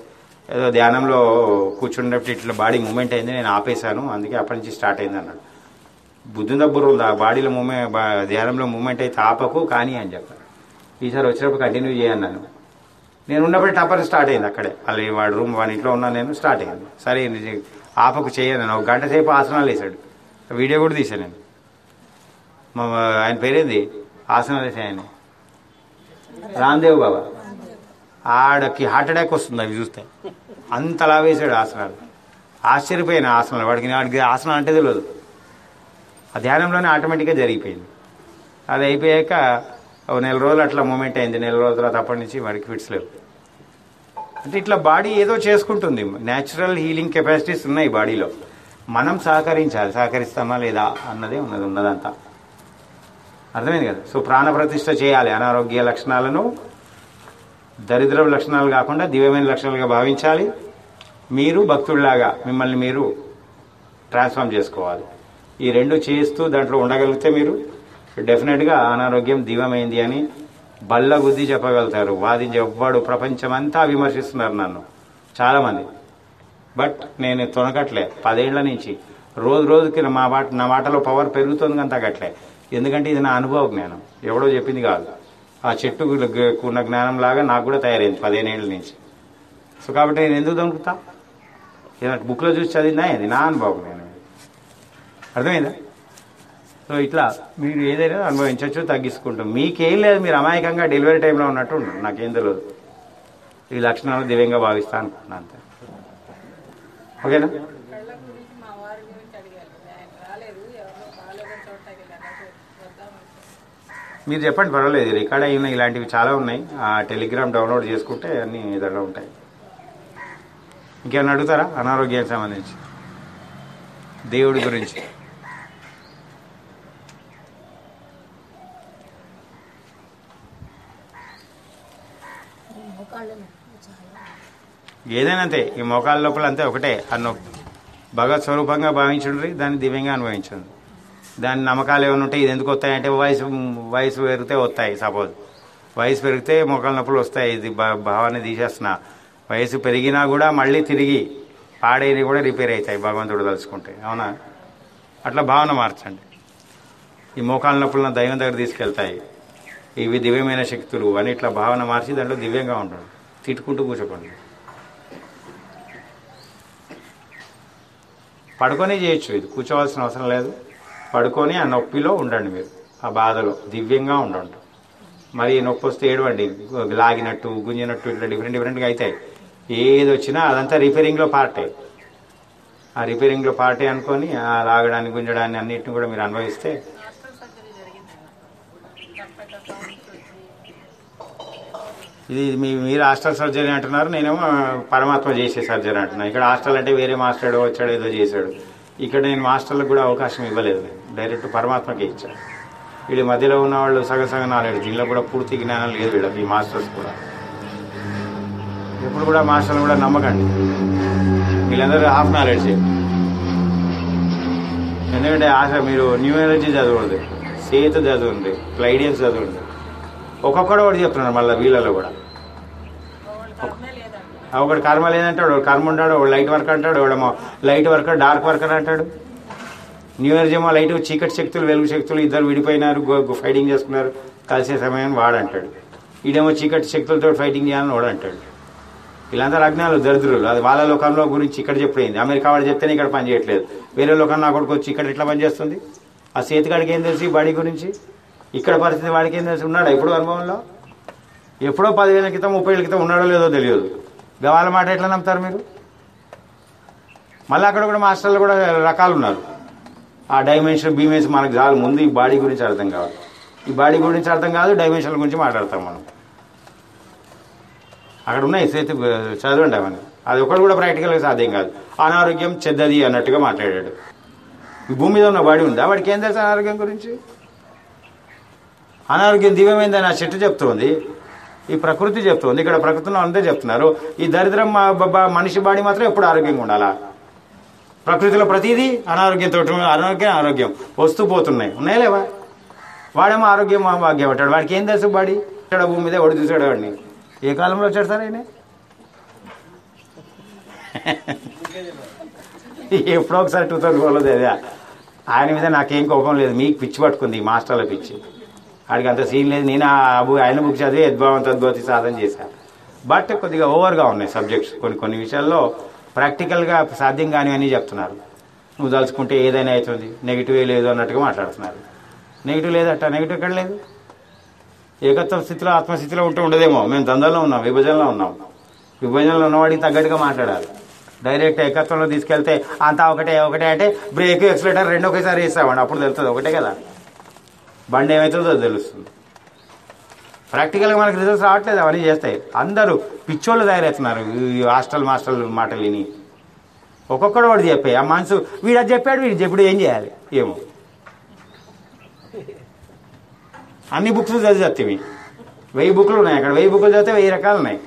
ఏదో ధ్యానంలో కూర్చున్నప్పుడు ఇట్లా బాడీ మూమెంట్ అయింది నేను ఆపేశాను అందుకే అప్పటి నుంచి స్టార్ట్ అయింది అన్నాడు బుద్ధి దబ్బురు ఉంది ఆ బాడీలో మూమెంట్ ధ్యానంలో మూమెంట్ అయితే ఆపకు కానీ అని చెప్పాను ఈసారి వచ్చినప్పుడు కంటిన్యూ చేయన్నాను నేను ఉన్నప్పుడు టపర్ స్టార్ట్ అయింది అక్కడే మళ్ళీ వాడు రూమ్ వాడి ఇంట్లో ఉన్నా నేను స్టార్ట్ అయింది సరే ఇది ఆపకు చేయను ఒక గంట సేపు ఆసనాలు వేసాడు వీడియో కూడా తీసాను నేను మా ఆయన పేరేంది ఆసనాలు వేసే ఆయన రామ్దేవ్ బాబా ఆడకి హార్ట్ అటాక్ వస్తుంది అవి చూస్తే అంతలా వేసాడు ఆసనాలు ఆశ్చర్యపోయిన ఆసనాలు వాడికి వాడికి ఆసనం అంటే తెలియదు ఆ ధ్యానంలోనే ఆటోమేటిక్గా జరిగిపోయింది అది అయిపోయాక ఓ నెల రోజులు అట్లా మూమెంట్ అయింది నెల రోజుల తర్వాత అప్పటి నుంచి వాడికి ఫిట్స్ లేవు అంటే ఇట్లా బాడీ ఏదో చేసుకుంటుంది న్యాచురల్ హీలింగ్ కెపాసిటీస్ ఉన్నాయి బాడీలో మనం సహకరించాలి సహకరిస్తామా లేదా అన్నదే ఉన్నది ఉన్నదంతా అర్థమైంది కదా సో ప్రాణ ప్రతిష్ఠ చేయాలి అనారోగ్య లక్షణాలను దరిద్ర లక్షణాలు కాకుండా దివ్యమైన లక్షణాలుగా భావించాలి మీరు భక్తుల్లాగా మిమ్మల్ని మీరు ట్రాన్స్ఫార్మ్ చేసుకోవాలి ఈ రెండు చేస్తూ దాంట్లో ఉండగలిగితే మీరు డెఫినెట్గా అనారోగ్యం దివ్యమైంది అని బల్ల బుద్ధి చెప్పగలుగుతారు వాదించి ఎవ్వడు ప్రపంచమంతా విమర్శిస్తున్నారు నన్ను చాలామంది బట్ నేను తొనకట్లే పదేళ్ల నుంచి రోజు రోజుకి నా మాట నా మాటలో పవర్ పెరుగుతుంది కానీ తగ్గట్లే ఎందుకంటే ఇది నా అనుభవ జ్ఞానం ఎవడో చెప్పింది కాదు ఆ చెట్టు ఉన్న జ్ఞానం లాగా నాకు కూడా తయారైంది పదిహేనేళ్ల నుంచి సో కాబట్టి నేను ఎందుకు దొరుకుతా ఏదైనా బుక్లో చూసి చదివినా ఇది నా అనుభవం నేను అర్థమైందా సో ఇట్లా మీరు ఏదైనా అనుభవించవచ్చు తగ్గించుకుంటాం మీకేం లేదు మీరు అమాయకంగా డెలివరీ టైంలో ఉన్నట్టు ఉండరు నాకేం తెలియదు ఈ లక్షణాలు దివ్యంగా భావిస్తా అనుకుంటున్నాను అంతే ఓకేనా కళ్ళ గురించి మా వారి గురించి అడిగారు ఆయన రాలేదు ఎవరో బాగాలేదని చూడటానికి వెళ్ళారు వద్దామని మీరు చెప్పండి పర్వాలేదు రికార్డ్ అయిన ఇలాంటివి చాలా ఉన్నాయి ఆ టెలిగ్రామ్ డౌన్లోడ్ చేసుకుంటే అన్ని ఇదలో ఉంటాయి ఇంకేమైనా అడుగుతారా అనారోగ్యానికి సంబంధించి దేవుడి గురించి మోకాళ్ళు నొప్పి చాలా ఏదైనా అంతే ఈ మోకాళ్ళ లోపల అంతే ఒకటే అన్న భగవత్ స్వరూపంగా భావించుండ్రి దాన్ని దివ్యంగా అనుభవించండి దాని నమ్మకాలు ఏమైనా ఉంటే ఇది ఎందుకు వస్తాయంటే వయసు వయసు పెరిగితే వస్తాయి సపోజ్ వయసు పెరిగితే మోకాళ్ళ నొప్పులు వస్తాయి ఇది భా- భావాన్ని తీసేస్తున్నా వయసు పెరిగినా కూడా మళ్ళీ తిరిగి పాడేవి కూడా రిపేర్ అవుతాయి భగవంతుడు తలుచుకుంటే అవునా అట్లా భావన మార్చండి ఈ మోకాళ్ళ నొప్పులను దైవం దగ్గర తీసుకెళ్తాయి ఇవి దివ్యమైన శక్తులు అని ఇట్లా భావన మార్చి దాంట్లో దివ్యంగా ఉంటాడు తిట్టుకుంటూ కూర్చోకండి పడుకొని చేయొచ్చు ఇది కూర్చోవాల్సిన అవసరం లేదు పడుకొని ఆ నొప్పిలో ఉండండి మీరు ఆ బాధలో దివ్యంగా ఉండండి మరి నొప్పి వస్తే ఏడవండి లాగినట్టు గుంజినట్టు ఇట్లా డిఫరెంట్ డిఫరెంట్గా అవుతాయి ఏది వచ్చినా అదంతా రిపేరింగ్లో పార్టే ఆ రిపేరింగ్లో పార్టే అనుకొని ఆ లాగడాన్ని గుంజడాన్ని అన్నిటిని కూడా మీరు అనుభవిస్తే హాస్టల్ సర్జరీ జరిగింది తప్పక సౌండ్స్ వచ్చి ఇది మీ మీరు హాస్టల్ సర్జరీ అంటున్నారు నేనేమో పరమాత్మ చేసే సర్జరీ అంటున్నాను ఇక్కడ హాస్టల్ అంటే వేరే మాస్టర్ వచ్చాడు ఏదో చేశాడు ఇక్కడ నేను మాస్టర్లకు కూడా అవకాశం ఇవ్వలేదు నేను. డైరెక్ట్ పరమాత్మకే ఇచ్చాను వీళ్ళ మధ్యలో ఉన్న వాళ్ళు సగం సగం నాలెడ్జ్ దీనిలో కూడా పూర్తి జ్ఞానం లేదు వీళ్ళకి ఈ మాస్టర్స్ కూడా ఎప్పుడు కూడా మాస్టర్లు కూడా నమ్మకండి వీళ్ళందరూ హాఫ్ నాలెడ్జ్ ఎందుకంటే ఆశ మీరు న్యూ ఎనర్జీ చదవండి సేతు చదవండి క్లైడియన్స్ చదవండి ఒక్కొక్కడు ఒకటి చెప్తున్నాడు మళ్ళీ వీళ్ళలో కూడా వాళ్ళు కర్మే లేదండి ఆ ఒకడు కర్మ లేదంటాడు ఒకడు కర్మ ఉంటాడు ఒకడు లైట్ వర్క్ అంటాడు ఒకడేమో లైట్ వర్కర్ డార్క్ వర్కర్ అంటాడు న్యూ ఇయర్ ఏమో లైట్ చీకటి శక్తులు వెలుగు శక్తులు ఇద్దరు విడిపోయినారు గో- గో- ఫైటింగ్ చేసుకున్నారు కలిసే సమయం వాడు అంటాడు ఈడేమో చీకటి శక్తులతో ఫైటింగ్ చేయాలని వాడు అంటాడు వీళ్ళంతా లగ్నాలు దరిద్రులు అది వాళ్ళ లోకంలో గురించి ఇక్కడ చెప్పలేదు అమెరికా వాడు చెప్తేనే ఇక్కడ పని చేయట్లేదు వేరే లోకం నా కొడుకు వచ్చి ఇక్కడ ఎట్లా పని చేస్తుంది ఆ చేతికాడికి ఏం తెలుసు ఈ బాడీ గురించి ఇక్కడ పరిస్థితి వాడికి ఏం తెలుసు ఉన్నాడా ఎప్పుడు అనుభవంలో ఎప్పుడో పదివేల క్రితం ముప్పై ఏళ్ళ క్రితం ఉన్నాడో లేదో తెలియదు గవాల మాట ఎట్లా నమ్ముతారు మీరు మళ్ళీ అక్కడ కూడా మాస్టర్లు కూడా రకాలు ఉన్నారు ఆ డైమెన్షన్ బీమెన్షన్ మనకు చాలు ముందు ఈ బాడీ గురించి అర్థం కావాలి ఈ బాడీ గురించి అర్థం కాదు డైమెన్షన్ల గురించి మాట్లాడతాం మనం అక్కడ ఉన్నాయి చేతి చదవండి అవన్నీ అది ఒకటి కూడా ప్రాక్టికల్గా సాధ్యం కాదు అనారోగ్యం చెద్దది అన్నట్టుగా మాట్లాడాడు ఈ భూమి మీద ఉన్న బాడీ ఉందా వాడికి ఏం తెలుసు అనారోగ్యం గురించి అనారోగ్యం దివ్యమైందని ఆ చెట్టు చెప్తోంది ఈ ప్రకృతి చెప్తోంది ఇక్కడ ప్రకృతిలో అంతే చెప్తున్నారు ఈ దరిద్రం మా బ- బ- మనిషి బాడీ మాత్రం ఎప్పుడు ఆరోగ్యంగా ఉండాలా ప్రకృతిలో ప్రతిదీ అనారోగ్యంతో అనారోగ్యం ఆరోగ్యం వస్తూ పోతున్నాయి ఉన్నాయా లేవా వాడేమో ఆరోగ్యం మా భాగ్యం పట్టాడు వాడికి ఏం తెలుసు బాడీ ఇక్కడ భూమి మీద ఒడి చూసాడు వాడిని ఏ కాలంలో వచ్చాడు సార్ ఆయన ఎప్పుడో ఒకసారి టూ థౌసండ్ ఫోర్లో చదివా ఆయన మీద నాకేం కోపం లేదు మీకు పిచ్చి పట్టుకుంది ఈ మాస్టర్ల పిచ్చి ఆడికి అంత సీన్ లేదు నేను ఆ బు- ఆయన బుక్ చదివి యద్భావం తద్భవతి సాధన చేశాను బట్ కొద్దిగా ఓవర్గా ఉన్నాయి సబ్జెక్ట్స్ కొన్ని కొన్ని విషయాల్లో ప్రాక్టికల్గా సాధ్యం కానివని చెప్తున్నారు నువ్వు తలుచుకుంటే ఏదైనా అవుతుంది నెగిటివ్ లేదు అన్నట్టుగా మాట్లాడుతున్నారు నెగిటివ్ లేదట నెగిటివ్ ఎక్కడ లేదు ఏకత్వ స్థితిలో ఆత్మస్థితిలో ఉంటే ఉండదేమో మేము దందాల్లో ఉన్నాం విభజనలో ఉన్నాం విభజనలో ఉన్నవాడికి తగ్గట్టుగా మాట్లాడాలి డైరెక్ట్ ఏకత్వంలో తీసుకెళ్తే అంతా ఒకటే ఒకటే అంటే బ్రేక్ ఎక్సలేటర్ రెండు ఒకేసారి వేస్తామండి అప్పుడు తెలుస్తుంది ఒకటే కదా బండి ఏమవుతుందో అది తెలుస్తుంది ప్రాక్టికల్గా మనకి రిజల్ట్స్ రావట్లేదు అవన్నీ చేస్తాయి అందరూ పిచ్చోళ్ళు తయారవుతున్నారు ఈ హాస్టల్ మాస్టల్ మాటలు విని ఒక్కొక్కడు వాడు చెప్పే ఆ మనసు వీడు అది చెప్పాడు వీడు చెప్పుడు ఏం చేయాలి ఏమో అన్ని బుక్స్ చదివి చదివి వెయ్యి బుక్లు ఉన్నాయి అక్కడ వెయ్యి బుక్లు చదివితే వెయ్యి రకాలు ఉన్నాయి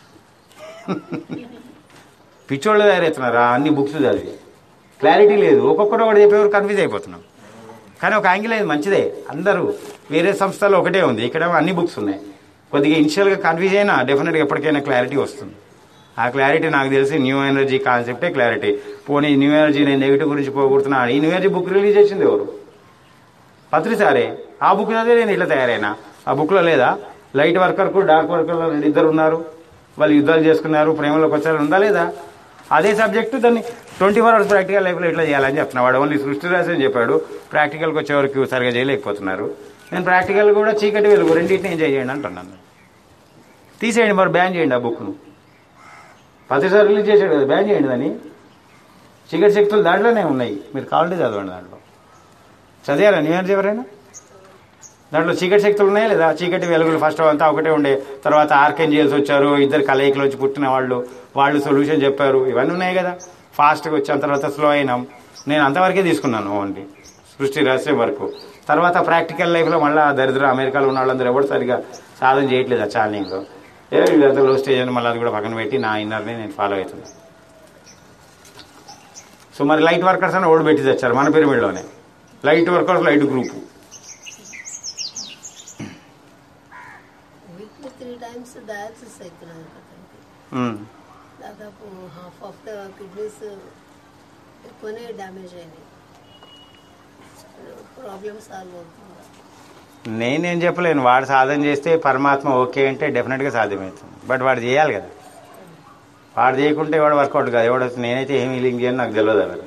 పిచ్చోళ్ళు తయారవుతున్నారు ఆ అన్ని బుక్స్ చదివి క్లారిటీ లేదు ఒక్కొక్కడు ఒకటి చెప్పేవారు కన్ఫ్యూజ్ అయిపోతున్నాం కానీ ఒక యాంగిల్ అనేది మంచిదే అందరూ వేరే సంస్థల్లో ఒకటే ఉంది ఇక్కడ అన్ని బుక్స్ ఉన్నాయి కొద్దిగా ఇనిషియల్గా కన్ఫ్యూజ్ అయినా డెఫినెట్గా ఎప్పటికైనా క్లారిటీ వస్తుంది ఆ క్లారిటీ నాకు తెలిసి న్యూ ఎనర్జీ కాన్సెప్టే క్లారిటీ పోనీ న్యూ ఎనర్జీ నేను నెగిటివ్ గురించి పోగొడుతున్నా ఈ న్యూ ఎనర్జీ బుక్ రిలీజ్ చేసింది ఎవరు పత్రిసారే ఆ బుక్ చదివే నేను ఇట్లా తయారైనా ఆ బుక్లో లేదా లైట్ వర్కర్కు డార్క్ వర్కర్లో ఇద్దరు ఉన్నారు వాళ్ళు యుద్ధాలు చేసుకున్నారు ప్రేమలోకి వచ్చారు ఉందా లేదా అదే సబ్జెక్టు దాన్ని ట్వంటీ ఫోర్ అవర్స్ ప్రాక్టికల్ లైఫ్లో ఇట్లా చేయాలని చెప్తున్నా వాడు ఓన్లీ సృష్టి రాసి అని చెప్పాడు ప్రాక్టికల్కి వచ్చే వరకు సరిగా చేయలేకపోతున్నారు నేను ప్రాక్టికల్ కూడా చీకటి వెలుగు రెండింటిని ఎంజాయ్ చేయండి అంటున్నాను తీసేయండి మరి బ్యాన్ చేయండి ఆ బుక్ను పదిసార్లు రిలీజ్ చేశాడు కదా బ్యాన్ చేయండి దాన్ని చీకటి శక్తులు దాంట్లోనే ఉన్నాయి మీరు కావాలంటే చదవండి దాంట్లో చదివారా న్యూ ఇయర్స్ ఎవరైనా దాంట్లో చీకటి శక్తులు ఉన్నాయి లేదా చీకటి వెలుగులు ఫస్ట్ అంతా ఒకటే ఉండే తర్వాత ఆర్కేంజియల్స్ వచ్చారు ఇద్దరు కలయికలు వచ్చి పుట్టిన వాళ్ళు వాళ్ళు సొల్యూషన్ చెప్పారు ఇవన్నీ ఉన్నాయి కదా ఫాస్ట్గా వచ్చిన తర్వాత స్లో అయినాం నేను అంతవరకే తీసుకున్నాను ఓన్లీ సృష్టి రహస్యం వరకు తర్వాత ప్రాక్టికల్ లైఫ్లో మళ్ళీ దరిద్ర అమెరికాలో ఉన్న వాళ్ళందరూ ఎవరు సరిగా సాధన చేయట్లేదు ఆ ఛానలింగ్లో ఏ వీళ్ళంతా లో స్టేజ్ అని మళ్ళీ అది కూడా పక్కన పెట్టి నా ఇన్నర్ని నేను ఫాలో అవుతున్నాను సో మరి లైట్ వర్కర్స్ అని ఓడి పెట్టి తెచ్చారు మన పిరమిడ్లోనే light workers light group weekly three times dialysis అవుతున్నది అతనికి దాదాపు హాఫ్ ఆఫ్ ద కిడ్నీస్ ఎక్కువనే డ్యామేజ్ అయినాయి ప్రాబ్లమ్ సాల్వ్ అవుతుంది నేనేం చెప్పలేను వాడు సాధన చేస్తే పరమాత్మ ఓకే అంటే డెఫినెట్గా సాధ్యమవుతుంది బట్ వాడు చేయాలి కదా వాడు చేయకుంటే వాడు వర్కౌట్ కాదు ఎవడు నేనైతే ఏం హీలింగ్ చేయను నాకు తెలియదు అవి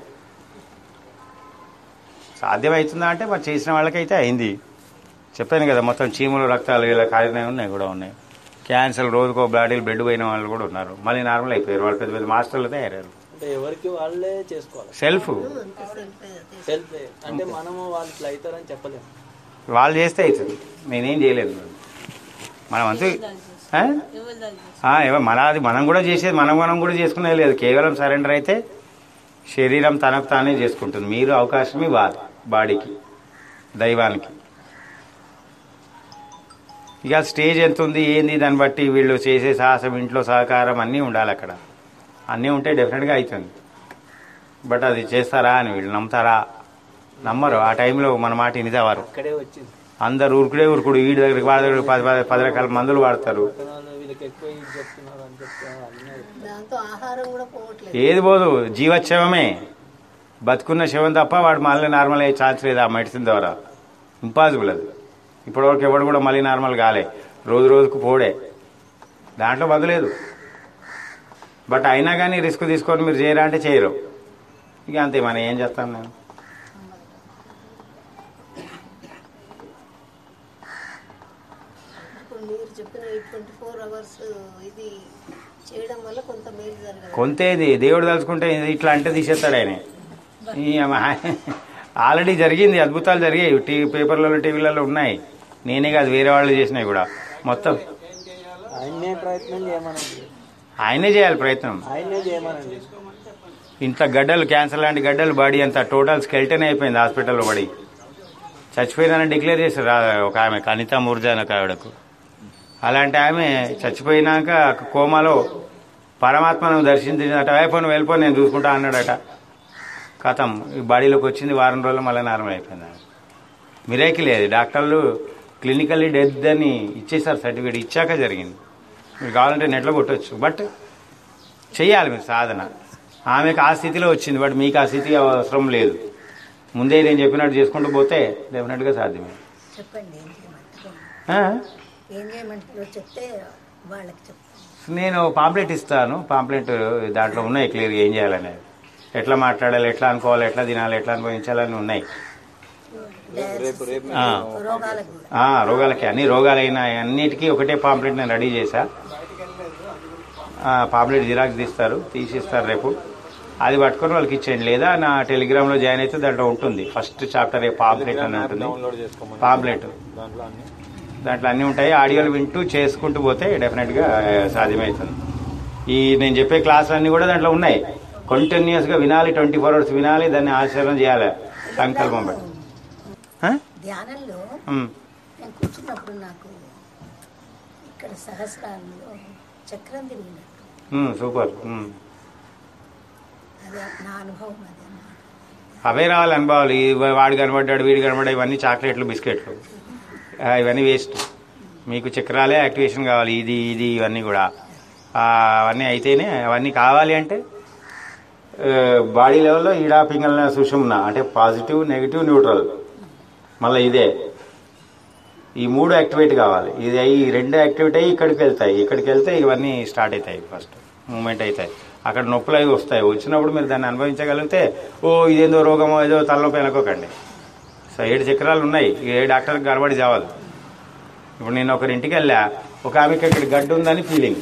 సాధ్యమవుతుందా అంటే మరి చేసిన వాళ్ళకైతే అయింది చెప్పాను కదా మొత్తం చీములు రక్తాలు ఇలా కాలినవి ఉన్నాయి కూడా ఉన్నాయి క్యాన్సర్ రోజుకో బ్లాడీలు బ్లడ్ పోయిన వాళ్ళు కూడా ఉన్నారు మళ్ళీ నార్మల్ అయిపోయారు వాళ్ళు పెద్ద పెద్ద మాస్టర్లు తయారయ్యారు అంటే ఎవరికి వాళ్ళే చేసుకోవాలి సెల్ఫ్ అంత సెల్ఫ్ సెల్ఫ్ అంటే మనము వాళ్ళు ఇట్లా అవుతారని చెప్పలేము వాళ్ళు చేస్తే అవుతుంది నేనేం చేయలేదు మనం అంతే ఆ? ఎవరు దాన్ని ఆ, ఏవో మన అది మనం కూడా చేసేది మనం మనం కూడా చేసుకునేది లేదు కేవలం సరెండర్ అయితే శరీరం తనకు తానే చేసుకుంటుంది మీరు అవకాశం ఇవ్వాలి బాడీకి దైవానికి ఇక స్టేజ్ ఎంత ఉంది ఏంది దాన్ని బట్టి వీళ్ళు చేసే సాహసం ఇంట్లో సహకారం అన్నీ ఉండాలి అక్కడ అన్నీ ఉంటే డెఫినెట్గా అవుతుంది బట్ అది చేస్తారా అని వీళ్ళు నమ్ముతారా నమ్మరు ఆ టైంలో మన మాట వినిదేవారు అక్కడే వచ్చింది అందరు ఊరుకుడే ఊరుకుడు వీడి దగ్గరికి వాళ్ళ దగ్గర పది పది పది రకాల మందులు వాడతారు పక్కన వీళ్ళకి ఎక్కువ ఇది చెప్తున్నారు అని చెప్తున్నారు అన్నీ దాంతో ఆహారం కూడా పోవట్లేదు ఏది పోదు జీవశవమే బతుకున్న శవం తప్ప వాడు మళ్ళీ నార్మల్ అయ్యే ఛాన్స్ లేదు ఆ మెడిసిన్ ద్వారా ఇంపాసిబుల్ అది ఇప్పటివరకు ఎవడు కూడా మళ్ళీ నార్మల్ కాలే రోజు రోజుకు పోడే దాంట్లో మందు లేదు బట్ అయినా కానీ రిస్క్ తీసుకొని మీరు చేయరా అంటే చేయరు ఇక అంతే మనం ఏం చేస్తాం నేను ఇప్పుడు మీరు చెప్పిన ఈ ట్వంటీ ఫోర్ అవర్స్ ఇది చేయడం వల్ల కొంత మేలు జరగదు కొంతేది దేవుడు తలుచుకుంటే ఇది ఇట్లా అంటే తీసేస్తాడు ఆయన ఈ అమ్మ- ఆల్రెడీ జరిగింది అద్భుతాలు జరిగాయి టీవీ పేపర్లలో టీవీలలో ఉన్నాయి నేనే కాదు వేరే వాళ్ళు చేసినాయి కూడా మొత్తం ఆయన్నే ప్రయత్నం చేయమనండి ఆయనే చేయాలి ప్రయత్నం ఆయన్నే చేయమనండి ఇంత గడ్డలు క్యాన్సర్ లాంటి గడ్డలు బాడీ అంతా టోటల్ స్కెల్టన్ అయిపోయింది హాస్పిటల్లో పడి చచ్చిపోయిందని డిక్లేర్ చేశారు ఆ- ఒక ఆమె కనిత ముర్జా అనే ఒక ఆవిడకు అలాంటి ఆమె చచ్చిపోయినాక కోమాలో పరమాత్మను దర్శించినట అయిపోయి వెళ్ళిపోయి నేను చూసుకుంటా అన్నాడట కథం ఈ బాడీలోకి వచ్చింది వారం రోజులు మళ్ళీ నార్మల్ అయిపోయింది ఆమె. మిరేకిల్ అది డాక్టర్లు క్లినికల్లీ డెత్ అని ఇచ్చేసారు సర్టిఫికేట్ ఇచ్చాక జరిగింది మీరు కావాలంటే నెట్లో కొట్టొచ్చు బట్ చెయ్యాలి మీరు సాధన ఆమెకు ఆ స్థితిలో వచ్చింది బట్ మీకు ఆ స్థితి అవసరం లేదు ముందే నేను చెప్పినట్టు చేసుకుంటూ పోతే డెఫినెట్గా సాధ్యమే చెప్పండి ఏం చేయమంటారు ఆ? ఏం చేయమంటారో చెప్తే వాళ్ళకి చెప్తాను నేను పాంప్లెట్ ఇస్తాను పాంప్లెట్ దాంట్లో ఉన్నాయి క్లియర్గా ఏం చేయాలనేది ఎట్లా మాట్లాడాలి ఎట్లా అనుకోవాలి ఎట్లా తినాలి ఎట్లా అనుభవించాలని ఉన్నాయి రేపు రేపు ఆ. రోగాలకు కూడా ఆ, రోగాలకి అన్ని రోగాలైన అన్నిటికీ ఒకటే పాంప్లెట్ నేను రెడీ చేశా ఆ, పాంప్లెట్ జిరాక్స్ తీస్తారు తీసిస్తారు రేపు అది పట్టుకొని వాళ్ళకి ఇచ్చేయండి లేదా నా టెలిగ్రామ్లో జాయిన్ అయితే దాంట్లో ఉంటుంది ఫస్ట్ చాప్టర్ పాంప్లెట్ అని ఉంటుంది డౌన్లోడ్ చేసుకోమని పాంప్లెట్ దాంట్లో అన్ని దాంట్లో అన్నీ ఉంటాయి ఆడియోలు వింటూ చేసుకుంటూ పోతే డెఫినెట్గా సాధ్యమవుతుంది ఈ నేను చెప్పే క్లాస్ అన్నీ కూడా దాంట్లో ఉన్నాయి కంటిన్యూస్గా వినాలి ట్వంటీ ఫోర్ అవర్స్ వినాలి దాన్ని ఆచరణ చేయాలి సంకల్పం బట్టి ఆ? ధ్యానంలో ఉమ్. నేను కూర్చున్నప్పుడు నాకు ఇక్కడ సహస్రాల్లో చక్రం తిరిగినట్టు ఉమ్, సూపర్ ఉమ్. అదే నా అనుభవం అదే అన్నమాట. అవే రావాలి అనుభవాలు ఈ వాడు కనబడ్డాడు వీడు కనబడ్డాడు ఇవన్నీ చాక్లెట్లు బిస్కెట్లు ఆ, ఇవన్నీ వేస్ట్ మీకు చక్రాలే యాక్టివేషన్ కావాలి ఇది ఇది ఇవన్నీ కూడా ఆ, అవన్నీ అయితేనే అవన్నీ కావాలి అంటే ఆ, బాడీ లెవెల్లో ఈడా పింగళ సుషుమ్న అంటే పాజిటివ్ నెగిటివ్ న్యూట్రల్ మళ్ళీ ఇదే ఈ మూడు యాక్టివేట్ కావాలి ఇది అయ్యి ఈ రెండు యాక్టివేట్ అయ్యి ఇక్కడికి వెళ్తాయి ఇక్కడికి వెళ్తే ఇవన్నీ స్టార్ట్ అవుతాయి ఫస్ట్ మూమెంట్ అవుతాయి అక్కడ నొప్పులు అవి వస్తాయి వచ్చినప్పుడు మీరు దాన్ని అనుభవించగలిగితే ఓ ఇదేందో రోగమో ఏదో తలనొప్పి అనుకోకండి సో ఏడు చక్రాలు ఉన్నాయి ఏ డాక్టర్కి కనబడి చావదు ఇప్పుడు నేను ఒకరి ఇంటికి వెళ్ళా ఒక ఆమెకి ఇక్కడ గడ్డు ఉందని ఫీలింగ్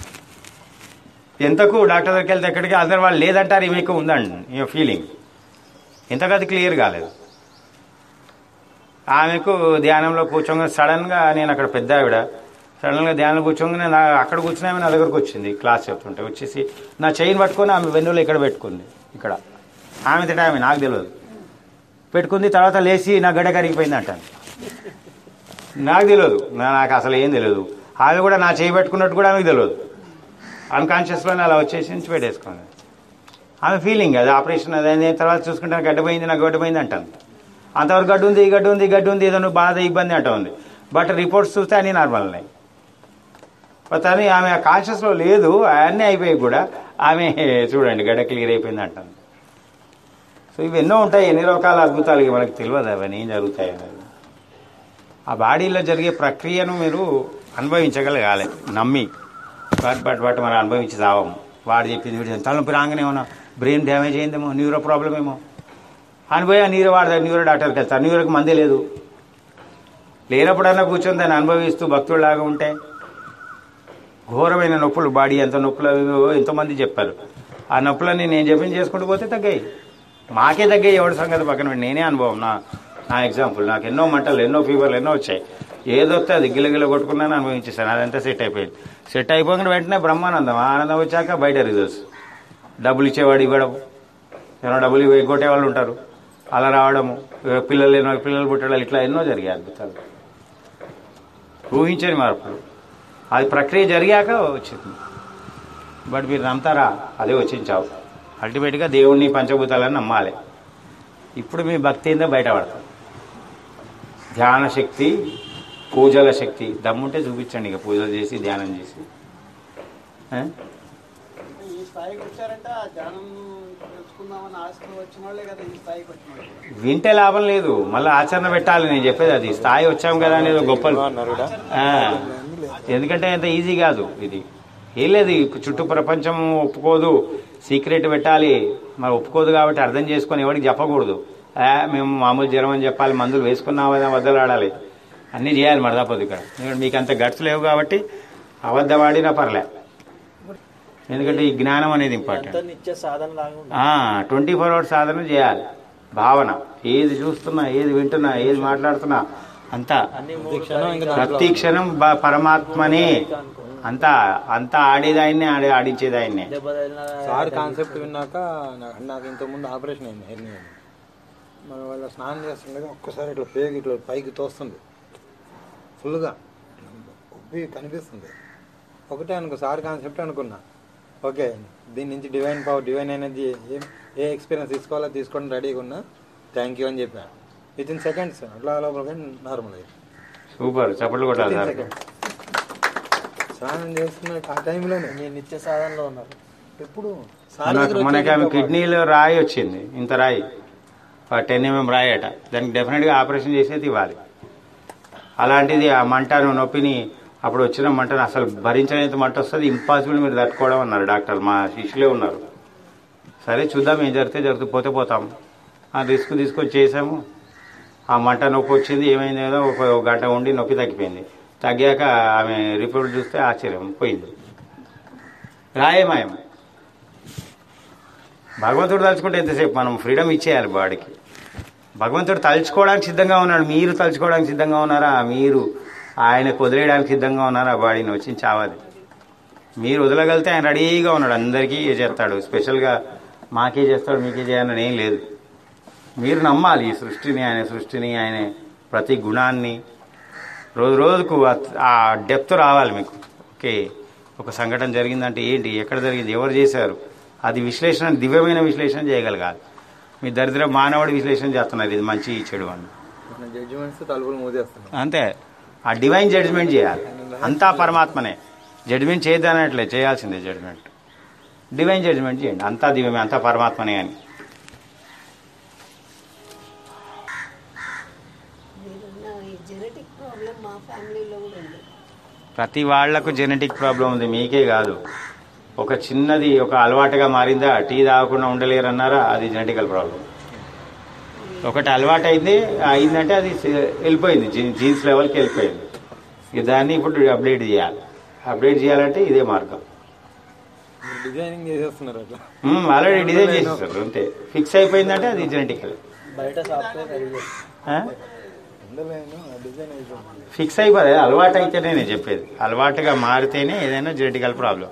ఎంతకు డాక్టర్ దగ్గరికి వెళ్తే ఎక్కడికి అందరు వాళ్ళు లేదంటారు ఈమెకు ఉందండి ఫీలింగ్ ఎంతకు అది క్లియర్ కాలేదు ఆమెకు ధ్యానంలో కూర్చోగా సడన్ గా నేను అక్కడ పెద్ద ఆవిడ సడన్ గా ధ్యానంలో కూర్చోగానే నా అక్కడ కూర్చుని ఆమె నా దగ్గరకు వచ్చింది క్లాస్ చెప్తుంటే వచ్చేసి నా చైన్ పట్టుకొని ఆమె వెన్నులో ఇక్కడ పెట్టుకుంది ఇక్కడ ఆమె తిట ఆమె నాకు తెలియదు పెట్టుకుంది తర్వాత లేచి నా గడ్డ కరిగిపోయింది అంటాను నాకు తెలియదు నా- నాకు అసలు ఏం తెలియదు ఆమె కూడా నా చేయి పెట్టుకున్నట్టు కూడా ఆమెకు తెలియదు అన్కాన్షియస్లోనే అలా వచ్చేసి నుంచి పెట్టేసుకుంది ఆమె ఫీలింగ్ అది ఆపరేషన్ అది అయిన తర్వాత చూసుకుంటే నాకు గడ్డ పోయింది నాకు గడ్డ పోయింది అంటాను అంతవరకు గడ్డు ఉంది ఈ గడ్డు ఉంది ఈ గడ్డు ఉంది ఏదో నువ్వు బాధ ఇబ్బంది అంట ఉంది బట్ రిపోర్ట్స్ చూస్తే అన్ని నార్మల్ ఉన్నాయి బట్ అని ఆమె కాన్షియస్లో లేదు అన్నీ అయిపోయి కూడా ఆమె చూడండి గడ్డ క్లియర్ అయిపోయింది అంటాను సో ఇవి ఎన్నో ఉంటాయి ఎన్ని రకాల అద్భుతాలు ఇవి మనకు తెలియదు అవన్నీ ఏం జరుగుతాయి అనేది ఆ బాడీలో జరిగే ప్రక్రియను మీరు అనుభవించగలగాలి నమ్మి బట్ బట్ బట్ మనం అనుభవించి చావము వాడు చెప్పింది వీడు తలనొప్పి రాగానే ఏమన్నా బ్రెయిన్ డ్యామేజ్ అయిందేమో న్యూరో ప్రాబ్లం ఏమో అని పోయి ఆ నీరు వాడదా న్యూరో డాక్టర్కి వెళ్తారు న్యూరోకి మందే లేదు లేనప్పుడన్నా కూర్చొని దాన్ని అనుభవిస్తూ భక్తుల్లాగా ఉంటే ఘోరమైన నొప్పులు బాడీ ఎంత నొప్పులు అవి ఇవో ఎంతోమంది చెప్పారు ఆ నొప్పులన్నీ నేను చెప్పింది చేసుకుంటూ పోతే తగ్గాయి మాకే తగ్గాయి ఎవరి సంగతి పక్కన పెట్టి నేనే అనుభవం నా నా ఎగ్జాంపుల్ నాకు ఎన్నో మంటలు ఎన్నో ఫీవర్లు ఎన్నో వచ్చాయి ఏదొస్తే అది గిలగిల కొట్టుకున్నాను అనుభవించేసాను అదంతా సెట్ అయిపోయింది సెట్ అయిపోయిన వెంటనే బ్రహ్మానందం ఆనందం వచ్చాక బయట రిజల్ట్స్ డబ్బులు ఇచ్చేవాడు ఇవ్వడం ఏమైనా డబ్బులు ఇవ్వ- ఎగ్గొట్టే వాళ్ళు ఉంటారు అలా రావడము ఏ పిల్లలు లేని వాళ్ళకి పిల్లలు పుట్టడాలు ఇట్లా ఎన్నో జరిగాయి అద్భుతాలు ఊహించని మార్పులు అది ప్రక్రియ జరిగాక వచ్చింది బట్ మీరు నమ్ముతారా అదే వచ్చించావు అల్టిమేట్గా దేవుణ్ణి పంచభూతాలని నమ్మాలి ఇప్పుడు మీ భక్తి ఏందో బయటపడతాం ధ్యాన శక్తి పూజల శక్తి దమ్ముంటే చూపించండి ఇక పూజలు చేసి ధ్యానం చేసి ఆ? ఈ స్థాయికి వచ్చారంటే ఆ ధ్యానం తెలుసుకుందామని ఆశతో వచ్చిన వాళ్ళే కదా ఈ స్థాయికి వచ్చిన వాళ్ళు వింటే లాభం లేదు మళ్ళీ ఆచరణ పెట్టాలి నేను చెప్పేది అది స్థాయి వచ్చాం కదా అనేది ఒక గొప్ప ఆ, ఎందుకంటే అంత ఈజీ కాదు ఇది ఏం లేదు ఈ చుట్టూ ప్రపంచం ఒప్పుకోదు సీక్రెట్ పెట్టాలి మరి ఒప్పుకోదు కాబట్టి అర్థం చేసుకొని ఎవరికి చెప్పకూడదు ఆ, మేము మామూలు జ్వరం అని చెప్పాలి మందులు వేసుకున్నామని అబద్ధాలు ఆడాలి అన్నీ చేయాలి మరదాపోదు ఇక్కడ ఎందుకంటే మీకు అంత గట్స్ లేవు కాబట్టి అబద్ధం ఆడినా పర్లే ఎందుకంటే ఈ జ్ఞానం అనేది ఇంపార్టెంట్ అంతా నిత్య సాధన లాగా ఉంటుంది ట్వంటీ ఫోర్ అవర్స్ సాధన చేయాలి భావన ఏది చూస్తున్నా ఏది వింటున్నా ఏది మాట్లాడుతున్నా అంతా అన్ని మూడు క్షణం ఇంకా ప్రతి క్షణం బ- పరమాత్మనే అంతా అంతా ఆడేదాయన్నే ఆడే ఆడించేదాయన్నే దెబ్బ తగిలిన సార్ కాన్సెప్ట్ విన్నాక నాకు నాకు ఇంతకుముందు ఆపరేషన్ అయింది హెర్నియా మన వాళ్ళ స్నానం చేస్తుండగా ఒక్కసారి ఇట్లా పేగి ఇట్లా పైకి తోస్తుంది ఫుల్గా ఉబ్బి కనిపిస్తుంది ఒకటే అనుకో సార్ కాన్సెప్ట్ అనుకున్నా ఓకే దీని నుంచి డివైన్ పవర్ డివైన్ ఎనర్జీ ఏం ఏ ఎక్స్పీరియన్స్ తీసుకోవాలో తీసుకోవడం రెడీగా ఉన్నా థ్యాంక్ యూ అని చెప్పాను విత్ ఇన్ సెకండ్స్ అట్లా లోపల నార్మల్ అయ్యింది సూపర్ చప్పట్లు కొట్టాలి విత్ ఇన్ సార్ సెకండ్స్ స్నానం చేస్తున్న ఆ టైంలోనే మీరు నిత్య సాధనలో ఉన్నారు ఎప్పుడు మనకు మనకి ఆమె కిడ్నీలో రాయి వచ్చింది ఇంత రాయి టెన్ ఎంఎం రాయి అట దానికి డెఫినెట్గా ఆపరేషన్ చేసేది ఇవ్వాలి అలాంటిది ఆ మంటను నొప్పిని అప్పుడు వచ్చిన మంటను అసలు భరించలేంత మంట వస్తుంది ఇంపాసిబుల్ మీరు తట్టుకోవడం అన్నారు డాక్టర్ మా శిష్యులే ఉన్నారు సరే చూద్దాం ఏం జరిగితే జరుగుతూ పోతే పోతాం ఆ రిస్క్ తీసుకొని చేసాము ఆ మంట నొప్పి వచ్చింది ఏమైంది ఏదో ఒక ఒక గంట ఉండి నొప్పి తగ్గిపోయింది తగ్గాక ఆమె రిపోర్ట్ చూస్తే ఆశ్చర్యం పోయింది రాయమాయం భగవంతుడు తలుచుకుంటే ఎంతసేపు మనం ఫ్రీడమ్ ఇచ్చేయాలి బాడీకి భగవంతుడు తలుచుకోవడానికి సిద్ధంగా ఉన్నాడు మీరు తలుచుకోవడానికి సిద్ధంగా ఉన్నారా మీరు ఆయన వదిలేయడానికి సిద్ధంగా ఉన్నారా ఆ బాడీని వచ్చి చావాలి మీరు వదలగలితే ఆయన రెడీగా ఉన్నాడు అందరికీ చేస్తాడు స్పెషల్గా మాకే చేస్తాడు మీకే చేయాలని ఏం లేదు మీరు నమ్మాలి ఈ సృష్టిని ఆయన సృష్టిని ఆయన ప్రతి గుణాన్ని రోజు రోజుకు ఆ- ఆ డెప్త్ రావాలి మీకు ఓకే ఒక సంఘటన జరిగిందంటే ఏంటి ఎక్కడ జరిగింది ఎవరు చేశారు అది విశ్లేషణ దివ్యమైన విశ్లేషణ చేయగలగాలి మీ దరిద్ర మానవుడి విశ్లేషణ చేస్తున్నారు ఇది మంచి ఈ చెడు అని జడ్జిమెంట్స్ తలుపులు మూదేస్తున్నాం అంతే ఆ డివైన్ జడ్జ్మెంట్ చేయాలి అంతా పరమాత్మనే జడ్జ్మెంట్ చేయొద్దనట్లే చేయాల్సిందే జడ్జ్మెంట్ డివైన్ జడ్జ్మెంట్ చేయండి అంతా దివ్యమే అంతా పరమాత్మనే అని మీరున్న ఈ జెనెటిక్ ప్రాబ్లం మా ఫ్యామిలీలో కూడా ఉంది ప్రతి వాళ్లకు జెనెటిక్ ప్రాబ్లం ఉంది మీకే కాదు ఒక చిన్నది ఒక అలవాటుగా మారిందా టీ తాగకుండా ఉండలేరన్నారా అది జెనెటికల్ ప్రాబ్లం ఒకటి అలవాటు అయింది అయిందంటే అది వెళ్ళిపోయింది జీ- జీన్స్ లెవెల్కి వెళ్ళిపోయింది ఇక దాన్ని ఇప్పుడు అప్డేట్ చేయాలి అప్డేట్ చేయాలంటే ఇదే మార్గం డిజైనింగ్ చేసేస్తున్నారు అట్లా ఆల్రెడీ డిజైన్ చేసేసారు అంతే ఫిక్స్ అయిపోయిందంటే అది జెనెటికల్ బయట సాఫ్ట్వేర్ రెడీ చేస్తాం ఉండలేను డిజైన్ అయిపోయింది ఫిక్స్ అయిపోయి అలవాటు అయితేనే నేను చెప్పేది అలవాటుగా మారితేనే ఏదైనా జెనెటికల్ ప్రాబ్లం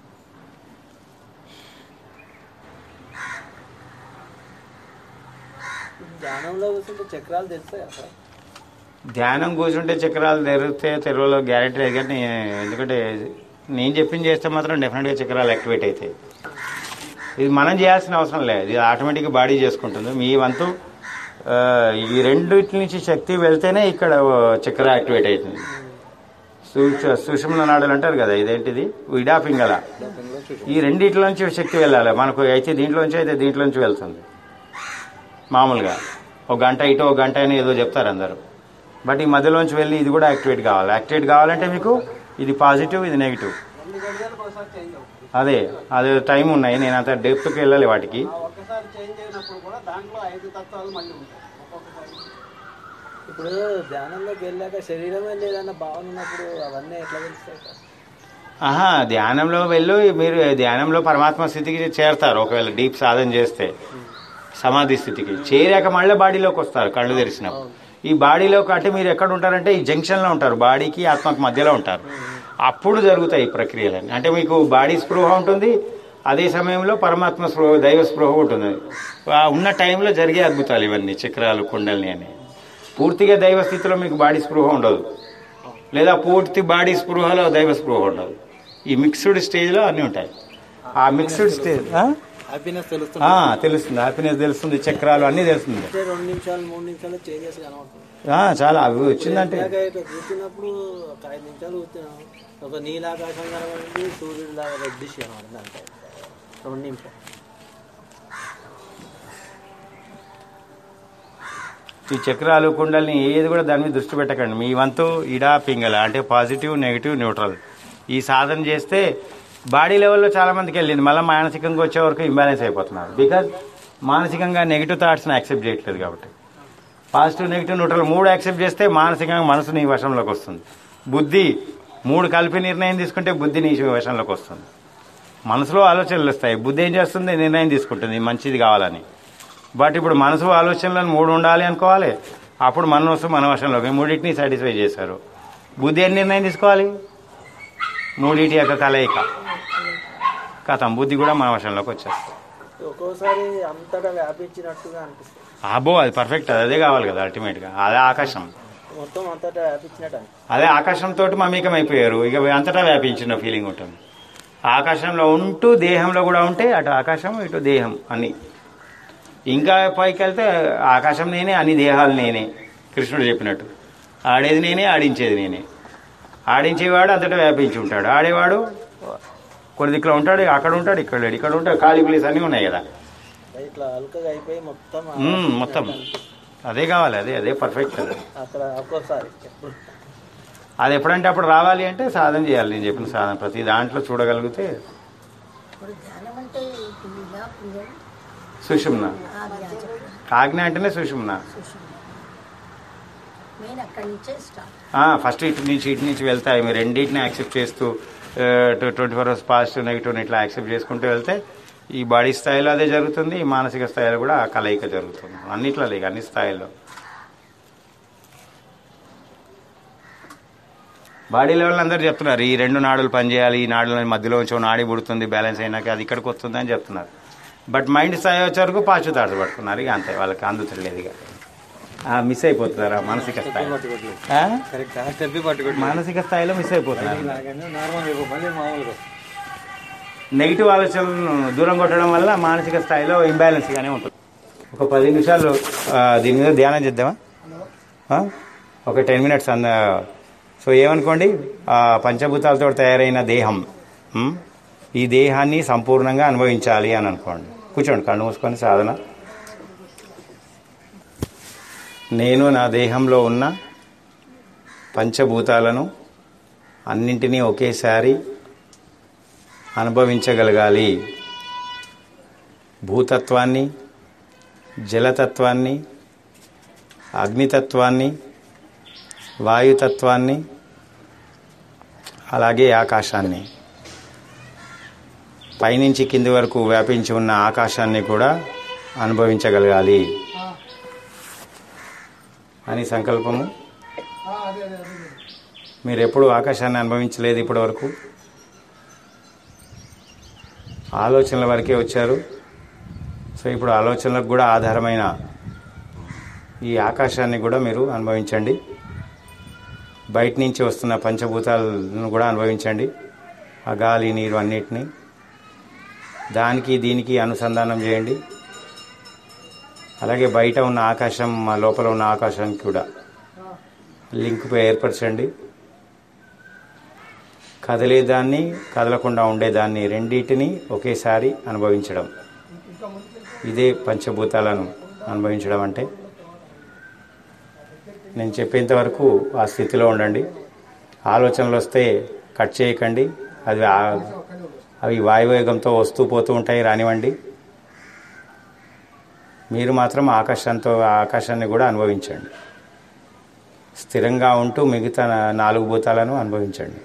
ధ్యానంలో కూర్చుంటే చక్రాలు తెలుస్తాయి అసలు ధ్యానం కూర్చుంటే చక్రాలు తెరిగితే తెరవలో గ్యారెంటీ లేదు కానీ నే- ఎందుకంటే నేను చెప్పింది చేస్తే మాత్రం డెఫినెట్గా చక్రాలు యాక్టివేట్ అవుతాయి ఇది మనం చేయాల్సిన అవసరం లేదు ఇది ఆటోమేటిక్గా బాడీ చేసుకుంటుంది మీ వంతు ఆ, ఈ రెండిటి నుంచి శక్తి వెళ్తేనే ఇక్కడ ఓ చక్ర యాక్టివేట్ అవుతుంది సూక్ష సుషుమ్న నాడులు అంటారు కదా ఇదేంటిది విడా పింగళ ఈ రెండిట్లోంచి శక్తి వెళ్ళాలి మనకు అయితే దీంట్లోంచి అయితే దీంట్లోంచి వెళ్తుంది మామూలుగా ఒక గంట ఇటు ఒక గంట అని ఏదో చెప్తారు అందరూ బట్ ఈ మధ్యలోంచి వెళ్ళి ఇది కూడా యాక్టివేట్ కావాలి యాక్టివేట్ కావాలంటే మీకు ఇది పాజిటివ్ ఇది నెగిటివ్ రెండు గడియలకు ఒకసారి చేంజ్ అవుతుంది అదే అదే టైం ఉన్నాయి నేను అంత డెప్త్కి వెళ్ళాలి వాటికి ఆ ఒక్కసారి చేంజ్ అయినప్పుడు కూడా దాంట్లో ఐదు తత్వాలు మళ్ళీ ఉంటాయి ఒక్కొక్కసారి ఇప్పుడు ధ్యానంలోకి వెళ్ళాక శరీరమే లేదన్న భావన ఉన్నప్పుడు అవన్నీ ఎట్లా తెలుస్తాయి సార్? ఆహా ధ్యానంలో వెళ్ళి మీరు ధ్యానంలో పరమాత్మ స్థితికి చేరతారు ఒకవేళ డీప్ సాధన చేస్తే సమాధి స్థితికి చేరాక మళ్ళీ బాడీలోకి వస్తారు కళ్ళు తెరిచినప్పుడు ఈ బాడీలోకి అంటే మీరు ఎక్కడ ఉంటారంటే ఈ జంక్షన్లో ఉంటారు బాడీకి ఆత్మకు మధ్యలో ఉంటారు అప్పుడు జరుగుతాయి ఈ ప్రక్రియలన్నీ అంటే మీకు బాడీ స్పృహ ఉంటుంది అదే సమయంలో పరమాత్మ స్పృహ దైవ స్పృహ ఉంటుంది ఆ ఉన్న టైంలో జరిగే అద్భుతాలు ఇవన్నీ చక్రాలు కుండల్ని అని పూర్తిగా దైవ స్థితిలో మీకు బాడీ స్పృహ ఉండదు లేదా పూర్తి బాడీ స్పృహలో దైవ స్పృహ ఉండదు ఈ మిక్స్డ్ స్టేజ్లో అన్నీ ఉంటాయి ఆ మిక్స్డ్ స్టేజ్ ఆ? హ్యాపీనెస్ తెలుస్తుంది ఆ, తెలుస్తుంది హ్యాపీనెస్ తెలుస్తుంది చక్రాలు అన్నీ తెలుస్తుంది అంటే రెండు నిమిషాలు మూడు నిమిషాలు చేంజెస్ కనబడుతుంది ఆ, చాలా అవి వచ్చిందంటే ఇందాక ఇట్లా కూర్చున్నప్పుడు ఒక ఐదు నిమిషాలు కూర్చున్నాం ఒక నీలాకాశం కనబడింది సూర్యుడు లాగా రెడ్డిష్ కనబడింది అంతే రెండు నిమిషాలు ఈ చక్రాలు కుండల్ని ఏది కూడా దాని మీద దృష్టి పెట్టకండి మీ వంతు ఇడా పింగళ అంటే పాజిటివ్ నెగిటివ్ న్యూట్రల్ ఈ సాధన చేస్తే బాడీ లెవెల్లో చాలా మందికి వెళ్ళింది మళ్ళీ మానసికంగా వచ్చే వరకు ఇంబ్యాలెన్స్ అయిపోతున్నారు బికాజ్ మానసికంగా నెగిటివ్ థాట్స్ని యాక్సెప్ట్ చేయట్లేదు కాబట్టి పాజిటివ్ నెగిటివ్ న్యూట్రల్ మూడు యాక్సెప్ట్ చేస్తే మానసికంగా మనసు నీ వశంలోకి వస్తుంది బుద్ధి మూడు కలిపి నిర్ణయం తీసుకుంటే బుద్ధి నీ వశంలోకి వస్తుంది మనసులో ఆలోచనలు వస్తాయి బుద్ధి ఏం చేస్తుంది నిర్ణయం తీసుకుంటుంది ఇది మంచిది కావాలని బట్ ఇప్పుడు మనసు ఆలోచనలను మూడు ఉండాలి అనుకోవాలి అప్పుడు మనసు మన వశంలోకి మూడింటిని సాటిస్ఫై చేశారు బుద్ధి ఏం నిర్ణయం తీసుకోవాలి మూడింటి యొక్క కలయిక కథం బుద్ధి కూడా మన వశంలోకి వచ్చేస్తుంది ఒక్కోసారి అంతటా వ్యాపించినట్టుగా అనిపిస్తుంది అబ్బో అది పర్ఫెక్ట్ అది అదే కావాలి కదా అల్టిమేట్గా అదే ఆకాశం మొత్తం అంతటా వ్యాపించినట్టు అనిపిస్తుంది అదే ఆకాశంతో మమేకం అయిపోయారు ఇక అంతటా వ్యాపించిన ఫీలింగ్ ఉంటుంది ఆకాశంలో ఉంటూ దేహంలో కూడా ఉంటే అటు ఆకాశం ఇటు దేహం అన్ని ఇంకా పైకి వెళ్తే ఆకాశం నేనే అన్ని దేహాలు నేనే కృష్ణుడు చెప్పినట్టు ఆడేది నేనే ఆడించేది నేనే ఆడించేవాడు అంతటా వ్యాపించి ఉంటాడు ఆడేవాడు కొన్ని దిక్కులో ఉంటాడు అక్కడ ఉంటాడు ఇక్కడ లేడు ఇక్కడ ఉంటాడు ఖాళీ ప్లేస్ అన్నీ ఉన్నాయి కదా ఇట్లా అల్కగా అయిపోయి మొత్తం ఆ మ్మ్, మొత్తం అదే కావాలి అదే అదే పర్ఫెక్ట్ అది అక్కడ ఒక్కోసారి ఎప్పుడు అది ఎప్పుడంటే అప్పుడు రావాలి అంటే సాధన చేయాలి నేను చెప్పిన సాధన ప్రతి దాంట్లో చూడగలిగితే ఇప్పుడు ధ్యానం అంటే ఇప్పుడు ఇలా పూజలు సుషుమ్న ఆ ధ్యానం ఆజ్ఞ అంటేనే సుషుమ్న సుషుమ్న మెయిన్ అక్కడి నుంచే స్టార్ట్ ఫస్ట్ ఇటు నుంచి ఇటు నుంచి వెళ్తాయి మీరు రెండింటిని యాక్సెప్ట్ చేస్తూ twenty four hours positive negative ఇట్లా యాక్సెప్ట్ చేసుకుంటూ వెళ్తే ఈ బాడీ స్థాయిలో అదే జరుగుతుంది ఈ మానసిక స్థాయిలో కూడా ఆ కలయిక జరుగుతుంది అన్నిట్లో లేక అన్ని స్థాయిల్లో బాడీ లెవెల్ అందరూ చెప్తున్నారు ఈ రెండు నాడులు పనిచేయాలి ఈ నాడుల మధ్యలో ఉంచి ఓ నాడి పుడుతుంది బ్యాలెన్స్ అయినాక అది ఇక్కడికి వస్తుంది అని చెప్తున్నారు బట్ మైండ్ స్థాయి వచ్చే వరకు పాచు తాడు పట్టుకున్నారు ఇక అంతే వాళ్ళకి అందుతలేదు ఇక మిస్ అయిపోతున్నారా మానసిక స్థాయి ఆ? కరెక్ట్ ఆ స్టెప్ పట్టుకోండి మానసిక స్థాయిలో మిస్ అయిపోతున్నారు నార్మల్ మళ్ళీ మామూలుగా నెగిటివ్ ఆలోచనలను దూరం కొట్టడం వల్ల మానసిక స్థాయిలో ఇంబ్యాలెన్స్ గానే ఉంటుంది ఒక పది నిమిషాలు ఆ, దీని మీద ధ్యానం చేద్దామా ఆ? ఒక టెన్ మినిట్స్ అంద సో ఏమనుకోండి ఆ పంచభూతాలతో తయారైన దేహం ఉమ్, ఈ దేహాన్ని సంపూర్ణంగా అనుభవించాలి అని అనుకోండి కూర్చోండి కళ్ళు మూసుకొని సాధన నేను నా దేహంలో ఉన్న పంచభూతాలను అన్నింటినీ ఒకేసారి అనుభవించగలగాలి భూతత్వాన్ని జలతత్వాన్ని అగ్నితత్వాన్ని వాయుతత్వాన్ని అలాగే ఆకాశాన్ని పైనుంచి కింది వరకు వ్యాపించి ఉన్న ఆకాశాన్ని కూడా అనుభవించగలగాలి అని సంకల్పము మీరు ఎప్పుడు ఆకాశాన్ని అనుభవించలేదు ఇప్పటి వరకు ఆలోచనల వరకే వచ్చారు సో ఇప్పుడు ఆలోచనలకు కూడా ఆధారమైన ఈ ఆకాశాన్ని కూడా మీరు అనుభవించండి బయట నుంచి వస్తున్న పంచభూతాలను కూడా అనుభవించండి ఆ గాలి నీరు అన్నిటినీ దానికి దీనికి అనుసంధానం చేయండి అలాగే బయట ఉన్న ఆకాశం మా లోపల ఉన్న ఆకాశానికి కూడా లింక్ ఏర్పరచండి కదిలేదాన్ని కదలకుండా ఉండేదాన్ని రెండింటిని ఒకేసారి అనుభవించడం ఇదే పంచభూతాలను అనుభవించడం అంటే నేను చెప్పేంత వరకు ఆ స్థితిలో ఉండండి ఆలోచనలు వస్తే కట్ చేయకండి అది ఆ- అవి వాయువేగంతో వస్తూ పోతూ ఉంటాయి రానివ్వండి మీరు మాత్రం ఆకాశంతో ఆ ఆకాశాన్ని కూడా అనుభవించండి స్థిరంగా ఉంటూ మిగతా నా- నాలుగు భూతాలను అనుభవించండి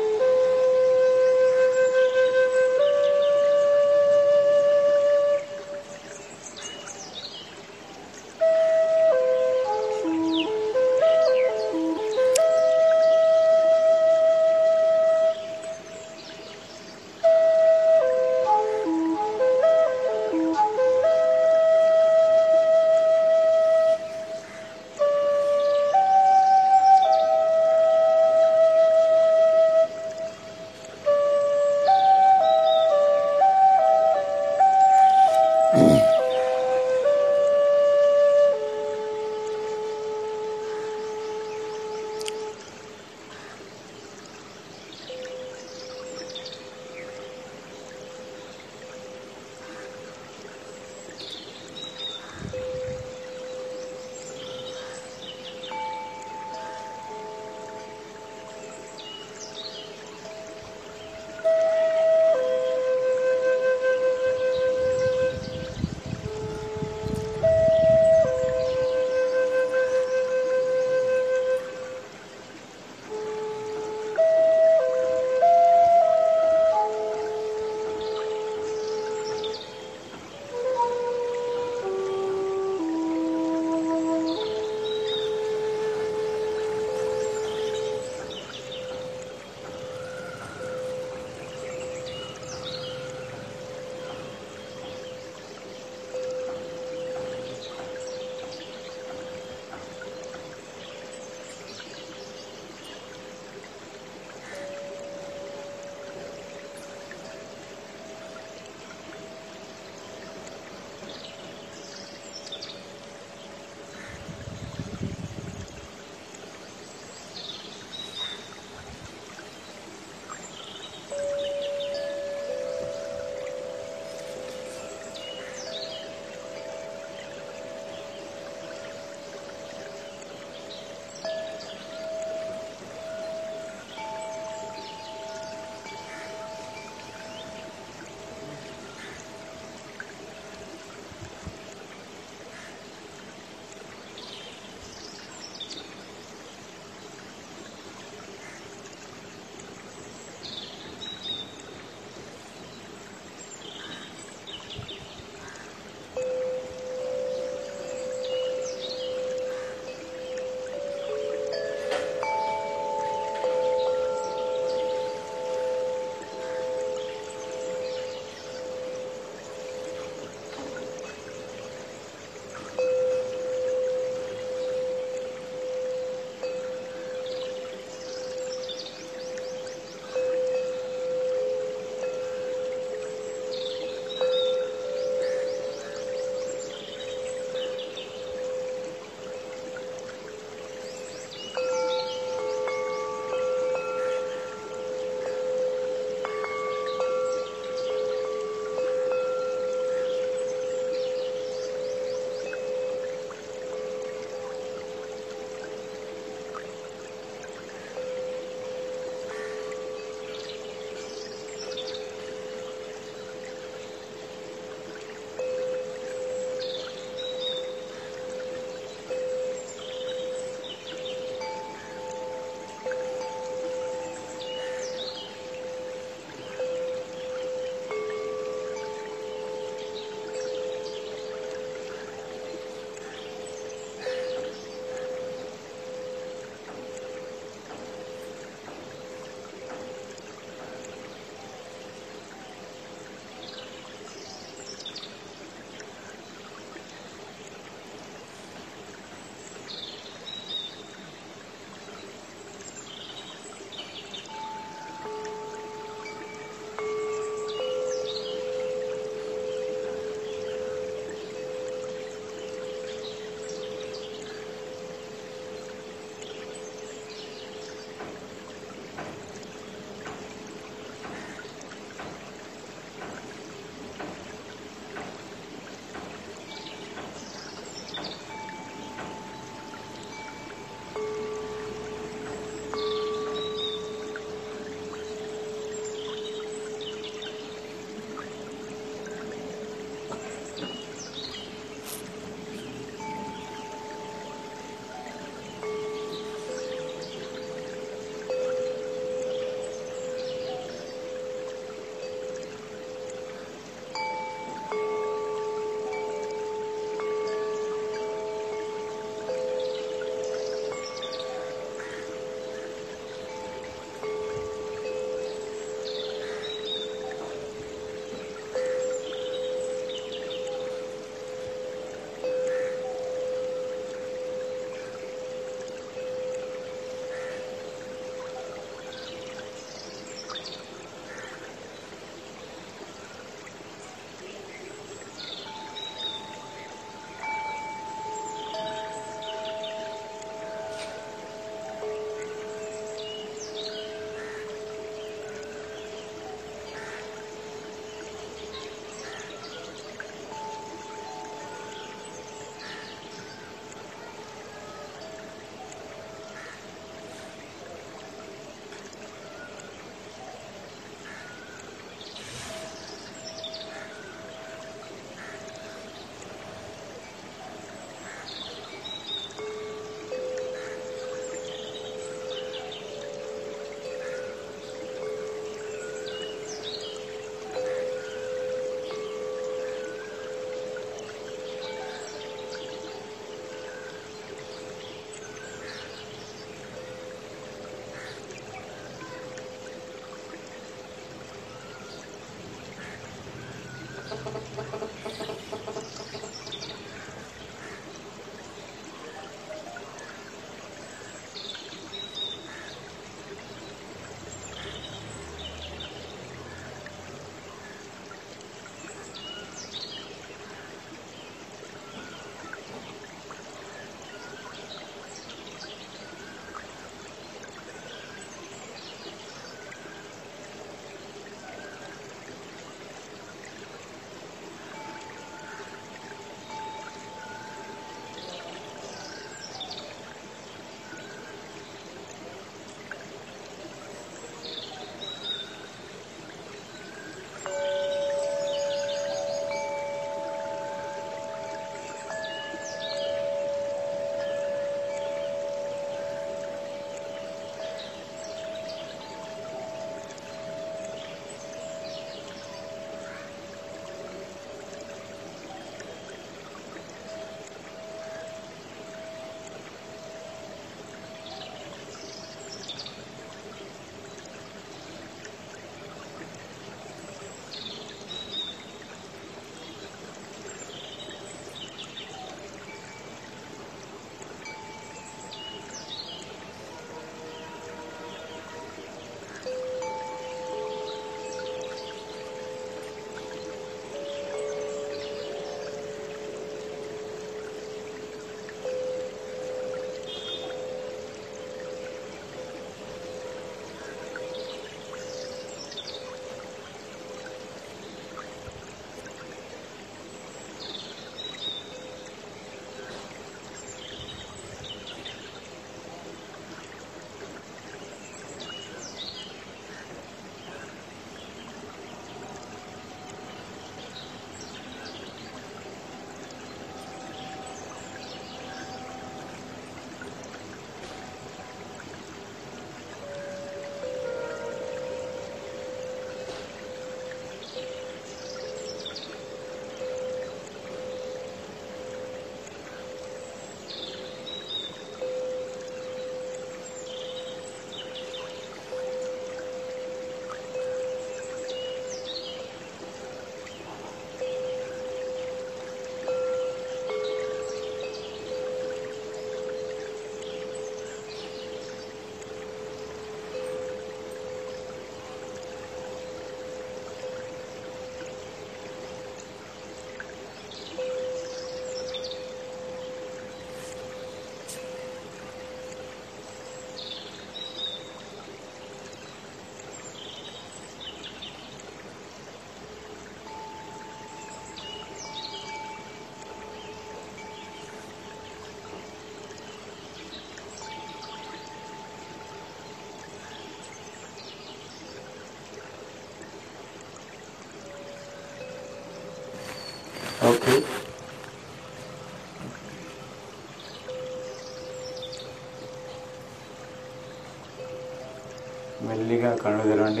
మెల్లిగా కళ్ళు తెరవండి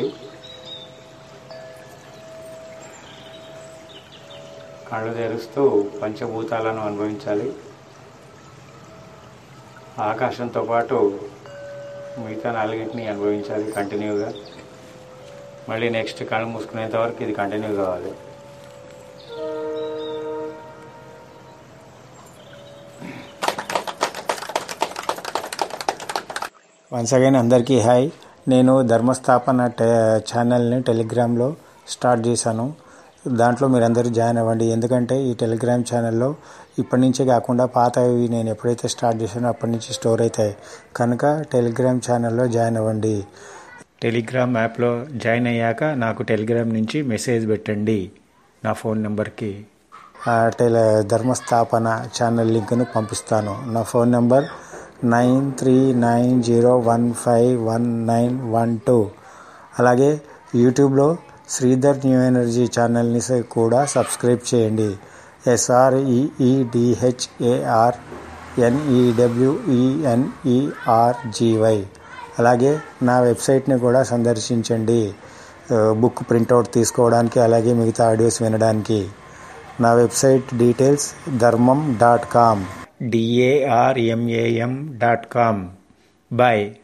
కళ్ళు తెరుస్తూ పంచభూతాలను అనుభవించాలి ఆకాశంతో పాటు మిగతా నాలుగింటిని అనుభవించాలి కంటిన్యూగా మళ్ళీ నెక్స్ట్ కళ్ళు మూసుకునేంత వరకు ఇది కంటిన్యూ కావాలి వన్స్ అగైన్ అందరికీ హాయ్ నేను ధర్మస్థాపన టే ఛానల్ని టెలిగ్రామ్లో స్టార్ట్ చేశాను దాంట్లో మీరందరూ జాయిన్ అవ్వండి ఎందుకంటే ఈ టెలిగ్రామ్ ఛానల్లో ఇప్పటి నుంచే కాకుండా పాతవి నేను ఎప్పుడైతే స్టార్ట్ చేశానో అప్పటి నుంచి స్టోర్ అవుతాయి కనుక టెలిగ్రామ్ ఛానల్లో జాయిన్ అవ్వండి టెలిగ్రామ్ యాప్లో జాయిన్ అయ్యాక నాకు టెలిగ్రామ్ నుంచి మెసేజ్ పెట్టండి నా ఫోన్ నెంబర్కి ఆ టెలి ధర్మస్థాపన ఛానల్ లింక్ను పంపిస్తాను నా phone number nine three nine zero one five one nine one two అలాగే యూట్యూబ్లో శ్రీధర్ న్యూ ఎనర్జీ ఛానల్ని స- కూడా సబ్స్క్రైబ్ చేయండి ఎస్ఆర్ఈఈడిహెచ్ఏఆర్ ఎన్ఈడబ్ల్యూఈఎన్ఈఆర్జీవై అలాగే నా వెబ్సైట్ని కూడా సందర్శించండి ఆ, బుక్ ప్రింట్అవుట్ తీసుకోవడానికి అలాగే మిగతా ఆడియోస్ వినడానికి నా website details Dharmam dot com D A R M A M dot com bye